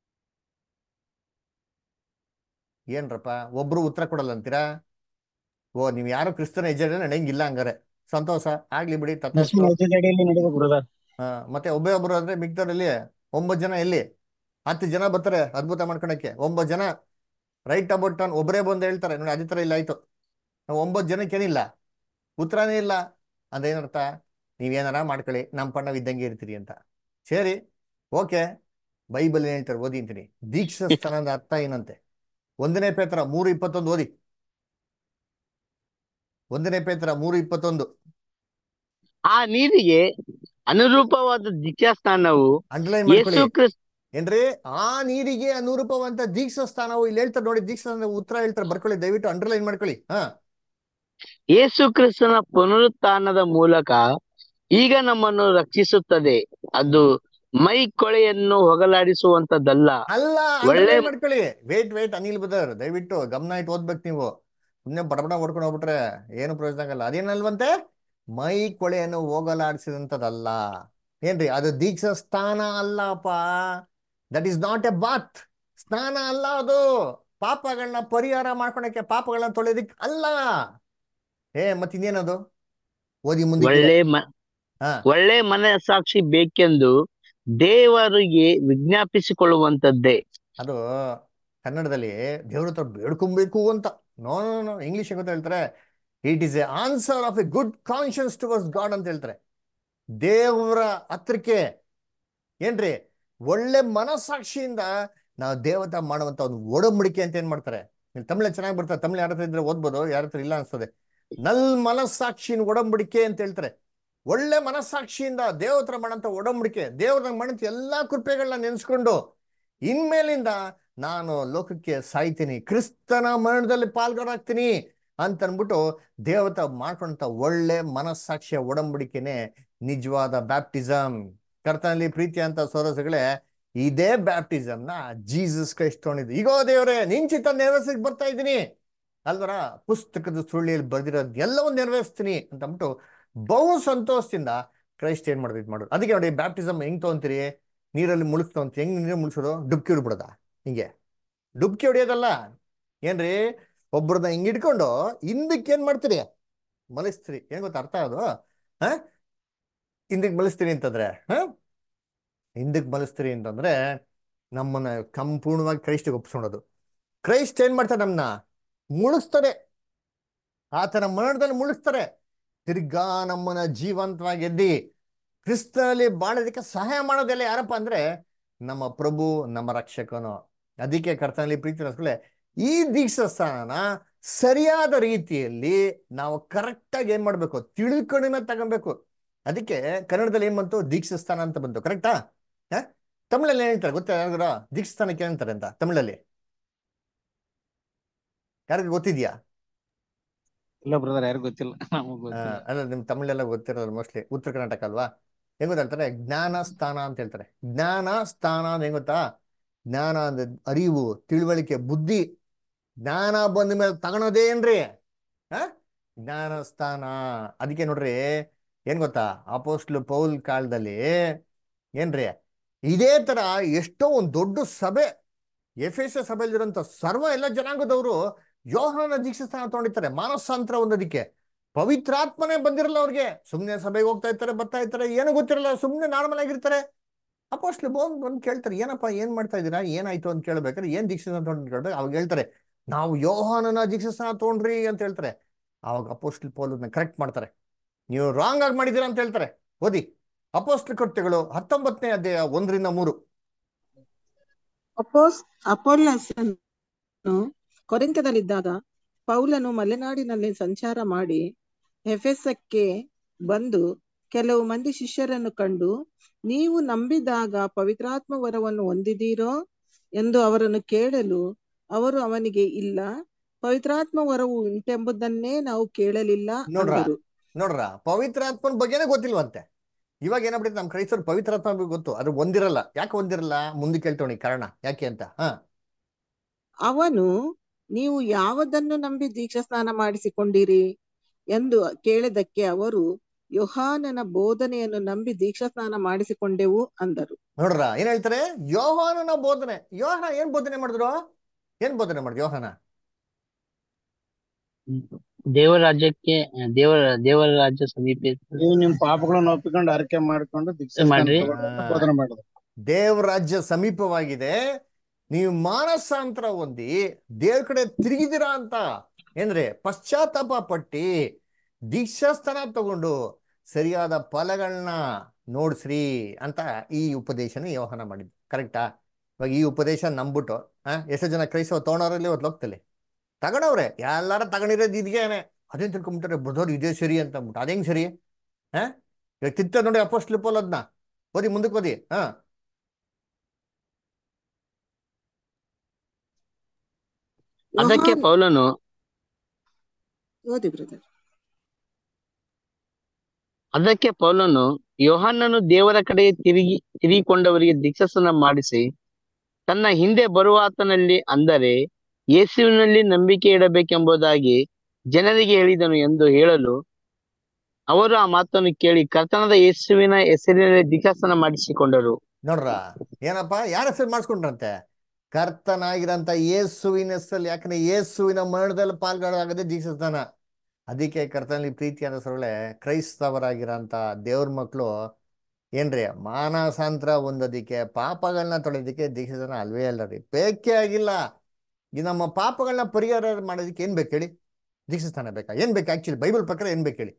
ಏನ್ರಪ್ಪ ಒಬ್ರು ಉತ್ತರ ಕೊಡಲ್ಲ ಅಂತೀರಾ ಓ ನೀವು ಯಾರು ಕ್ರಿಸ್ತನ ಎಜೆಂಡಲ್ಲಿ ನಡೆಯಂಗಿಲ್ಲ ಹಂಗಾರೆ ಸಂತೋಷ ಆಗ್ಲಿ ಬಿಡಿ ತಥಾಸ್ತು ಮುಸ್ಲಿಂ ಅಡಿಯಲ್ಲಿ ನಡೀಬೇಕು ಬ್ರದರ್ ಹಾ ಮತ್ತೆ ಒಬ್ಬೇ ಒಬ್ರು ಅಂದ್ರೆ ಮಿಗ್ದವ್ರಲ್ಲಿ ಒಂಬತ್ತು ಜನ ಎಲ್ಲಿ ಹತ್ತು ಜನ ಬರ್ತಾರೆ ಅದ್ಭುತ ಮಾಡ್ಕೊಳಕ್ಕೆ ಒಂಬತ್ತು ಜನ ರೈಟ್ ಅಬೌಟ್ ಟರ್ನ್ ಒಬ್ಬರೇ ಬಂದು ಹೇಳ್ತಾರೆ ನೋಡಿ ಅದೇ ಥರ ಇಲ್ಲ ಆಯ್ತು ನಾವು ಒಂಬತ್ತು ಜನಕ್ಕೆ ಏನಿಲ್ಲ ಉತ್ತರನೇ ಇಲ್ಲ ಅಂದ್ರೆ ಏನರ್ಥ ನೀವೇನಾರ ಮಾಡ್ಕೊಳ್ಳಿ ನಮ್ಮ ಪಣ್ಣ ಇದ್ದಂಗೆ ಇರ್ತೀರಿ ಅಂತ ಸರಿ ಓಕೆ ಬೈಬಲ್ ಏನ್ ಹೇಳ್ತಾರೆ ಓದಿ ಅಂತೀನಿ ದೀಕ್ಷಾ ಸ್ಥಾನದ ಅರ್ಥ ಏನಂತೆ ಒಂದನೇ ಪೇತ್ರ ಮೂರು ಇಪ್ಪತ್ತೊಂದು ಓದಿ ಒಂದನೇ ಪೇತ್ರ ಮೂರು ಇಪ್ಪತ್ತೊಂದು ಆ ನೀರಿಗೆ ಅನುರೂಪವಾದ ದೀಕ್ಷಾಸ್ನಾನವು ಅಂಡರ್ಲೈನ್ ಮಾಡ್ಕೊಳ್ಳಿ ಯೇಸು ಕ್ರಿಸ್ತ ಏನ್ರಿ ಆ ನೀರಿಗೆ ಅನುರೂಪವಂತ ದೀಕ್ಷಾ ಸ್ಥಾನವು ಇಲ್ಲಿ ಹೇಳ್ತಾರೆ ನೋಡಿ ದೀಕ್ಷಾ ಸ್ಥಾನದ ಉತ್ತರ ಹೇಳ್ತಾರೆ ಬರ್ಕೊಳ್ಳಿ ದಯವಿಟ್ಟು ಅಂಡರ್ಲೈನ್ ಮಾಡ್ಕೊಳ್ಳಿ ಹಾ ಯೇಸು ಕ್ರಿಸ್ತನ ಪುನರುತ್ಥಾನದ ಮೂಲಕ ಈಗ ನಮ್ಮನ್ನು ರಕ್ಷಿಸುತ್ತದೆ ಅದು ಮೈ ಕೊಳೆಯನ್ನು ಹೊಗಲಾಡಿಸುವಂತದ್ದಲ್ಲ ಅಲ್ಲ ಒಳ್ಳೆ- ಅಂಡರ್ಲೈನ್ ಮಾಡ್ಕೊಳ್ಳಿ ವೇಟ್ ವೇಟ್ ಅನಿಲ್ ಬದರ್ ದಯವಿಟ್ಟು ಗಮನ ಇಟ್ಟು ಓದ್ಬೇಕು ನೀವು ಸುಮ್ನೆ ಬಡಬಡ ಹೊಡ್ಕೊಂಡು ಹೋಗ್ಬಿಟ್ರೆ ಏನು ಪ್ರಯೋಜನ ಆಗಲ್ಲ ಅದೇನಲ್ವಂತೆ ಮೈ ಕೊಳೆಯನ್ನು ಹೋಗಲಾಡಿಸಿದಂಥದ್ದಲ್ಲ ಏನ್ರಿ ಅದು ದೀಕ್ಷಾ ಸ್ಥಾನ ಅಲ್ಲಪ್ಪ that is not a bath ಸ್ನಾನ ಅಲ್ಲ ಅದು ಪಾಪಗಳನ್ನ ಪರಿಹಾರ ಮಾಡ್ಕೊಳಕ್ಕೆ ಪಾಪಗಳನ್ನ ತೊಳೆಯೋದಿಕ್ ಅಲ್ಲ ಏ ಮತ್ತಿನ್ನೇನದು ಓದಿ ಮುಂದೆ ಒಳ್ಳೆ ಮ ಹಾ ಒಳ್ಳೆ ಮನಸ್ಸಾಕ್ಷಿ ಬೇಕೆಂದು ದೇವರಿಗೆ ವಿಜ್ಞಾಪಿಸಿಕೊಳ್ಳುವಂತದ್ದೇ ಅದು ಕನ್ನಡದಲ್ಲಿ ದೇವ್ರ ಹತ್ರ ಬೇಡ್ಕೊಬೇಕು ಅಂತ ನೋ ನೋ ನೋ ಇಂಗ್ಲಿಷ್ ಗೊತ್ತ ಹೇಳ್ತಾರೆ it is a answer of a good conscious towards God ಅಂತ ಹೇಳ್ತಾರೆ ದೇವರ ಹತ್ರಕ್ಕೆ ಏನ್ರಿ ಒಳ್ಳೆ ಮನಸ್ಸಾಕ್ಷಿಯಿಂದ ನಾವು ದೇವತ ಮಾಡುವಂತ ಒಂದು ಒಡಂಬಡಿಕೆ ಅಂತ ಏನ್ ಮಾಡ್ತಾರೆ ಇಲ್ಲಿ ತಮಿಳ ಚೆನ್ನಾಗಿ ಬರ್ತಾರೆ ತಮಿಳು ಯಾರ ಹತ್ರ ಇದ್ರೆ ಓದ್ಬೋದು ಯಾರ ಹತ್ರ ಇಲ್ಲ ಅನ್ಸ್ತದೆ ನಲ್ ಮನಸ್ಸಾಕ್ಷಿನ ಒಡಂಬಡಿಕೆ ಅಂತ ಹೇಳ್ತಾರೆ ಒಳ್ಳೆ ಮನಸ್ಸಾಕ್ಷಿಯಿಂದ ದೇವತ್ರ ಮಾಡಂತ ಒಡಂಬಡಿಕೆ ದೇವ್ರ ಮಾಡಂತ ಎಲ್ಲಾ ಕೃಪೆಗಳನ್ನ ನೆನೆಸ್ಕೊಂಡು ಇನ್ಮೇಲಿಂದ ನಾನು ಲೋಕಕ್ಕೆ ಸಾಯ್ತೀನಿ ಕ್ರಿಸ್ತನ ಮರಣದಲ್ಲಿ ಪಾಲ್ಗೊಳಾಗ್ತೀನಿ ಅಂತ ಅನ್ಬಿಟ್ಟು ದೇವತ ಮಾಡ್ಕೊಂಡಂತ ಒಳ್ಳೆ ಮನಸ್ಸಾಕ್ಷಿಯ ಒಡಂಬಡಿಕೆನೆ ನಿಜವಾದ ಬ್ಯಾಪ್ಟಿಸಮ್ ಕರ್ತನಲ್ಲಿ ಪ್ರೀತಿ ಅಂತ ಸೋರಸಗಳೇ ಇದೇ ಬ್ಯಾಪ್ಟಿಸಮ್ ನ ಜೀಸಸ್ ಕ್ರೈಸ್ಟ್ ತೊಗೊಂಡಿದ್ದು ಈಗೋ ದೇವರೇ ನಿನ್ ಚಿತ್ತ ನೆರವೇರ್ಸಕ್ ಬರ್ತಾ ಇದ್ದೀನಿ ಅಲ್ವರ ಪುಸ್ತಕದ ಸುಳ್ಳಿಯಲ್ಲಿ ಬರ್ದಿರೋದು ಎಲ್ಲವೂ ನೆರವೇರಿಸ್ತೀನಿ ಅಂತ ಅಂದ್ಬಿಟ್ಟು ಬಹು ಸಂತೋಷದಿಂದ ಕ್ರೈಸ್ಟ್ ಏನ್ ಮಾಡೋದು ಇದು ಮಾಡೋದು ಅದಕ್ಕೆ ನೋಡಿ ಬ್ಯಾಪ್ಟಿಸಮ್ ಹೆಂಗ್ ತಗೊಂತೀರಿ ನೀರಲ್ಲಿ ಮುಳುಗ್ತಾ ಅಂತ ಹೆಂಗ್ ನೀರು ಮುಳುಗ್ಸೋದು ಡುಬ್ಕಿ ಹೊಡ್ಬಿಡೋದ ಹಿಂಗೆ ಡುಬ್ಕಿ ಹೊಡಿಯೋದಲ್ಲ ಏನ್ರಿ ಒಬ್ರನ್ನ ಹಿಂಗ್ ಹಿಡ್ಕೊಂಡು ಹಿಂದಕ್ಕೆ ಏನ್ ಮಾಡ್ತೀರಿ ಮಲಿಸ್ತೀರಿ ಏನ್ ಗೊತ್ತಾ ಅರ್ಥ ಅದು ಹ ಹಿಂದಕ್ಕೆ ಮಲಿಸ್ತೀನಿ ಅಂತಂದ್ರೆ ಹ ಹಿಂದಕ್ಕೆ ಮಲಿಸ್ತೀರಿ ಅಂತಂದ್ರೆ ನಮ್ಮನ್ನ ಸಂಪೂರ್ಣವಾಗಿ ಕ್ರೈಸ್ಟಿಗೆ ಒಪ್ಪಿಸ್ಕೊಳೋದು ಕ್ರೈಸ್ಟ್ ಏನ್ ಮಾಡ್ತಾರೆ ನಮ್ಮನ್ನ ಮುಳುಗಿಸ್ತಾರೆ ಆತನ ಮರಣದಲ್ಲಿ ಮುಳುಗಿಸ್ತಾರೆ ತಿರ್ಗಾ ನಮ್ಮನ್ನ ಜೀವಂತವಾಗಿ ಎದ್ದಿ ಕ್ರಿಸ್ತನಲ್ಲಿ ಬಾಳೋದಕ್ಕೆ ಸಹಾಯ ಮಾಡೋದೆಲ್ಲ ಯಾರಪ್ಪ ಅಂದ್ರೆ ನಮ್ಮ ಪ್ರಭು ನಮ್ಮ ರಕ್ಷಕನು ಅದಕ್ಕೆ ಕರ್ತನಲ್ಲಿ ಪ್ರೀತಿ ರಸಗಳೇ ಈ ದೀಕ್ಷಾ ಸ್ಥಾನನ ಸರಿಯಾದ ರೀತಿಯಲ್ಲಿ ನಾವು ಕರೆಕ್ಟಾಗಿ ಏನ್ ಮಾಡ್ಬೇಕು ತಿಳ್ಕೊಂಡಿನ ತಗೊಬೇಕು ಅದಕ್ಕೆ ಕನ್ನಡದಲ್ಲಿ ಏನ್ ಬಂತು ದೀಕ್ಷಾ ಸ್ಥಾನ ಅಂತ ಬಂತು ಕರೆಕ್ಟಾ ಹ ತಮಿಳಲ್ಲಿ ಏನ್ ಹೇಳ್ತಾರೆ ಗೊತ್ತಾ ಯಾರಿಗಾರ ದೀಕ್ಷಾ ಸ್ಥಾನಕ್ಕೆ ಏನಂತಾರೆ ಅಂತ ತಮಿಳಲ್ಲಿ ಯಾರಿಗ ಗೊತ್ತಿದ್ಯಾ ಇಲ್ಲ ಬ್ರದರ್ ಯಾರಿಗೂ ಗೊತ್ತಿಲ್ಲ ನಮಗ್ ಆ, ಗೊತ್ತಿಲ್ಲ ಅಲ್ಲ ನಿಮ್ ತಮಿಳೆಲ್ಲ ಗೊತ್ತಿರೋದು ಮೋಸ್ಟ್ಲಿ ಉತ್ತರ ಕರ್ನಾಟಕ ಅಲ್ವಾ ಹೆಂಗ್ ಗೊತ್ತಾ ಹೇಳ್ತಾರೆ ಜ್ಞಾನ ಸ್ಥಾನ ಅಂತ ಹೇಳ್ತಾರೆ ಜ್ಞಾನ ಸ್ಥಾನ ಅಂದ್ರೆ ಹೆಂಗ್ ಗೊತ್ತಾ ಜ್ಞಾನ ಅಂದ್ರೆ ಅರಿವು ತಿಳುವಳಿಕೆ ಬುದ್ಧಿ ಜ್ಞಾನ ಬಂದ ಮೇಲೆ ತಗೊಳೋದೇನ್ರಿ ಹ ಜ್ಞಾನ ಸ್ಥಾನ ಅದಕ್ಕೆ ನೋಡ್ರಿ ಏನ್ ಗೊತ್ತಾ ಅಪೋಸ್ಟ್ಲು ಪೌಲ್ ಕಾಲದಲ್ಲಿ ಏನ್ರಿ ಇದೇ ತರ ಎಷ್ಟೋ ಒಂದ್ ದೊಡ್ಡ ಸಭೆ ಎಫ್ ಎಸ್ ಸಭೆಯಲ್ಲಿರುವಂತ ಸರ್ವ ಎಲ್ಲ ಜನಾಂಗದವರು ಯೋಹನ ದೀಕ್ಷಾ ಸ್ಥಾನ ತಗೊಂಡಿರ್ತಾರೆ ಮಾನಸಾಂತರ ಒಂದೋದಕ್ಕೆ ಪವಿತ್ರಾತ್ಮನೇ ಬಂದಿರಲ್ಲ ಅವ್ರಿಗೆ ಸುಮ್ಮನೆ ಸಭೆಗೆ ಹೋಗ್ತಾ ಇರ್ತಾರೆ ಬರ್ತಾ ಇರ್ತಾರೆ ಏನು ಗೊತ್ತಿರಲ್ಲ ಸುಮ್ಮನೆ ನಾರ್ಮಲ್ ಆಗಿರ್ತಾರೆ ಅಪೋಸ್ಟ್ಲು ಬಂದು ಬಂದು ಕೇಳ್ತಾರೆ ಏನಪ್ಪ ಏನ್ ಮಾಡ್ತಾ ಇದ್ದೀರಾ ಏನಾಯ್ತು ಅಂತ ಕೇಳ್ಬೇಕಾದ್ರೆ ಏನ್ ದೀಕ್ಷಾ ಸ್ಥಾನ ತಗೊಂಡು ಕೇಳ್ಬೇಕು ಅವಾಗ ಹೇಳ್ತಾರೆ ನಾವು ಯೋಹಾನನ ದೀಕ್ಷಾ ಸ್ಥಾನ ತಗೊಂಡ್ರಿ ಅಂತ ಹೇಳ್ತಾರೆ ಅವಾಗ ಅಪೋಸ್ಟ್ಲ್ ಪೌಲನ್ನ ಕರೆಕ್ಟ್ ಮಾಡ್ತಾರೆ ನೀವು ರಾಂಗ್ ಆಗಿ ಮಾಡಿದ್ದೀರಾ ಅಂತ ಹೇಳ್ತಾರೆ ಓದಿ ಅಪೋಸ್ಟ್ಲ್ ಕೃತ್ಯಗಳು ಹತ್ತೊಂಬತ್ತನೇ ಅಧ್ಯಾಯ ಒಂದರಿಂದ ಮೂರು ಅಪೋಸ್ ಅಪೋಲ್ಲಸನು ಕೊರಿಂಥದಲ್ಲಿದ್ದಾಗ ಪೌಲನು ಮಲೆನಾಡಿನಲ್ಲಿ ಸಂಚಾರ ಮಾಡಿ ಎಫೆಸಕ್ಕೆ ಬಂದು ಕೆಲವು ಮಂದಿ ಶಿಷ್ಯರನ್ನು ಕಂಡು ನೀವು ನಂಬಿದಾಗ ಪವಿತ್ರಾತ್ಮ ವರವನ್ನು ಹೊಂದಿದ್ದೀರೋ ಎಂದು ಅವರನ್ನು ಕೇಳಲು ಅವರು ಅವನಿಗೆ ಇಲ್ಲ ಪವಿತ್ರಾತ್ಮ ವರವು ಉಂಟೆಂಬುದನ್ನೇ ನಾವು ಕೇಳಲಿಲ್ಲ ನೋಡ್ರಾ? ಅಂದರು ನೋಡ್ರ ಪವಿತ್ರಾತ್ಮನ ಬಗ್ಗೆನೇ ಗೊತ್ತಿಲ್ವಂತೆ ಇವಾಗ ಏನಾಗ್ಬಿಟ್ಟಿದೆ ನಮ್ಮ ಕ್ರೈಸ್ತರು ಪವಿತ್ರಾತ್ಮ ಬಗ್ಗೆ ಗೊತ್ತು ಅದು ಒಂದಿರಲ್ಲ ಯಾಕೆ ಒಂದಿರಲ್ಲ ಮುಂದೆ ಕೇಳ್ತೋಣಿ ಕಾರಣ ಯಾಕೆ ಅಂತ ಹಾ ಅವನು ನೀವು ಯಾವುದನ್ನು ನಂಬಿ ದೀಕ್ಷಾ ಸ್ನಾನ ಮಾಡಿಸಿಕೊಂಡಿರಿ ಎಂದು ಕೇಳಿದಕ್ಕೆ ಅವರು ಯೋಹಾನನ ಬೋಧನೆಯನ್ನು ನಂಬಿ ದೀಕ್ಷಾ ಸ್ನಾನ ಮಾಡಿಸಿಕೊಂಡೆವು ಅಂದರು ನೋಡ್ರ ಏನ್ ಹೇಳ್ತಾರೆ ಯೋಹಾನನ ಬೋಧನೆ ಯೋಹಾನ ಏನ್ ಬೋಧನೆ ಮಾಡಿದ್ರು ಏನ್ ಬೋಧನೆ ಮಾಡಿದ್ರು ಯೋಹಾನ ದೇವರ ರಾಜ್ಯಕ್ಕೆ ದೇವರ ದೇವರ ರಾಜ್ಯ ಸಮೀಪ ನೀವು ನಿಮ್ ಪಾಪಗಳನ್ನ ಒಪ್ಪಿಕೊಂಡು ಅರಿಕೆ ಮಾಡ್ಕೊಂಡು ದೀಕ್ಷಾ ಸ್ನಾನ ಮಾಡ್ರಿ. ತಗೊಂಡು ಬೋಧನೆ ಮಾಡಿದ್ರು ದೇವ್ರ ರಾಜ್ಯ ಸಮೀಪವಾಗಿದೆ ನೀವು ಮಾನಸಾಂತರ ಹೊಂದಿ ದೇವ್ರ ಕಡೆ ತಿರುಗಿದಿರಾ ಅಂತ ಏನ್ರಿ ಪಶ್ಚಾತ್ತಾಪ ಪಟ್ಟಿ ದೀಕ್ಷಾಸ್ಥಾನ ತಗೊಂಡು ಸರಿಯಾದ ಫಲಗಳನ್ನ ನೋಡ್ಸ್ರಿ ಅಂತ ಈ ಉಪದೇಶನ ಯೋಹನ ಮಾಡಿದ್ದು ಕರೆಕ್ಟಾ ಇವಾಗ ಈ ಉಪದೇಶ ನಂಬಿಟ್ಟು ಆ ಎಷ್ಟೋ ಜನ ಕ್ರೈಸ್ತವ ತಗೊಂಡವ್ರಲ್ಲಿ ಇವತ್ತು ಹೋಗ್ತಲೆ ತಗೊಂಡವ್ರೆ ಎಲ್ಲಾರ ತಗೊಂಡಿರೋದು ಇದೇನೆ ಅದೇನ್ ತಿಳ್ಕೊಂಬಿಟ್ಟಾರೆ ಬುಧವ್ರು ಇದೇ ಸರಿ ಅಂತ ಅಂದ್ಬಿಟ್ಟು ಅದೇಂಗ್ ಸರಿ ಹಾ ಇವಾಗ ತಿತ್ತ ನೋಡಿ ಅಪೋಸ್ಟ್ಲ್ ಪೋಲ್ ಅದನ್ನ ಓದಿ ಮುಂದಕ್ಕೆ ಓದಿ ಹಾ ಅದಕ್ಕೆ ಯೋಹಾನ್- ಪೌಲನು ಓದಿ ಬ್ರದರ್ ಅದಕ್ಕೆ ಪೌಲನು ಯೋಹಾನನು ದೇವರ ಕಡೆ ತಿರುಗಿ ತಿರುಗಿಕೊಂಡವರಿಗೆ ದೀಕ್ಷಾಸನ ಮಾಡಿಸಿ ತನ್ನ ಹಿಂದೆ ಬರುವಾತನಲ್ಲಿ ಅಂದರೆ ಯೇಸುವಿನಲ್ಲಿ ನಂಬಿಕೆ ಇಡಬೇಕೆಂಬುದಾಗಿ ಜನರಿಗೆ ಹೇಳಿದನು ಎಂದು ಹೇಳಲು ಅವರು ಆ ಮಾತನ್ನು ಕೇಳಿ ಕರ್ತನದ ಯೇಸುವಿನ ಹೆಸರಿನಲ್ಲಿ ದೀಕ್ಷಾಸನ ಮಾಡಿಸಿಕೊಂಡರು ನೋಡ್ರ ಏನಪ್ಪ ಯಾರ ಹೆಸರು ಮಾಡಿಸ್ಕೊಂಡ್ರಂತೆ ಕರ್ತನಾಗಿರಂತ ಯೇಸುವಿನ ಹೆಸರಲ್ಲಿ ಯಾಕಂದ್ರೆ ಯೇಸುವಿನ ಮರಣದಲ್ಲಿ ಪಾಲ್ಗೊಳ್ಳಾಗದೆ ದೀಕ್ಷಾಸ್ನಾನ ಅದಕ್ಕೆ ಕರ್ತನಲ್ಲಿ ಪ್ರೀತಿಯಾದ ಸೊಳ್ಳೆ ಕ್ರೈಸ್ತವರಾಗಿರೋಂಥ ದೇವ್ರ ಮಕ್ಕಳು ಏನ್ರಿ ಮಾನಸಾಂತರ ಹೊಂದೋದಿಕ್ಕೆ ಪಾಪಗಳನ್ನ ತೊಳೆಯೋದಿಕ್ಕೆ ದೀಕ್ಷಾಸ್ನಾನ ಅಲ್ವೇ ಅಲ್ಲ ರೀ ಬೇಕೇ ಆಗಿಲ್ಲ ಈ ನಮ್ಮ ಪಾಪಗಳನ್ನ ಪರಿಹಾರ ಮಾಡೋದಕ್ಕೆ ಏನ್ ಬೇಕು ಹೇಳಿ ದೀಕ್ಷಾಸ್ನಾನ ಬೇಕಾ ಏನ್ ಬೇಕು ಆಕ್ಚುಲಿ ಬೈಬಲ್ ಪ್ರಕಾರ ಏನ್ ಬೇಕು ಹೇಳಿ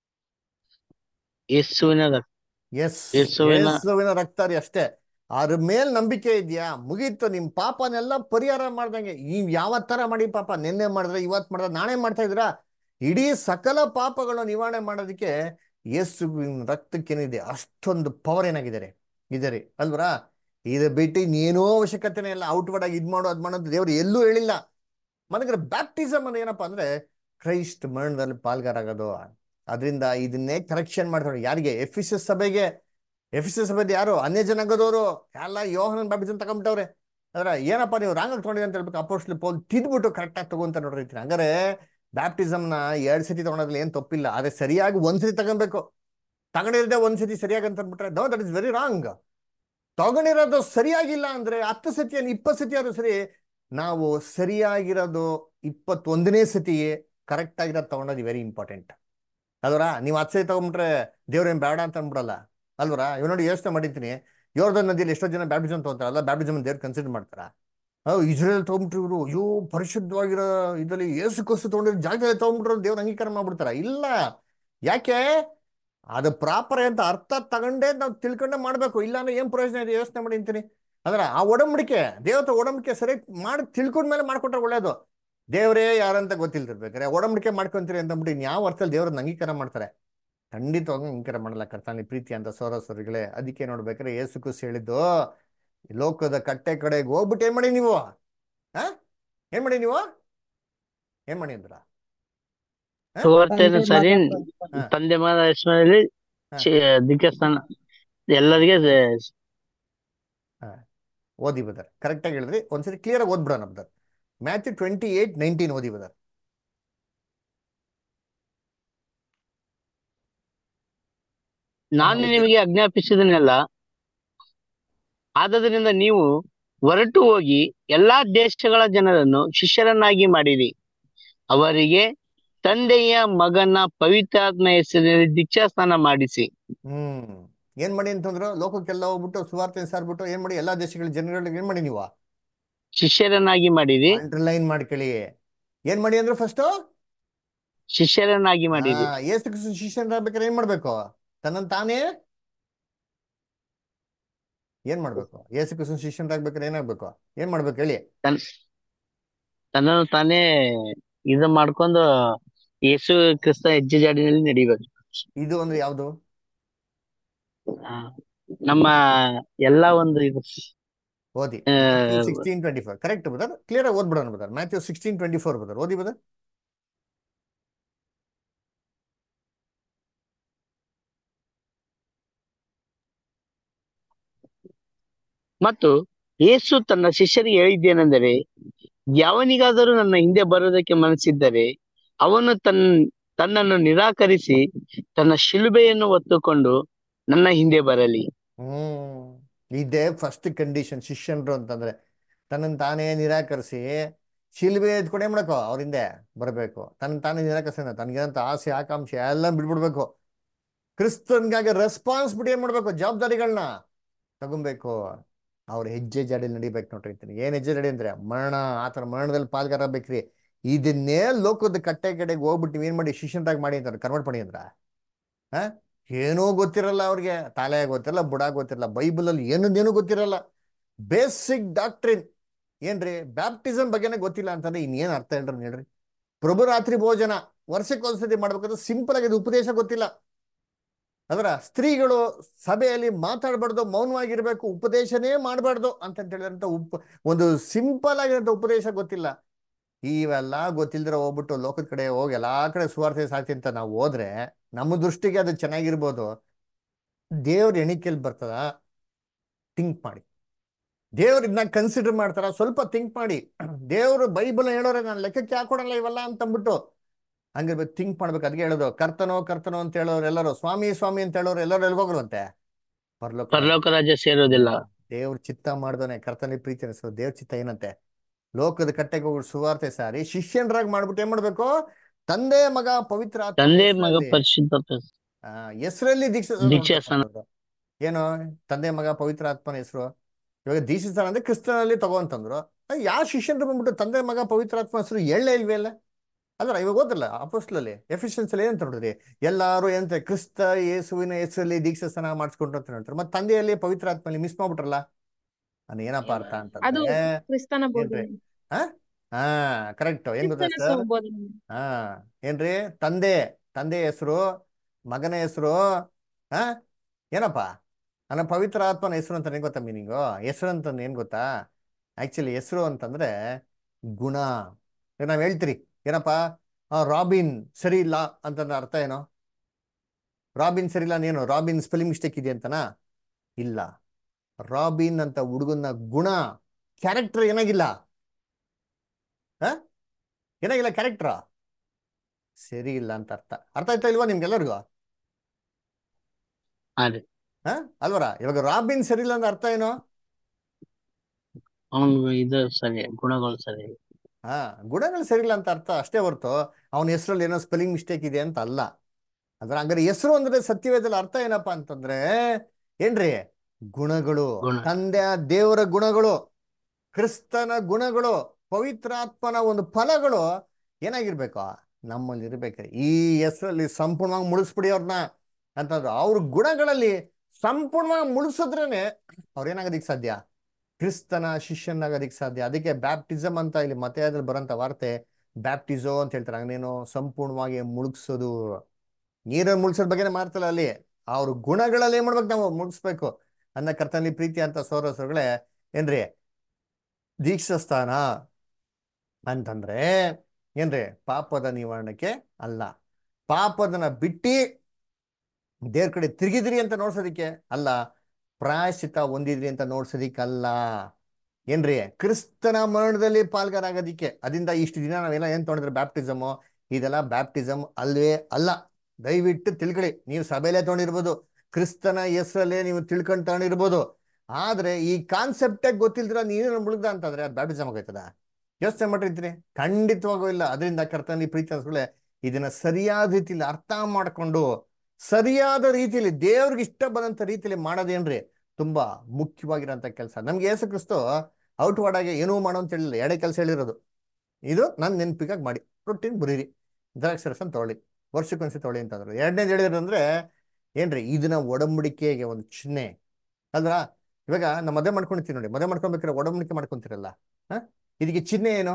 ಯೇಸುವಿನ ರಕ್ತ- ಎಸ್ ಯೇಸುವಿನ- ಯೇಸುವಿನ ರಕ್ತ ರೀ ಅಷ್ಟೇ ಅದ್ರ ಮೇಲ್ ನಂಬಿಕೆ ಇದೆಯಾ ಮುಗೀತು ನಿಮ್ ಪಾಪನೆಲ್ಲ ಪರಿಹಾರ ಮಾಡ್ದಂಗೆ ನೀವ್ ಯಾವ ತರ ಮಾಡಿ ಪಾಪ ನಿನ್ನೆ ಮಾಡಿದ್ರೆ ಇವತ್ ಮಾಡಿದ್ರೆ ನಾಳೆ ಮಾಡ್ತಾ ಇದ್ದೀರಾ ಇಡೀ ಸಕಲ ಪಾಪಗಳನ್ನು ನಿವಾರಣೆ ಮಾಡೋದಕ್ಕೆ ಯೇಸುವಿನ ರಕ್ತಕ್ಕೇನಿದೆ ಅಷ್ಟೊಂದು ಪವರ್ ಏನಾಗಿದ್ದಾರೆ ಇದೆ ರೀ ಅಲ್ವರಾ ಇದು ಬಿಟ್ಟು ಇನ್ನೇನೋ ಅವಶ್ಯಕತೆನೇ ಇಲ್ಲ ಔಟ್ವರ್ಡ್ ಆಗಿ ಇದ್ ಮಾಡೋ ಅದ್ ಮಾಡೋದು ದೇವ್ರು ಎಲ್ಲೂ ಹೇಳಿಲ್ಲ ಮನಗರ ಬ್ಯಾಪ್ಟಿಸಮ್ ಅಂದ್ರೆ ಏನಪ್ಪಾ ಅಂದ್ರೆ ಕ್ರೈಸ್ಟ್ ಮರಣದಲ್ಲಿ ಪಾಲ್ಗಾರಾಗೋದು ಅದರಿಂದ ಇದನ್ನೇ ಕರೆಕ್ಷನ್ ಮಾಡ್ತಾರೆ ಯಾರಿಗೆ ಎಫಿಸಸ್ ಸಭೆಗೆ ಎಫಿಸಸ್ ಸಭೆದು ಯಾರು ಅನ್ಯ ಜನಾಂಗದವರು ಎಲ್ಲ ಯೋಹನನ್ ಬ್ಯಾಪ್ಟಿಸಮ್ ತಗೊಂಡ್ಬಿಟ್ಟವ್ರೆ ಅದ್ರ ಏನಪ್ಪ ನೀವು ರಾಂಗ್ ತಗೊಂಡಿರಿ ಅಂತ ಹೇಳ್ಬೇಕು ಅಪೋಸ್ಟ್ಲ್ ಪೋಲ್ ತಿದ್ಬಿಟ್ಟು ಕರೆಕ್ಟಾಗಿ ತಗೊಂತ ನೋಡ್ರಿ ಹಂಗಾರೆ ಬ್ಯಾಪ್ಟಿಸಮ್ನ ಎರಡ್ ಸತಿ ತಗೊಳೋದ್ರಲ್ಲಿ ಏನ್ ತಪ್ಪಿಲ್ಲ ಆದ್ರೆ ಸರಿಯಾಗಿ ಒಂದ್ ಸತಿ ತಗೊಬೇಕು ತಗೊಂಡಿರದೆ ಒಂದ್ ಸತಿ ಸರಿಯಾಗಿ ಅಂತ ಅಂದ್ಬಿಟ್ರೆ no that is very wrong ತಗೊಂಡಿರೋದು ಸರಿಯಾಗಿಲ್ಲ ಅಂದ್ರೆ ಹತ್ತು ಸತಿ ಏನು ಇಪ್ಪತ್ತು ಸತಿ ಆದ್ರೂ ಸರಿ ನಾವು ಸರಿಯಾಗಿರೋದು ಇಪ್ಪತ್ತೊಂದನೇ ಸತಿ ಕರೆಕ್ಟ್ ಆಗಿರೋದು ತಗೊಂಡೋದು ವೆರಿ ಇಂಪಾರ್ಟೆಂಟ್ ಅಲ್ವರ ನೀವು ಹತ್ತು ಸತಿ ತಗೊಂಡ್ಬಿಟ್ರೆ ದೇವ್ರೇನ್ ಬೇಡ ಅಂತ ಅಂದ್ಬಿಡಲ್ಲ ಅಲ್ವರ ಇವ್ ನೋಡಿ ಯೋಚನೆ ಮಾಡಿರ್ತೀನಿ ಯೋರ್ಧನ್ ನದಿಯಲ್ಲಿ ಎಷ್ಟೋ ಜನ ಬ್ಯಾಪ್ಟಿಸಮ್ ತಗೊಂತಾರಲ್ಲ ಬ್ಯಾಪ್ಟಿಸಮ್ ದೇವ್ರು ಕನ್ಸಿಡರ್ ಮಾಡ್ತಾರ ಇಸ್ರೇಲ್ ತಗೊಂಡ್ಬಿಟ್ರು ಇವರು ಅಯ್ಯೋ ಪರಿಶುದ್ಧವಾಗಿರೋ ಇದರಲ್ಲಿ ಏಸು ಕೊಸು ತಗೊಂಡಿರೋ ಜಾಗದಲ್ಲಿ ತಗೊಂಡ್ಬಿಟ್ರು ದೇವ್ರ ಅಂಗೀಕಾರ ಮಾಡ್ಬಿಡ್ತಾರ ಇಲ್ಲ ಯಾಕೆ ಅದು ಪ್ರಾಪರ್ ಅಂತ ಅರ್ಥ ತಗೊಂಡೇ ನಾವು ತಿಳ್ಕೊಂಡೇ ಮಾಡ್ಬೇಕು ಇಲ್ಲಾಂದ್ರೆ ಏನ್ ಪ್ರಯೋಜನ ಇದೆ ಯೋಚನೆ ಮಾಡಿ ಅಂತೀನಿ ಅಂದ್ರೆ ಆ ಒಡಂಬಡಿಕೆ ದೇವತ ಒಡಂಬಡಿಕೆ ಸರಿ ಮಾಡಿ ತಿಳ್ಕೊಂಡ್ಮೇಲೆ ಮಾಡ್ಕೊಟ್ರೆ ಒಳ್ಳೇದು ದೇವರೇ ಯಾರಂತ ಗೊತ್ತಿಲ್ದಿರ್ಬೇಕಾರೆ ಒಡಂಬಡಿಕೆ ಮಾಡ್ಕೊಂತೀರಿ ಅಂತ ಅಂದ್ಬಿಟ್ಟು ಯಾವ ಅರ್ಥದಲ್ಲಿ ದೇವ್ರನ್ನ ಅಂಗೀಕಾರ ಮಾಡ್ತಾರೆ ಖಂಡಿತವಾಗಿ ಅಂಗೀಕಾರ ಮಾಡಲ್ಲ ಕರ್ತಾನೆ ಪ್ರೀತಿ ಅಂತ ಸೋರಸರಿಗಳೇ ಅದಕ್ಕೆ ನೋಡ್ಬೇಕಾದ್ರೆ ಏಸು ಕುಸ್ ಹೇಳಿದ್ದು ಲೋಕದ ಕಟ್ಟೆ ಕಡೆಗೆ ಹೋಗ್ಬಿಟ್ಟು ಏನ್ ಮಾಡಿ ನೀವು ಆ ಏನ್ ಮಾಡಿ ನೀವು ಏನ್ ಮಾಡಿ ಅಂದ್ರ ಸುವಾರ್ತೆಯನ್ನು ಸರಿ ಹಾ. ತಂದೆ ಮಗನ ಹೆಸರಿನಲ್ಲಿ ಹಾ. ಚಿ- ದೀಕ್ಷಾಸ್ನಾನ ಎಲ್ಲರಿಗೆ ಓದಿ ಬದರ್ ಕರೆಕ್ಟಾಗಿ ಹೇಳಿದ್ರಿ ಒಂದ್ಸರಿ ಕ್ಲಿಯರ್ ಆಗಿ ಓದ್ಬಿಡೋಣ brother Matthew twenty eight nineteen ಓದಿ ಬದರ್ ನಾನು ನಿಮಗೆ ಆಜ್ಞಾಪಿಸಿದನೆಲ್ಲ ಆದದರಿಂದ ನೀವು ಹೊರಟು ಹೋಗಿ ಎಲ್ಲಾ ದೇಶಗಳ ಜನರನ್ನು ಶಿಷ್ಯರನ್ನಾಗಿ ಮಾಡಿರಿ ಅವರಿಗೆ ತಂದೆಯ ಮಗನ ಪವಿತ್ರಾತ್ಮ ಹೆಸರಿನಲ್ಲಿ ದೀಕ್ಷಾಸ್ನಾನ ಮಾಡಿಸಿ ಹ್ಮ್ ಏನ್ ಮಾಡಿ ಅಂತಂದ್ರು ಲೋಕಕ್ಕೆಲ್ಲ ಹೋಗ್ಬಿಟ್ಟು ಸುವಾರ್ತೆ ಸಾರ್ಬಿಟ್ಟು ಏನ್ ಮಾಡಿ ಎಲ್ಲಾ ದೇಶಗಳ ಜನಗಳಿಗೆ ಏನ್ ಮಾಡಿ ನೀವು ಶಿಷ್ಯರನ್ನಾಗಿ ಮಾಡಿರಿ ಅಂಡರ್ಲೈನ್ ಮಾಡ್ಕೊಳ್ಳಿ ಏನ್ ಮಾಡಿ ಅಂದ್ರೆ ಫಸ್ಟ್ ಶಿಷ್ಯರನ್ನಾಗಿ ಮಾಡಿರಿ ಏಸು ಕ್ರಿಸ್ತ ಶಿಷ್ಯರಾಗ್ಬೇಕಾದ್ರೆ ಏನ್ ಮಾಡ್ಬೇಕು ತನ್ನನ್ ತಾನೇ ಏನ್ ಮಾಡ್ಬೇಕು ಏಸು ಕ್ರಿಸ್ತ ಶಿಷ್ಯರಾಗ್ಬೇಕಾದ್ರೆ ಏನಾಗ್ಬೇಕು ಏನ್ ಮಾಡ್ಬೇಕು ಹೇಳಿ ತನ್ ತನ್ನನ್ನು ತಾನೇ ಇದು ಮಾಡ್ಕೊಂಡು ಯೇಸು ಕ್ರಿಸ್ತ ಹೆಜ್ಜೆ ಜಾಡಿನಲ್ಲಿ ನಡಿಬೇಕು ಇದು ಅಂದ್ರೆ ಯಾವ್ದು ಆ, ನಮ್ಮ ಎಲ್ಲಾ ಒಂದು ಇದು ಓದಿ ಆ, sixteen twenty four correct brother clear ಆಗಿ ಓದ್ಬಿಡೋಣ brother Matthew sixteen twenty four brother ಓದಿ ಬದರ್ ಮತ್ತು ಯೇಸು ತನ್ನ ಶಿಷ್ಯರಿಗೆ ಹೇಳಿದ್ದೇನೆಂದರೆ ಯಾವನಿಗಾದರೂ ನನ್ನ ಹಿಂದೆ ಬರುವುದಕ್ಕೆ ಮನಸ್ಸಿದ್ದರೆ ಅವನು ತನ್ ತನ್ನನ್ನು ನಿರಾಕರಿಸಿ ತನ್ನ ಶಿಲುಬೆಯನ್ನು ಹೊತ್ತುಕೊಂಡು ನನ್ನ ಹಿಂದೆ ಬರಲಿ ಹ್ಮ್ ಇದೇ ಫಸ್ಟ್ ಕಂಡೀಷನ್ ಶಿಷ್ಯನ್ರು ಅಂತಂದ್ರೆ ತನ್ನನ್ನು ತಾನೇ ನಿರಾಕರಿಸಿ ಶಿಲ್ಬೆ ಎತ್ಕೊಂಡು ಏನ್ ಮಾಡಬೇಕು ಅವ್ರ ಹಿಂದೆ ಬರಬೇಕು ತನ್ನ ತಾನೇ ನಿರಾಕರಿಸಿ ತನಗಿರಂತ ಆಸೆ ಆಕಾಂಕ್ಷೆ ಎಲ್ಲ ಬಿಡ್ಬಿಡ್ಬೇಕು ಕ್ರಿಸ್ತನ್ಗಾಗಿ ರೆಸ್ಪಾನ್ಸಿಬಿಲಿಟಿ ಏನ್ ಮಾಡ್ಬೇಕು ಜವಾಬ್ದಾರಿಗಳನ್ನ ತಗೊಬೇಕು ಅವ್ರ ಹೆಜ್ಜೆ ಜಾಡಿಯಲ್ಲಿ ನಡಿಬೇಕು ನೋಡ್ರಿ ಅಂತೀನಿ ಏನ್ ಹೆಜ್ಜೆ ನಡಿ ಅಂದ್ರೆ ಮರಣ ಆತರ ಮರಣದಲ್ಲಿ ಪಾಲ್ಗಾರ ಬೇಕ್ರಿ ಇದನ್ನೇ ಲೋಕದ ಕಟ್ಟೆ ಕಡೆಗೆ ಹೋಗ್ಬಿಟ್ಟು ನೀವ್ ಏನ್ ಮಾಡಿ ಶಿಷ್ಯನ್ರಾಗಿ ಮಾಡಿ ಅಂತಾರೆ ಕನ್ವರ್ಟ್ ಮಾಡಿ ಅಂದ್ರ ಹ ಏನೂ ಗೊತ್ತಿರಲ್ಲ ಅವ್ರಿಗೆ ತಾಲೆ ಗೊತ್ತಿರಲ್ಲ ಬುಡ ಗೊತ್ತಿರಲ್ಲ ಬೈಬಲ್ ಅಲ್ಲಿ ಏನನ್ನೇನು ಗೊತ್ತಿರಲ್ಲ ಬೇಸಿಕ್ ಡಾಕ್ಟ್ರಿನ್ ಏನ್ರಿ ಬ್ಯಾಪ್ಟಿಸಮ್ ಬಗ್ಗೆನೇ ಗೊತ್ತಿಲ್ಲ ಅಂತಂದ್ರೆ ಇನ್ನೇನ್ ಅರ್ಥ ಹೇಳ್ರಿ ಹೇಳ್ರಿ ಪ್ರಭು ರಾತ್ರಿ ಭೋಜನ ವರ್ಷಕ್ಕೊಂದ್ಸತಿ ಮಾಡ್ಬೇಕಾದ್ರೆ ಸಿಂಪಲ್ ಆಗಿ ಇದು ಉಪದೇಶ ಗೊತ್ತಿಲ್ಲ ಅದರ ಸ್ತ್ರೀಗಳು ಸಭೆಯಲ್ಲಿ ಮಾತಾಡಬಾರ್ದು ಮೌನವಾಗಿರ್ಬೇಕು ಉಪದೇಶನೇ ಮಾಡಬಾರ್ದು ಅಂತ ಹೇಳಿದಂತ ಉಪ ಒಂದು ಸಿಂಪಲ್ ಆಗಿರೋಂಥ ಉಪದೇಶ ಗೊತ್ತಿಲ್ಲ ಇವೆಲ್ಲ ಗೊತ್ತಿಲ್ದಿರ ಹೋಗ್ಬಿಟ್ಟು ಲೋಕದ ಕಡೆ ಹೋಗಿ ಎಲ್ಲಾ ಕಡೆ ಸುವಾರ್ತೆ ಸಾಕ್ತಿ ಅಂತ ನಾವು ಹೋದ್ರೆ ನಮ್ಮ ದೃಷ್ಟಿಗೆ ಅದು ಚೆನ್ನಾಗಿರ್ಬೋದು ದೇವ್ರ ಎಣಿಕೆಯಲ್ಲಿ ಬರ್ತದ ಥಿಂಕ್ ಮಾಡಿ ದೇವ್ರ ಇದನ್ನ ಕನ್ಸಿಡರ್ ಮಾಡ್ತಾರ ಸ್ವಲ್ಪ ಥಿಂಕ್ ಮಾಡಿ ದೇವ್ರು ಬೈಬಲ್ ಹೇಳೋರೆ ನಾನು ಲೆಕ್ಕಕ್ಕೆ ಹಾಕೊಡಲ್ಲ ಇವೆಲ್ಲ ಅಂತ ಅಂದ್ಬಿಟ್ಟು ಹಂಗಿರ್ಬೇಕು ಥಿಂಕ್ ಮಾಡ್ಬೇಕು ಅದಕ್ಕೆ ಹೇಳೋದು ಕರ್ತನೋ ಕರ್ತನೋ ಅಂತ ಹೇಳೋರು ಎಲ್ಲರೂ ಸ್ವಾಮಿ ಸ್ವಾಮಿ ಅಂತ ಹೇಳೋರು ಎಲ್ಲರೂ ಎಲ್ಗೋಗ್ರಂತೆ ಪರಲೋಕ ಪರಲೋಕ ರಾಜ್ಯ ಸೇರೋದಿಲ್ಲ ದೇವ್ರ ಚಿತ್ತ ಮಾಡ್ದೋನೆ ಕರ್ತನ ಪ್ರೀತಿ ಅನಿಸೋ ದೇವ್ರ ಚಿತ್ತ ಏನಂತೆ ಲೋಕದ ಕಟ್ಟೆಗೆ ಹೋಗಿ ಸುವಾರ್ತೆ ಸಾರಿ ಶಿಷ್ಯನರಾಗಿ ಮಾಡ್ಬಿಟ್ಟು ಏನ್ ಮಾಡ್ಬೇಕು ತಂದೆ ಮಗ ಪವಿತ್ರ ಆತ್ಮ ತಂದೆ ಮಗ ಹೆಸ್ರಲ್ಲಿ, ಪರಿಶುದ್ಧ ಆ, ಹೆಸ್ರಲ್ಲಿ ದೀಕ್ಷೆ ದೀಕ್ಷಾಸ್ನಾನ. ಏನು ತಂದೆ ಮಗ ಪವಿತ್ರ ಆತ್ಮನ ಹೆಸರು ಇವಾಗ ದೀಕ್ಷಿಸ್ತಾನ ಅಂದ್ರೆ ಕ್ರಿಸ್ತನಲ್ಲಿ ತಗೋಂತಂದ್ರು ಯಾವ ಶಿಷ್ಯನ್ರು ಬಂದ್ಬಿಟ್ಟು ತಂದೆ ಮಗ ಪವಿತ್ರ ಆತ್ಮ ಹೆಸರು ಎಳ್ಳೇ ಇಲ್ವೇ ಇಲ್ಲ ಅದ್ರ ಇವಾಗ ಓದಲ್ಲ ಅಪೋಸ್ಲಲ್ಲಿ ಎಫಿಷಿಯನ್ಸ್ ಅಲ್ಲಿ ಏನಂತ ನೋಡಿದ್ರಿ ಎಲ್ಲಾರು ಏನಂತ ಕ್ರಿಸ್ತ ಯೇಸುವಿನ ಹೆಸರಲ್ಲಿ ದೀಕ್ಷಾ ಸ್ನಾನ ಮಾಡಿಸ್ಕೊಂಡ್ರು ಅಂತ ಹೇಳ್ತಾರೆ ಮತ್ತೆ ತಂದೆಯಲ್ಲಿ ಪವಿತ್ರ ಆತ್ಮಲ್ಲಿ ಮಿಸ್ ಮಾಡ್ಬಿಟ್ರಲ್ಲ ಅದು ಏನಪ್ಪ ಅರ್ಥ ಅದು ಅಂತಂದ್ರೆ ಕ್ರಿಸ್ತನ ಬೋಧನೆ ಹಾ ಕರೆಕ್ಟ್ ಏನ್ ಗೊತ್ತಾ ಕ್ರಿಸ್ತನ ಸರ್ ಬೋಧನೆ ಹಾ ಏನ್ರಿ ತಂದೆ ತಂದೆ ಹೆಸರು ಮಗನ ಹೆಸರು ಹಾ ಏನಪ್ಪ ನನ್ನ ಪವಿತ್ರ ಆತ್ಮನ ಹೆಸರು ಅಂತ ಏನ್ ಗೊತ್ತಾ ಮೀನಿಂಗು ಹೆಸರು ಅಂತಂದ್ ಏನ್ ಗೊತ್ತಾ ಆಕ್ಚುಲಿ ಹೆಸರು ಅಂತಂದ್ರೆ ಗುಣ ಈಗ ನಾವ್ ಹೇಳ್ತೀರಿ ಏನಪ್ಪ ಆ, ರಾಬಿನ್ ಸರಿ ಇಲ್ಲ ಅಂತಂದ್ರೆ ಅರ್ಥ ಏನು ರಾಬಿನ್ ಸರಿ ಇಲ್ಲ ಏನು ರಾಬಿನ್ ಸ್ಪೆಲ್ಲಿಂಗ್ ಮಿಸ್ಟೇಕ್ ಇದೆ ಅಂತನಾ ಇಲ್ಲ ರಾಬಿನ್ ಅಂತ ಹುಡುಗನ ಗುಣ ಕ್ಯಾರೆಕ್ಟರ್ ಏನಾಗಿಲ್ಲ ಹ ಏನಾಗಿಲ್ಲ ಕ್ಯಾರೆಕ್ಟರ್ ಸರಿ ಇಲ್ಲ ಅಂತ ಅರ್ಥ ಅರ್ಥ ಆಯ್ತಾ ಇಲ್ವಾ ನಿಮ್ಗೆಲ್ಲರಿಗೂ ಅದೇ ಹ ಅಲ್ವರ ಇವಾಗ ರಾಬಿನ್ ಸರಿ ಇಲ್ಲ ಅಂತ ಅರ್ಥ ಏನು ಅವನು ಇದು ಸರಿ ಗುಣಗಳು ಸರಿ ಹಾ ಗುಣಗಳು ಸರಿ ಇಲ್ಲ ಅಂತ ಅರ್ಥ ಅಷ್ಟೇ ಹೊರ್ತು ಅವನ ಹೆಸರಲ್ಲಿ ಏನೋ ಸ್ಪೆಲ್ಲಿಂಗ್ ಮಿಸ್ಟೇಕ್ ಇದೆ ಅಂತ ಅಲ್ಲ ಅದ್ರ ಹಂಗಾರೆ ಹೆಸರು ಅಂದ್ರೆ ಸತ್ಯವೇದಲ್ಲಿ ಅರ್ಥ ಏನಪ್ಪಾ ಅಂತಂದ್ರೆ ಏನ್ರಿ ಗುಣಗಳು ಗುಣ. ತಂದೆಯ ದೇವರ ಗುಣಗಳು ಕ್ರಿಸ್ತನ ಗುಣಗಳು ಪವಿತ್ರಾತ್ಮನ ಒಂದು ಫಲಗಳು ಏನಾಗಿರ್ಬೇಕು ನಮ್ಮಲ್ಲಿ ಇರ್ಬೇಕ್ರಿ ಈ ಹೆಸರಲ್ಲಿ ಸಂಪೂರ್ಣವಾಗಿ ಮುಳಿಸ್ಬಿಡಿ ಅವ್ರನ್ನ ಅಂತಂದ್ರು ಅವ್ರ ಗುಣಗಳಲ್ಲಿ ಸಂಪೂರ್ಣವಾಗಿ ಮುಳಿಸಿದ್ರೇನೆ ಅವ್ರೇನಾಗೋದಿಕ್ ಸಾಧ್ಯ ಕ್ರಿಸ್ತನ ಶಿಷ್ಯನಾಗೋದಿಕ್ ಸಾಧ್ಯ ಅದಕ್ಕೆ ಬ್ಯಾಪ್ಟಿಸಮ್ ಅಂತ ಇಲ್ಲಿ ಮತ್ತೆ ಬರೋಂಥ ವಾರ್ತೆ ಬ್ಯಾಪ್ಟಿಸೋ ಅಂತ ಹೇಳ್ತಾರೆ ಹಂಗೇನು ಸಂಪೂರ್ಣವಾಗಿ ಮುಳುಗ್ಸೋದು ನೀರನ್ನು ಮುಳುಗ್ಸೋದ್ ಬಗ್ಗೆನೇ ಮಾರ್ತಲ್ಲ ಅಲ್ಲಿ ಅವ್ರ ಗುಣಗಳಲ್ಲಿ ಏನ್ ಮಾಡ್ಬೇಕು ನಾವು ಮುಳುಗಿಸ್ಬೇಕು ಅನ್ನ ಕರ್ತನಲ್ಲಿ ಪ್ರೀತಿ ಅಂತ ಸೋರಸರುಗಳೇ ಏನ್ರಿ ದೀಕ್ಷಾಸ್ಥಾನ ಅಂತಂದ್ರೆ ಏನ್ರಿ ಪಾಪದ ನಿವಾರಣಕ್ಕೆ ಅಲ್ಲ ಪಾಪದನ್ನ ಬಿಟ್ಟಿ ದೇವ್ರ ಕಡೆ ತಿರುಗಿದ್ರಿ ಅಂತ ನೋಡ್ಸೋದಿಕ್ಕೆ ಅಲ್ಲ ಪ್ರಾಯಶ್ಚಿತ ಹೊಂದಿದ್ರಿ ಅಂತ ನೋಡ್ಸೋದಿಕ್ಕಲ್ಲ ಏನ್ರಿ ಕ್ರಿಸ್ತನ ಮರಣದಲ್ಲಿ ಪಾಲ್ಗಾರಾಗೋದಿಕ್ಕೆ ಅದರಿಂದ ಇಷ್ಟು ದಿನ ನಾವೆಲ್ಲ ಏನ್ ತೊಗೊಂಡಿದ್ರೆ ಬ್ಯಾಪ್ಟಿಸಮು ಇದೆಲ್ಲ ಬ್ಯಾಪ್ಟಿಸಮ್ ಅಲ್ವೇ ಅಲ್ಲ ದಯವಿಟ್ಟು ತಿಳ್ಕೊಳ್ಳಿ ನೀವು ಸಭೆಯಲ್ಲೇ ತೊಗೊಂಡಿರ್ಬೋದು ಕ್ರಿಸ್ತನ ಹೆಸರಲ್ಲೇ ನೀವು ತಿಳ್ಕೊಂಡು ತಗೊಂಡಿರ್ಬೋದು ಆದ್ರೆ ಈ ಕಾನ್ಸೆಪ್ಟೇ ಗೊತ್ತಿಲ್ದಿರ ನೀನು ಮುಳುಗ್ದ ಅಂತಂದ್ರೆ ಅದು ಬ್ಯಾಪ್ಟಿಸಮ್ ಆಗೋಯ್ತದ ಯೋಚನೆ ಮಾಡಿರ್ತೀನಿ ಖಂಡಿತವಾಗೂ ಇಲ್ಲ ಅದರಿಂದ ಕರ್ತನಲ್ಲಿ ಪ್ರೀತಿ ಅನ್ಸ್ಕೊಳ್ಳೆ ಇದನ್ನ ಸರಿಯಾದ ರೀತಿಯಲ್ಲಿ ಅರ್ಥ ಮಾಡ್ಕೊಂಡು ಸರಿಯಾದ ರೀತಿಯಲ್ಲಿ ದೇವ್ರಿಗೆ ಇಷ್ಟ ಬಂದಂತ ರೀತಿಯಲ್ಲಿ ಮಾಡೋದೇನ್ರಿ ತುಂಬಾ ಮುಖ್ಯವಾಗಿರೋಂಥ ಕೆಲಸ ನಮ್ಗೆ ಯೇಸು ಕ್ರಿಸ್ತು ಔಟ್ವರ್ಡ್ ಆಗಿ ಏನೂ ಮಾಡೋ ಅಂತ ಹೇಳಿಲ್ಲ ಎರಡೇ ಕೆಲಸ ಹೇಳಿರೋದು ಇದು ನನ್ನ ನೆನಪಿಗಾಗಿ ಮಾಡಿ ರೊಟ್ಟಿನ ಬರೀರಿ ದ್ರಾಕ್ಷಿ ರಸನ ತೊಗೊಳ್ಳಿ ವರ್ಷಕ್ಕೊಂದ್ಸತಿ ತೊಗೊಳ್ಳಿ ಅಂತಂದ್ರು ಎರಡನೇದು ಹೇಳಿದ್ರು ಅಂದ್ರೆ ಏನ್ರಿ ಇದನ್ನ ಒಡಂಬಡಿಕೆಗೆ ಒಂದು ಚಿಹ್ನೆ ಅಲ್ರ ಇವಾಗ ನಾವು ಮದುವೆ ಮಾಡ್ಕೊಂಡಿರ್ತೀವಿ ನೋಡಿ ಮದುವೆ ಮಾಡ್ಕೊಬೇಕಾದ್ರೆ ಒಡಂಬಡಿಕೆ ಮಾಡ್ಕೊಂತೀರಲ್ಲ ಹ ಇದಕ್ಕೆ ಚಿಹ್ನೆ ಏನು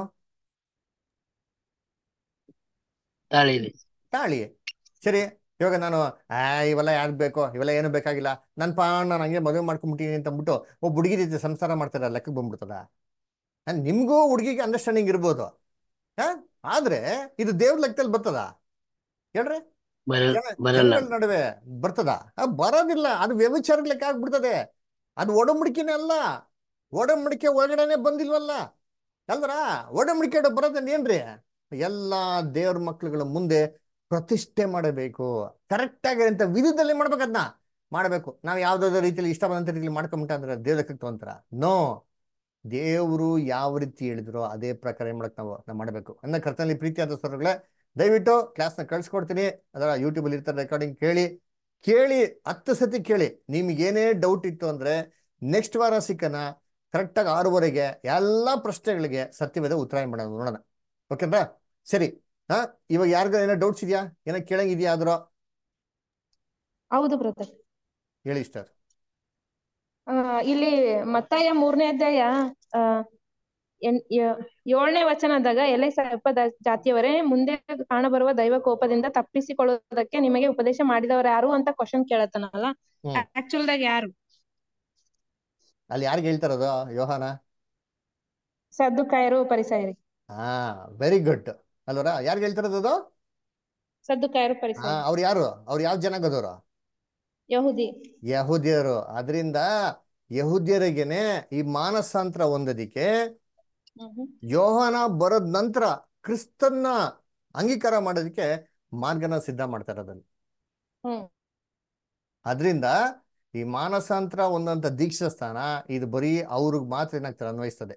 ತಾಳಿ ಇದೆ ತಾಳಿ ಸರಿ ಇವಾಗ ನಾನು ಆ ಇವೆಲ್ಲ ಯಾರು ಬೇಕೋ ಇವೆಲ್ಲ ಏನು ಬೇಕಾಗಿಲ್ಲ ನನ್ನ ಪಾ ನಾನು ಹಂಗೆ ಮದುವೆ ಮಾಡ್ಕೊಂಬಿಟ್ಟಿನಿ ಅಂತ ಅಂದ್ಬಿಟ್ಟು ಒಬ್ಬ ಹುಡುಗಿ ರೀತಿ ಸಂಸಾರ ಮಾಡ್ತಾರ ಲೆಕ್ಕಕ್ಕೆ ಬಂದ್ಬಿಡ್ತದ ಆ, ನಿಮ್ಗೂ ಹುಡುಗಿಗೆ ಅಂಡರ್ಸ್ಟ್ಯಾಂಡಿಂಗ್ ಇರ್ಬೋದು ಹಾ ಆದ್ರೆ ಇದು ದೇವ್ರ ಲೆಕ್ಕದಲ್ಲಿ ಬರ್ತದ ಹೇಳ್ರಿ ಬರ ಜನ- ಬರಲ್ಲ ಜನಗಳ ನಡುವೆ ಬರ್ತದ ಆ, ಬರೋದಿಲ್ಲ ಅದು ವ್ಯಭಿಚಾರ ಲೆಕ್ಕ ಆಗ್ಬಿಡ್ತದೆ ಅದು ಒಡಂಬಡಿಕೆನೇ ಅಲ್ಲ ಒಡಂಬಡಿಕೆ ಒಳಗಡೆನೆ ಬಂದಿಲ್ವಲ್ಲ ಅಲ್ದ್ರ ಒಡಂಬಡಿಕೆ ಬರೋದೇನ್ ಏನ್ರಿ ಎಲ್ಲಾ ದೇವ್ರ ಮಕ್ಳುಗಳ ಮುಂದೆ ಪ್ರತಿಷ್ಠೆ ಮಾಡಬೇಕು ಕರೆಕ್ಟ್ ಆಗಿರೋಂಥ ವಿಧದಲ್ಲಿ ಮಾಡ್ಬೇಕು ಅದನ್ನ ಮಾಡಬೇಕು ನಾವು ಯಾವ್ದಾದ್ರು ರೀತಿಯಲ್ಲಿ ಇಷ್ಟ ಬಂದಂತ ರೀತಿಯಲ್ಲಿ ಮಾಡ್ಕೊಂಬಿಟ್ಟ ಅಂದ್ರೆ ದೇವ್ರ ಲೆಕ್ಕಕ್ಕೆ ತಗೊಂತಾರ ನೋ ದೇವರು ಯಾವ ರೀತಿ ಹೇಳಿದ್ರೋ ಅದೇ ಪ್ರಕಾರ ಏನ್ ಮಾಡಕ್ ನಾವು ನಾವು ಮಾಡಬೇಕು ಅನ್ನ ಕರ್ತನಲ್ಲಿ ಪ್ರೀತಿ ಆದ ಸ್ವರಗಳೇ ದಯವಿಟ್ಟು ಕ್ಲಾಸ್ನ ಕಳ್ಸಿಕೊಡ್ತೀನಿ ಅದರ ಯೂಟ್ಯೂಬಲ್ಲಿ ಇರ್ತಾರೆ ರೆಕಾರ್ಡಿಂಗ್ ಕೇಳಿ ಕೇಳಿ ಹತ್ತು ಸತಿ ಕೇಳಿ ನಿಮ್ಗೆ ಏನೇ ಡೌಟ್ ಇತ್ತು ಅಂದ್ರೆ ನೆಕ್ಸ್ಟ್ ವಾರ ಸಿಕ್ಕನ ಕರೆಕ್ಟಾಗಿ ಆರೂವರೆಗೆ ಎಲ್ಲ ಪ್ರಶ್ನೆಗಳಿಗೆ ಸತ್ಯವೇದ ಉತ್ತರ ಮಾಡೋಣ ನೋಡೋಣ ಓಕೆನಾ ಸರಿ ಹಾ ಇವಾಗ ಯಾರಿಗ ಏನೋ ಡೌಟ್ಸ್ ಇದೆಯಾ ಏನೋ ಕೇಳಂಗಿದ್ಯಾ ಆದ್ರೂ ಹೌದು ಬ್ರದರ್ ಹೇಳಿ ಸರ್ ಆ ಇಲ್ಲಿ ಮತ್ತಾಯ ಮೂರನೇ ಅಧ್ಯಾಯ ಆ ಎನ್- ಯ- ಏಳನೇ ವಚನದಾಗ ಎಲೆ ಸರ್ಪ ದ- ಜಾತಿಯವರೇ ಮುಂದೆ ಕಾಣಬರುವ ದೈವ ಕೋಪದಿಂದ ತಪ್ಪಿಸಿಕೊಳ್ಳುವುದಕ್ಕೆ ನಿಮಗೆ ಉಪದೇಶ ಮಾಡಿದವರು ಯಾರು ಅಂತ ಕ್ವಶನ್ ಕೇಳತ್ತನಲ್ಲ ಹ್ಮ್. ಆಕ್ಚುಲ್ ದಾಗ ಯಾರು ಅಲ್ಲಿ ಯಾರಿಗೆ ಹೇಳ್ತಾರದು ಯೋಹಾನ ಸದ್ದುಕಾಯರು ಪರಿಸರಿ ಹಾ ವೆರಿ ಗುಡ್ ಅಲ್ವರ ಯಾರಿಗೆ ಹೇಳ್ತಾರದು ಅದು ಸದ್ದುಕಾಯರು ಹಾ ಪರಿಸರಿ ಅವ್ರು ಯಾರು ಅವ್ರು ಯಾವ ಜನಾಂಗದವ್ರು ಯಹುದಿ ಯಹೂದ್ಯರು ಅದರಿಂದ ಯಹೂದ್ಯರಿಗೆನೆ ಈ ಮಾನಸಾಂತರ ಹೊಂದೋದಿಕ್ಕೆ ಹ್ಮ್ ಯೋಹಾನ ಬರೋದ್ ನಂತರ ಕ್ರಿಸ್ತನ್ನ ಅಂಗೀಕಾರ ಮಾಡೋದಕ್ಕೆ ಮಾರ್ಗನ ಸಿದ್ಧ ಮಾಡ್ತಾರೆ ಅದನ್ನು ಹ್ಮ್ ಅದರಿಂದ ಈ ಮಾನಸಾಂತರ ಒಂದಂತ ದೀಕ್ಷಾ ಸ್ಥಾನ ಇದು ಬರೀ ಅವ್ರಿಗೆ ಮಾತ್ರ ಏನಾಗ್ತಾರೆ ಅನ್ವಯಿಸ್ತದೆ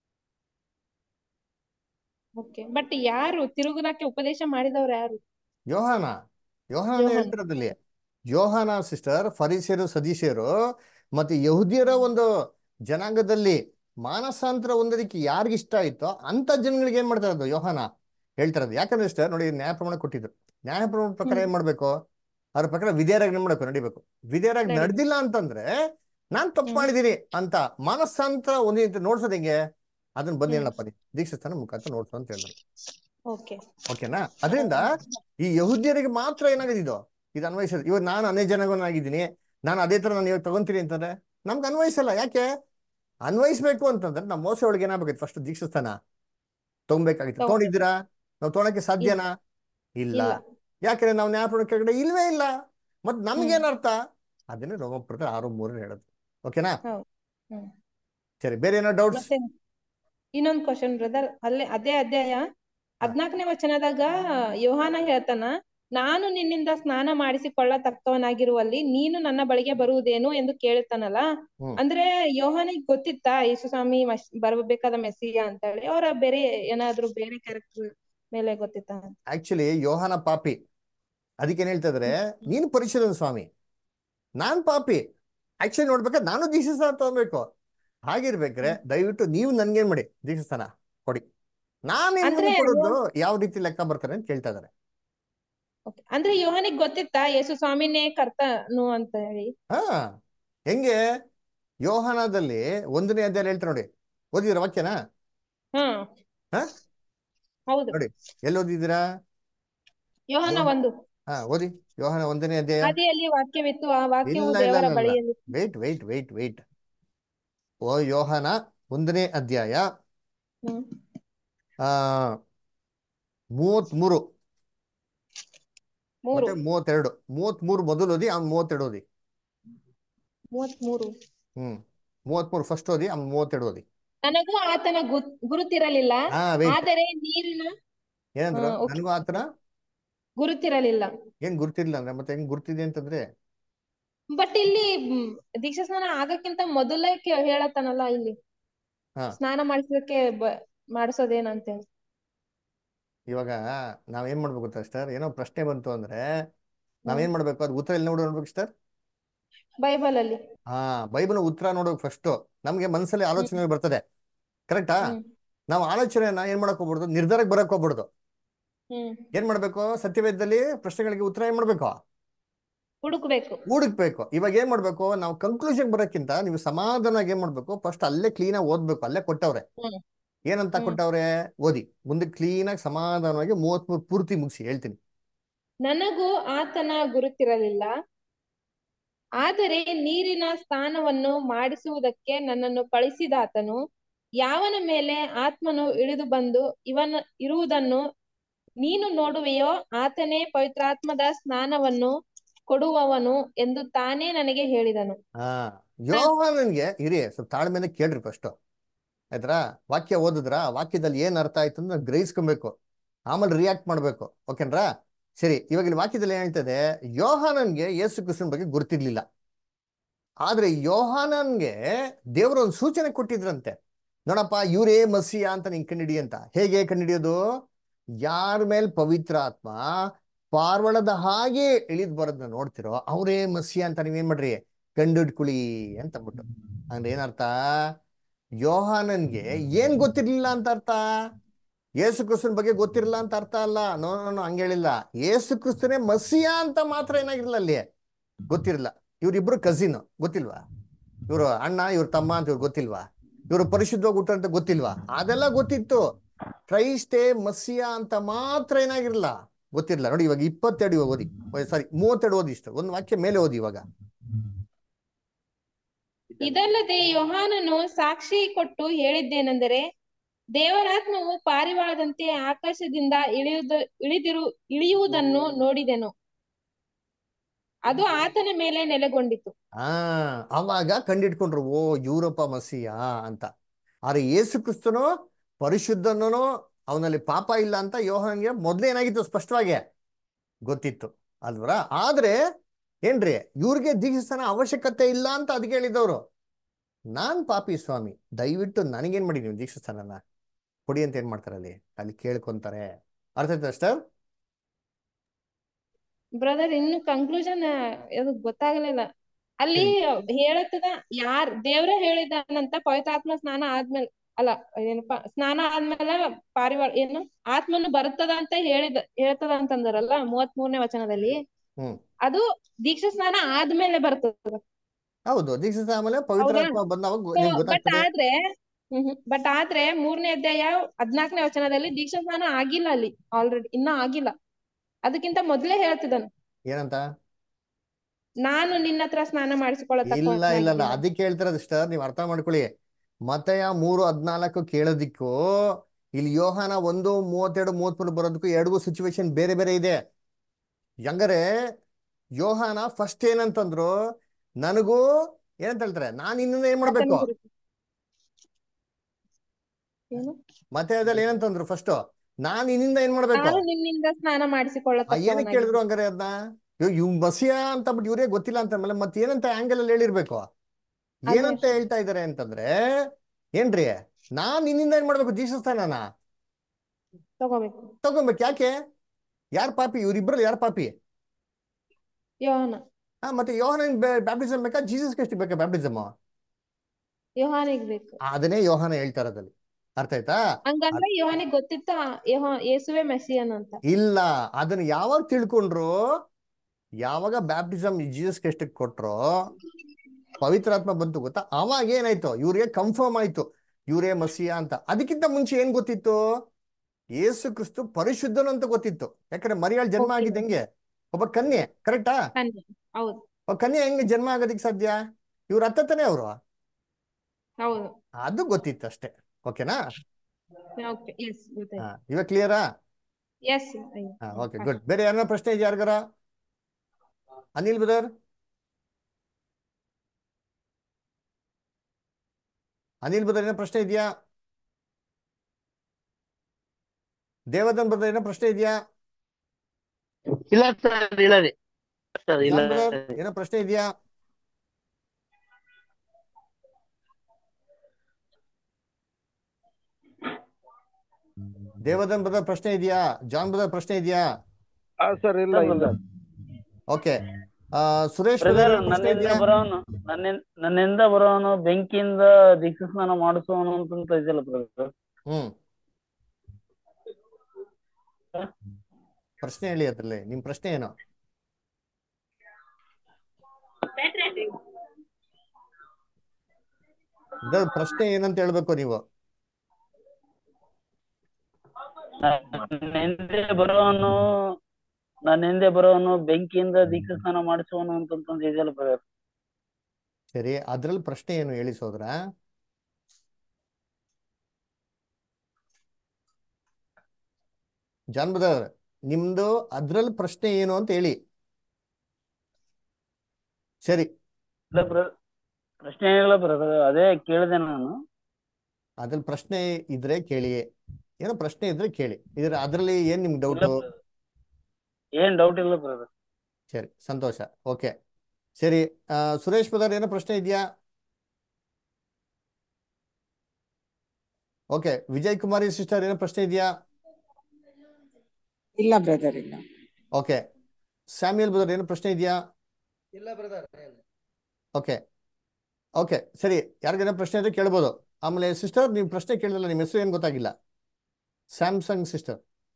ಓಕೆ ಬಟ್ ಯಾರು ತಿರುಗುಲಕ್ಕೆ ಉಪದೇಶ ಮಾಡಿದವ್ರು ಯಾರು ಯೋಹಾನ ಯೋಹಾನ ಯೋಹಾನ. ಹೇಳ್ತಿರೋದಲ್ಲಿ ಯೋಹಾನ ಸಿಸ್ಟರ್ ಫರಿಸಿಯರು ಸದೀಶಿಯರು ಮತ್ತೆ ಯಹೂದಿಯರ ಒಂದು ಜನಾಂಗದಲ್ಲಿ ಮಾನಸಾಂತರ ಹೊಂದೋದಕ್ಕೆ ಯಾರಿಗ ಇಷ್ಟ ಆಯ್ತೋ ಅಂತ ಜನಗಳಿಗೆ ಏನ್ ಮಾಡ್ತಾ ಇರೋದು ಯೋಹಾನ ಹೇಳ್ತಾ ಇರೋದು ಯಾಕಂದ್ರೆ ಸಿಸ್ಟರ್ ನೋಡಿ ನ್ಯಾಯ ಪ್ರಮಾಣ ಕೊಟ್ಟಿದ್ರು ನ್ಯಾಯ ಪ್ರಮಾಣ ಪ್ರಕಾರ ಹ್ಮ್. ಏನ್ ಮಾಡ್ಬೇಕು ಅದ್ರ ಪ್ರಕಾರ ವಿಧೇಯರಾಗಿ ಏನ್ ಮಾಡ್ಬೇಕು ನಡಿಬೇಕು ವಿಧೇಯರಾಗಿ ನಡಿ- ನಡೆದಿಲ್ಲ ಅಂತಂದ್ರೆ ನಾನ್ ತಪ್ಪು ಹ್ಮ್. ಮಾಡಿದೀನಿ ಅಂತ ಮಾನಸಾಂತರ ಹೊಂದಿ ನೋಡ್ಸೋದ್ ಹೆಂಗೆ ಅದನ್ನ ಬಂದ್ ಹ್ಮ್. ಹೇಳಪ್ಪ ದೀಕ್ಷಾಸ್ಥಾನ ಮುಖಾಂತರ ನೋಡ್ಸು ಅಂತ ಹೇಳಿದ್ರು ಓಕೆ ಓಕೆನಾ ಅದರಿಂದ ಈ ಯಹೂದ್ಯರಿಗೆ ಮಾತ್ರ ಏನಾಗಿದೆ ಇದು ಇದು ಅನ್ವಯಿಸೋದು ಇವಾಗ ನಾನು ಅನೇ ಜನಗನಾಗಿದ್ದೀನಿ ನಾನು ಅದೇ ತರ ನಾನು ಇವಾಗ ತಗೊಂತೀನಿ ಅಂತಂದ್ರೆ ನಮ್ಗೆ ಅನ್ವಯಿಸಲ್ಲ ಯಾಕೆ ಅನ್ವಯಿಸ್ಬೇಕು ಅಂತಂದ್ರೆ ನಮ್ಮ ಮೋಸ ಒಳಗೆ ಏನಾಗಬೇಕಿತ್ತು ಫಸ್ಟ್ ದೀಕ್ಷಾಸ್ಥಾನ ತಗೊಬೇಕಾಗಿತ್ತು ತಗೊಂಬೇಕು. ತಗೊಂಡಿದ್ದೀರಾ ನಾವು ತಗೊಳಕ್ಕೆ ಸಾಧ್ಯನಾ ಇಲ್ಲ ಇಲ್ಲ ಯಾಕಂದ್ರೆ ನಾವು ನ್ಯಾಯಪೂರ್ಣ ಕೆಳಗಡೆ ಇಲ್ವೇ ಇಲ್ಲ ಮತ್ ನಮ್ಗೇನ್ ಅರ್ಥ ಅದನ್ನೇ ರೋಮಪುರದ ಆರು ಮೂರು ಹೇಳೋದು ಓಕೆನಾ ಹೌದು. ಹ್ಮ್. ಸರಿ ಬೇರೆ ಏನೋ ಡೌಟ್ಸ್ ಮತ್ತೆ ಇನ್ನೊಂದ್ ಕ್ವಶನ್ ಬ್ರದರ್ ಅಲ್ಲೇ ಅದೇ ಅಧ್ಯಾಯ ಹದ್ನಾಲ್ಕನೇ ವಚನದಾಗ ಯೋಹಾನ ಹೇಳ್ತಾನ ನಾನು ನಿನ್ನಿಂದ ಸ್ನಾನ ಮಾಡಿಸಿಕೊಳ್ಳತಕ್ಕವನಾಗಿರುವಲ್ಲಿ ನೀನು ನನ್ನ ಬಳಿಗೆ ಬರುವುದೇನು ಎಂದು ಕೇಳುತ್ತಾನಲ್ಲ ಹ್ಮ್. ಅಂದ್ರೆ ಯೋಹಾನಿಗೆ ಗೊತ್ತಿತ್ತಾ ಯೇಸು ಸ್ವಾಮಿ ಮಸ್- ಬರಬೇಕಾದ ಮೆಸ್ಸಿಯ ಅಂತ ಹೇಳಿ ಅವರ ಬೇರೆ ಏನಾದ್ರು ಬೇರೆ ಕ್ಯಾರೆಕ್ಟರ್ ಮೇಲೆ ಗೊತ್ತಿತ್ತಾ ಆಕ್ಚುಲಿ ಯೋಹಾನ ಪಾಪಿ ಅದಕ್ಕೆ ಏನ್ ಹೇಳ್ತಾ ಇದಾರೆ ನೀನು ಪರಿಶೀಲನೆ ಸ್ವಾಮಿ ನಾನ್ ಪಾಪಿ ಆಕ್ಚುಲಿ ನೋಡ್ಬೇಕಾದ್ರೆ ನಾನು ದೀಕ್ಷಾಸ್ಥಾನ ತಗೊಬೇಕು ಹಾಗಿರ್ಬೇಕಾದ್ರೆ ದಯವಿಟ್ಟು ನೀವು ನನ್ಗೇನ್ ಮಾಡಿ ದೀಕ್ಷಾಸ್ಥಾನ ಕೊಡಿ ನಾನೇನ್ ಅಂದ್ರೆ ಕೊಡೋದು ಯಾವ ರೀತಿ ಲೆಕ್ಕ ಬರ್ತಾರೆ ಅಂತ ಕೇಳ್ತಾ ಇದಾರೆ Okay. ಅಂದ್ರೆ ಯೋಹಾನಿಗೆ ಗೊತ್ತಿತ್ತಾ ಯೇಸು ಸ್ವಾಮಿನೇ ಕರ್ತನು ಅಂತ ಹೇಳಿ ಹಾ ಹೆಂಗೆ ಯೋಹಾನದಲ್ಲಿ ಒಂದನೇ ಅಧ್ಯಾಯ ಹೇಳ್ತಾರೆ ನೋಡಿ ಓದಿದ್ರ ವಾಕ್ಯನಾ ಹಾ ಹಾ? ಹೌದು ನೋಡಿ ಎಲ್ಲಿ ಓದಿದ್ದೀರಾ ಯೋಹಾನ ಯೋಹಾನ- ಒಂದು ಹಾ ಓದಿ ಯೋಹಾನ ಒಂದನೇ ಅಧ್ಯಾಯ ಆದಿಯಲ್ಲಿ ವಾಕ್ಯವಿತ್ತು ಆ ವಾಕ್ಯವು ಇಲ್ಲ, ಇಲ್ಲ, ದೇವರ ಇಲ್ಲ, ಇಲ್ಲ. ಬಳಿಯಲ್ಲಿ ವೇಟ್ ವೇಟ್ ವೇಟ್ ವೇಟ್ ಓ ಯೋಹಾನ ಒಂದನೇ ಅಧ್ಯಾಯ ಹ್ಮ್. ಆ ಮೂವತ್ಮೂರು ಮೂರು ಮತ್ತೆ ಮೂವತ್ತೆರಡು ಮೂವತ್ಮೂರು ಮೊದಲು ಓದಿ ಅವ್ನು ಮೂವತ್ತೆರಡು ಓದಿ ಮೂವತ್ಮೂರು ಹ್ಮ್ ಮೂವತ್ಮೂರು ಫಸ್ಟ್ ಓದಿ ಅವ್ನು ಮೂವತ್ತೆರಡು ಓದಿ ನನಗೂ ಆತನ ಗು- ಗುರುತಿರಲಿಲ್ಲ ಹಾ ವೇಟ್ ಆದರೆ ನೀರಿನ ಏನಂದ್ರು ಹಾ, okay. ನನಗೂ ಆತನ ಗುರುತಿರಲಿಲ್ಲ ಏನ್ ಗುರ್ತಿರ್ಲಿಲ್ಲ ಅಂದ್ರೆ ಮತ್ತೆ ಹೆಂಗ್ ಗುರ್ತಿದೆ ಅಂತಂದ್ರೆ ಬಟ್ ಇಲ್ಲಿ ಮ್, ದೀಕ್ಷಾ ಸ್ನಾನ ಆಗಕ್ಕಿಂತ ಮೊದಲೇ ಕೆ- ಹೇಳತ್ತಾನಲ್ಲ ಇಲ್ಲಿ ಹಾ. ಸ್ನಾನ ಮಾಡಿಸೋದಕ್ಕೆ ಬ ಮಾಡಿಸೋದೇನಂತ ಹೇಳಿ ಇವಾಗ ನಾವೇನ್ ಮಾಡ್ಬೇಕು ಗೊತ್ತಾ ಸರ್ ಏನೋ ಪ್ರಶ್ನೆ ಬಂತು ಅಂದ್ರೆ ನಾವೇನ್ ಮಾಡ್ಬೇಕು ಅದು ಉತ್ತರ ಎಲ್ಲಿ ನೋಡಿ ನೋಡ್ಬೇಕು ಸರ್ ಬೈಬಲ್ ಅಲ್ಲಿ ಹಾ ಬೈಬಲ್ ಉತ್ತರ ನೋಡ್ಬೇಕು ಫಸ್ಟ್ ನಮ್ಗೆ ಮನಸ್ಸಲ್ಲಿ ಆಲೋಚನೆ ಬರ್ತದೆ ಕರೆಕ್ಟಾ ಹ್ಮ್ ನಾವು ಆಲೋಚನೆಯನ್ನ ಏನ್ ಮಾಡಕ್ ಹೋಗ್ಬಿಡ್ದು ನಿರ್ಧಾರಕ್ಕೆ ಬರಕ್ ಹೋಗ್ಬಿಡ್ದು ಹ್ಮ್ ಏನ್ ಮಾಡ್ಬೇಕು ಸತ್ಯವೇದದಲ್ಲಿ ಪ್ರಶ್ನೆಗಳಿಗೆ ಉತ್ತರ ಏನ್ ಮಾಡ್ಬೇಕು ಹುಡುಕ್ಬೇಕು ಹುಡುಕ್ಬೇಕು ಇವಾಗ ಏನ್ ಮಾಡ್ಬೇಕು ನಾವು ಕನ್ಕ್ಲೂಷನ್ ಬರೋಕ್ಕಿಂತ ನೀವು ಸಮಾಧಾನವಾಗಿ ಏನ್ ಮಾಡ್ಬೇಕು ಫಸ್ಟ್ ಅಲ್ಲೇ ಕ್ಲೀನ್ ಆಗಿ ಓದ್ಬೇಕು ಅಲ್ಲೇ ಕೊಟ್ಟವ್ರೆ ಹ್ಮ್. ಏನಂತ ಹ್ಮ್. ಕೊಟ್ಟವ್ರೆ ಓದಿ ಮುಂದೆ ಕ್ಲೀನ್ ಆಗಿ ಸಮಾಧಾನವಾಗಿ ಮೂವತ್ಮೂರು ಪೂರ್ತಿ ಮುಗಿಸಿ ಹೇಳ್ತೀನಿ ನನಗೂ ಆತನ ಗುರುತಿರಲಿಲ್ಲ ಆದರೆ ನೀರಿನ ಸ್ನಾನವನ್ನು ಮಾಡಿಸುವುದಕ್ಕೆ ನನ್ನನ್ನು ಕಳಿಸಿದಾತನು ಯಾವನ ಮೇಲೆ ಆತ್ಮನು ಇಳಿದು ಬಂದು ಇವನ ಇರುವುದನ್ನು ನೀನು ನೋಡುವೆಯೋ ಆತನೇ ಪವಿತ್ರಾತ್ಮದ ಸ್ನಾನವನ್ನು ಕೊಡುವವನು ಎಂದು ತಾನೇ ನನಗೆ ಹೇಳಿದನು ಹಾ ಯೋಹಾನನ್ಗೆ ಇರಿ ಸ್ವಲ್ಪ ತಾಳ್ಮೆಯಿಂದ ಕೇಳ್ರಿ ಫಸ್ಟ್ ಆಯ್ತಾ ವಾಕ್ಯ ಓದಿದ್ರ ವಾಕ್ಯದಲ್ಲಿ ಏನ್ ಅರ್ಥ ಆಯ್ತು ಅಂತ ಗ್ರಹಿಸ್ಕೊಬೇಕು ಆಮೇಲೆ ರಿಯಾಕ್ಟ್ ಮಾಡ್ಬೇಕು ಓಕೆನ್ರಾ ಸರಿ ಇವಾಗ ಇಲ್ಲಿ ವಾಕ್ಯದಲ್ಲಿ ಏನ್ ಹೇಳ್ತದೆ ಯೋಹಾನನ್ಗೆ ಯೇಸು ಕ್ರಿಸ್ತನ ಬಗ್ಗೆ ಗುರ್ತಿರ್ಲಿಲ್ಲ ಆದ್ರೆ ಯೋಹಾನನ್ಗೆ ದೇವರು ಒಂದು ಸೂಚನೆ ಕೊಟ್ಟಿದ್ರಂತೆ ನೋಡಪ್ಪ ಇವರೇ ಮಸಿಯ ಅಂತ ನಿಂಗೆ ಕಂಡಿಡಿ ಅಂತ ಹೇಗೆ ಕಂಡಿಡಿಯೋದು ಯಾರ ಮೇಲ್ ಪವಿತ್ರ ಆತ್ಮ ಪಾರ್ವಣದ ಹಾಗೆ ಇಳಿದ್ ಬರೋದನ್ನ ನೋಡ್ತಿರೋ ಅವರೇ ಮಸಿಯ ಅಂತ ನೀವೇನ್ ಮಾಡ್ರಿ ಕಂಡುಹಿಡ್ಕೊಳ್ಳಿ ಅಂತ ಅಂದ್ಬಿಟ್ಟು ಅಂದ್ರೆ ಏನರ್ಥ ಯೋಹಾನನ್ಗೆ ಏನ್ ಗೊತ್ತಿರ್ಲಿಲ್ಲ ಅಂತ ಅರ್ಥ ಯೇಸು ಕ್ರಿಸ್ತನ ಬಗ್ಗೆ ಗೊತ್ತಿರಲಿಲ್ಲ ಅಂತ ಅರ್ಥ ಅಲ್ಲ ನೋ ನೋ ಹಂಗೆ ಹೇಳಿಲ್ಲ ಯೇಸು ಕ್ರಿಸ್ತನೇ ಮಸಿಯ ಅಂತ ಮಾತ್ರ ಏನಾಗಿರ್ಲಿಲ್ಲ ಅಲ್ಲಿ ಗೊತ್ತಿರಲಿಲ್ಲ ಇವ್ರಿಬ್ರು ಕಸಿನ್ ಗೊತ್ತಿಲ್ವಾ ಇವರು ಅಣ್ಣ ಇವ್ರ ತಮ್ಮ ಅಂತ ಇವ್ರು ಗೊತ್ತಿಲ್ವಾ ಇವರು ಪರಿಶುದ್ಧವಾಗಿ ಹುಟ್ಟ ಅಂತ ಗೊತ್ತಿಲ್ವಾ ಅದೆಲ್ಲ ಗೊತ್ತಿತ್ತು ಕ್ರೈಸ್ಟೇ ಮಸಿಯ ಅಂತ ಮಾತ್ರ ಏನಾಗಿರ್ಲಿಲ್ಲ ಗೊತ್ತಿರಲಿಲ್ಲ ನೋಡಿ ಇವಾಗ ಇಪ್ಪತ್ತೆರಡು ಇವಾಗ ಓದಿ ಸಾರಿ ಮೂವತ್ತೆರಡು ಓದಿ ಇಷ್ಟು ಒಂದು ವಾಕ್ಯ ಮೇಲೆ ಓದಿ ಇವಾಗ ಇದಲ್ಲದೆ ಯೋಹಾನನು ಸಾಕ್ಷಿ ಕೊಟ್ಟು ಹೇಳಿದ್ದೇನೆಂದರೆ ದೇವರಾತ್ಮವು ಪಾರಿವಾಳದಂತೆ ಆಕಾಶದಿಂದ ಇಳಿಯುವುದು ಇಳಿದಿರು ಇಳಿಯುವುದನ್ನು ನೋಡಿದೆನು ಅದು ಆತನ ಮೇಲೆ ನೆಲೆಗೊಂಡಿತು ಆ ಅವಾಗ ಕಂಡಿಡ್ಕೊಂಡ್ರು ಓ ಯೂರೋಪ ಮಸಿಯ ಅಂತ ಆದ್ರೆ ಯೇಸು ಕ್ರಿಸ್ತನು ಪರಿಶುದ್ಧನೂ ಅವನಲ್ಲಿ ಪಾಪ ಇಲ್ಲ ಅಂತ ಯೋಹನ್ಗೆ ಮೊದ್ಲೇ ಏನಾಗಿತ್ತು ಸ್ಪಷ್ಟವಾಗಿ ಗೊತ್ತಿತ್ತು ಅಲ್ವರ ಆದ್ರೆ ಏನ್ರಿ ಇವ್ರಿಗೆ ದೀಕ್ಷಾಸ್ನಾನ ಅವಶ್ಯಕತೆ ಇಲ್ಲ ಅಂತ ಅದಕ್ಕೆ ಹೇಳಿದವರು ನಾನ್ ಪಾಪಿ ಸ್ವಾಮಿ ದಯವಿಟ್ಟು ನನಗೇನ್ ಮಾಡಿ ನೀವು ದೀಕ್ಷಾಸ್ನಾನನ ಕೊಡಿ ಅಂತ ಏನ್ ಮಾಡ್ತಾರೆ ಅಲ್ಲಿ ಅಲ್ಲಿ ಕೇಳ್ಕೊಂತಾರೆ ಅರ್ಥ ಆಯ್ತಾ ಅಷ್ಟರ್ ಬ್ರದರ್ ಇನ್ನು ಕನ್ಕ್ಲೂಷನ್ ಅದು ಗೊತ್ತಾಗಲಿಲ್ಲ ಅಲ್ಲಿ ಹೇಳತ್ತದ ಯಾರ್ ದೇವ್ರ ಹೇಳಿದಾನಂತ ಪವಿತ್ರಾತ್ಮ ಸ್ನಾನ ಆದ್ಮೇಲೆ ಅಲ್ಲ ಏನಪ್ಪಾ ಸ್ನಾನ ಆದ್ಮೇಲೆ ಪಾರಿವಾಳ ಏನು ಆತ್ಮನು ಬರ್ತದ ಅಂತ ಹೇಳಿದ ಹೇಳ್ತದ ಅಂತಂದರಲ್ಲ ಮೂವತ್ ಮೂರನೇ ವಚನದಲ್ಲಿ ಹ್ಮ್ ಅದು ದೀಕ್ಷಾ ಸ್ನಾನ ಆದ್ಮೇಲೆ ಬರ್ತದ ಹೌದು ದೀಕ್ಷಾಸ್ನಾನ ಆಮೇಲೆ ಪವಿತ್ರಾತ್ಮ ಬಂದವಾಗ ನಿಮ್ಗೆ ಬಟ್ ಗೊತ್ತಾಗ್ತದೆ ಆದ್ರೆ ಬಟ್ ಆದ್ರೆ ಮೂರನೇ ಅಧ್ಯಾಯ ಹದ್ನಾಲ್ಕನೇ ವಚನದಲ್ಲಿ ದೀಕ್ಷಾ ಸ್ನಾನ ಆಗಿಲ್ಲ ಅಲ್ಲಿ ಆಲ್ರೆಡಿ ಇನ್ನ ಆಗಿಲ್ಲ ಅದಕ್ಕಿಂತ ಮೊದ್ಲೇ ಹೇಳ್ತಿದ್ದಾನೆ ಏನಂತ ನಾನು ನಿನ್ನ ಹತ್ರ ಸ್ನಾನ ಮಾಡಿಸಿಕೊಳ್ಳತಕ್ಕ ಇಲ್ಲ ಇಲ್ಲ ಇಲ್ಲ ಅದಕ್ಕೆ ಹೇಳ್ತಿರೋದು ಸಿಸ್ಟರ್ ನೀವು ಅರ್ಥ ಮಾಡ್ಕೊಳ್ಳಿ ಮತಯ ಮೂರು ಹದ್ನಾಲ್ಕು ಕೇಳೋದಿಕ್ಕೂ ಇಲ್ಲಿ ಯೋಹಾನ ಒಂದು ಮೂವತ್ತೆರಡು ಮೂವತ್ಮೂರು ಬರೋದಕ್ಕೂ ಎರಡಿಗೂ ಸಿಚುವೇಶನ್ ಬೇರೆ ಬೇರೆ ಇದೆ ಹೆಂಗರೆ ಯೋಹಾನ ಫಸ್ಟ್ ಏನಂತಂದ್ರು ನನಗೂ ಏನಂತ ಹೇಳ್ತಾರೆ ನಾನು ಇನ್ನೊಂದು ಏನ್ ಮಾಡ್ಬೇಕು ಏನು ಮತಯದಲ್ಲಿ ಏನಂತಂದ್ರು ಫಸ್ಟ್ ನಾನ್ ಇನ್ನಿಂದ ಏನ್ ಮಾಡ್ಬೇಕು ನಾನು ನಿನ್ನಿಂದ ಸ್ನಾನ ಆ, ಮಾಡಿಸಿಕೊಳ್ಳತಕ್ಕ ಏನಕ್ಕೆ ಕೇಳಿದ್ರು ಹಂಗಾರೆ ಅದನ್ನ ಇವ್ ಮಸಿಯ ಅಂತ ಬಿಟ್ಟು ಇವ್ರೇ ಗೊತ್ತಿಲ್ಲ ಅಂತ ಆಮೇಲೆ ಮತ್ತೆ ಏನಂತ ಆಂಗಲ್ ಅಲ್ಲಿ ಹೇಳಿರ್ಬೇಕು ಅದೇ ಏನಂತ ಹೇಳ್ತಾ ಇದಾರೆ ಅಂತಂದ್ರೆ ಏನ್ರಿ ನಾನ್ ನಿನ್ನಿಂದ ಏನ್ ಮಾಡ್ಬೇಕು ದೀಕ್ಷಾಸ್ತಾನ ತಗೋಬೇಕು ತಗೊಬೇಕು ಯಾಕೆ ಯಾರ್ ಪಾಪಿ ಇವ್ರಿಬ್ರಲ್ಲಿ ಯಾರ್ ಪಾಪಿ ಯೋಹಾನ ಹಾ ಮತ್ತೆ ಯೋಹನ ಬ್ಯಾಪ್ಟಿಸಮ್ ಬೇಕಾ ಜೀಸಸ್ ಕ್ರಿಸ್ಟ್ ಬೇಕಾ ಬ್ಯಾಪ್ಟಿಸಮ್ ಯೋಹಾನಿಗ್ ಬೇಕು ಅದನ್ನೇ ಯೋಹನ ಹೇಳ್ತಾ ಇರೋದಲ್ಲಿ ಅರ್ಥ ಆಯ್ತಾ ಹಂಗಂದ್ರೆ ಯೋಹಾನಿಗ್ ಗೊತ್ತಿತ್ತ ಯೋಹ ಯೇಸುವೆ ಮೆಸ್ಸಿಯನ್ ಅಂತ ಇಲ್ಲ ಅದನ್ನ ಯಾವಾಗ ತಿಳ್ಕೊಂಡ್ರು ಯಾವಾಗ ಬ್ಯಾಪ್ಟಿಸಮ್ ಜೀಸಸ್ ಕ್ರಿಸ್ಟ್ ಕೊಟ್ರು ಪವಿತ್ರಾತ್ಮ ಬಂತು ಗೊತ್ತಾ ಅವಾಗ ಏನಾಯ್ತು ಇವ್ರಿಗೆ ಕನ್ಫರ್ಮ್ ಆಯ್ತು ಇವರೇ ಮಸಿಯ ಅಂತ ಅದಕ್ಕಿಂತ ಮುಂಚೆ ಏನ್ ಗೊತ್ತಿತ್ತು ಯೇಸು ಕ್ರಿಸ್ತು ಪರಿಶುದ್ಧನು ಅಂತ ಗೊತ್ತಿತ್ತು ಯಾಕಂದ್ರೆ ಮರಿಯಾಳ್ ಜನ್ಮ Okay. ಆಗಿದ್ದ ಹೆಂಗೆ ಒಬ್ಬ ಕನ್ಯೆ ಕರೆಕ್ಟಾ ಕನ್ಯೆ ಹೌದು ಒಬ್ಬ ಕನ್ಯೆ ಹೆಂಗೆ ಜನ್ಮ ಆಗೋದಿಕ್ ಸಾಧ್ಯ ಇವ್ರ ಅತ್ತನೇ ಅವರು ಹೌದು ಅದು ಗೊತ್ತಿತ್ತು ಅಷ್ಟೇ ಓಕೆನಾ ಓಕೆ ಎಸ್ ಗೊತ್ತಾಯ್ತು ಹಾ ಇವಾಗ ಕ್ಲಿಯರಾ ಎಸ್ ಹಾ ಓಕೆ ಗುಡ್ ಬೇರೆ ಯಾರನ್ನ ಪ್ರಶ್ನೆ ಇದೆಯಾ ಯಾರಿಗಾರ ಅನಿಲ್ ಬ್ರದರ್ ಅನಿಲ್ ಬ್ರದರ್ ಏನೋ ಪ್ರಶ್ನೆ ಇದೆಯಾ ದೇವದನ್ ಬ್ರದರ್ ಏನೋ ಪ್ರಶ್ನೆ ಇದೆಯಾ ಇಲ್ಲ ಸರ್ ಇಲ್ಲ ರೀ ಸರ್ ಇಲ್ಲ ಜಾನ್ ಬ್ರದರ್ ಏನೋ ಪ್ರಶ್ನೆ ಇದೆಯಾ ದೇವದನ್ ಬ್ರದರ್ ಪ್ರಶ್ನೆ ಇದೆಯಾ ಜಾನ್ ಬ್ರದರ್ ಪ್ರಶ್ನೆ ಇದೆಯಾ ಸರ್ ಇಲ್ಲ ಇಲ್ಲ ಓಕೆ ಸುರೇಶ್ ಬ್ರದರ್ ಬ್ರದರ್ ಪ್ರಶ್ನೆ ನನ್ನಿಂದ ಇದೆಯಾ ಬರೋನು ನನ್ನ ನನ್ನಿಂದ ಬರೋನು ಬೆಂಕಿಯಿಂದ ದೀಕ್ಷಾ ಸ್ನಾನ ಮಾಡಿಸೋನು ಅಂತ ಇದೆಯಲ್ಲ ಬ್ರದರ್ ಹ್ಮ್ ಪ್ರಶ್ನೆ ಹೇಳಿ ಅದ್ರಲ್ಲಿ ನಿಮ್ ಪ್ರಶ್ನೆ ಏನು ಇದ್ರ ಪ್ರಶ್ನೆ ಏನಂತ ಹೇಳ್ಬೇಕು ನೀವು ನನ್ನ ಹಿಂದೆ ಬರೋನು ನನ್ನ ಹಿಂದೆ ಬರೋನು ಬೆಂಕಿಯಿಂದ ದೀಕ್ಷಾ ಸ್ನಾನ ಮಾಡಿಸೋನು ಅಂತಂತಂದು ಇದೆಯಲ್ಲ ಬ್ರದರ್ ಸರಿ ಅದ್ರಲ್ಲಿ ಪ್ರಶ್ನೆ ಏನು ಹೇಳಿ ಸೋದ್ರ ಜಾನ್ ಬ್ರದರ್ ನಿಮ್ದು ಅದ್ರಲ್ಲಿ ಪ್ರಶ್ನೆ ಏನು ಅಂತ ಹೇಳಿ ಸರಿ ಇಲ್ಲ ಬ್ರದರ್ ಪ್ರಶ್ನೆ ಏನಿಲ್ಲ ಬ್ರದರ್ ಅದೇ ಕೇಳಿದೆ ನಾನು ಅದ್ರಲ್ಲಿ ಪ್ರಶ್ನೆ ಇದ್ರೆ ಕೇಳಿ ಏನೋ ಪ್ರಶ್ನೆ ಇದ್ರೆ ಕೇಳಿ ಇದ್ರ ಅದ್ರಲ್ಲಿ ಏನ್ ನಿಮ್ಗೆ ಇಲ್ಲ ಡೌಟು brother. ಏನ್ ಡೌಟ್ ಇಲ್ಲ ಬ್ರದರ್ ಸರಿ ಸಂತೋಷ ಓಕೆ ಸರಿ ಆ, ಸುರೇಶ್ ಬ್ರದರ್ ಏನೋ ಪ್ರಶ್ನೆ ಇದೆಯಾ ಓಕೆ ವಿಜಯ್ ಕುಮಾರಿ ಸಿಸ್ಟರ್ ಏನೋ ಪ್ರಶ್ನೆ ಇದೆಯಾ ಇಲ್ಲ ಬ್ರದರ್ ಇಲ್ಲ ಓಕೆ ಸ್ಯಾಮ್ಯಲ್ ಬ್ರದರ್ ಏನೋ ಪ್ರಶ್ನೆ ಇದೆಯಾ ಇಲ್ಲ ಬ್ರದರ್ ಓಕೆ ಓಕೆ ಸರಿ ಯಾರಿಗೇನೋ ಪ್ರಶ್ನೆ ಇದ್ರೆ ಕೇಳ್ಬೋದು ಆಮೇಲೆ ಸಿಸ್ಟರ್ ನೀವು ಪ್ರಶ್ನೆ ಕೇಳಿದ್ರಲ್ಲ ನಿಮ್ಮ ಹೆಸರು ಏನು ಗೊತ್ತಾಗಿಲ್ಲ Samsung sister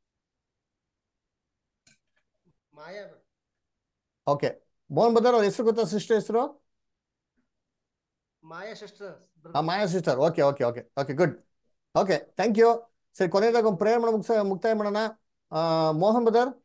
Maya okay Mohan brother ಅವ್ರ ಹೆಸರು ಗೊತ್ತಾ ಸಿಸ್ಟರ್ ಹೆಸರು ಮಾಯಾ ಸಿಸ್ಟರ್ ಆ Maya sister okay okay okay okay good okay thank you ಸರಿ ಕೊನೆಯದಾಗ ಒಂದು ಪ್ರೇಯರ್ ಮಾಡೋ ಮುಗಿಸ ಮುಕ್ತಾಯ ಮಾಡೋಣ ಆ, ಮೋಹನ್ ಬದರ್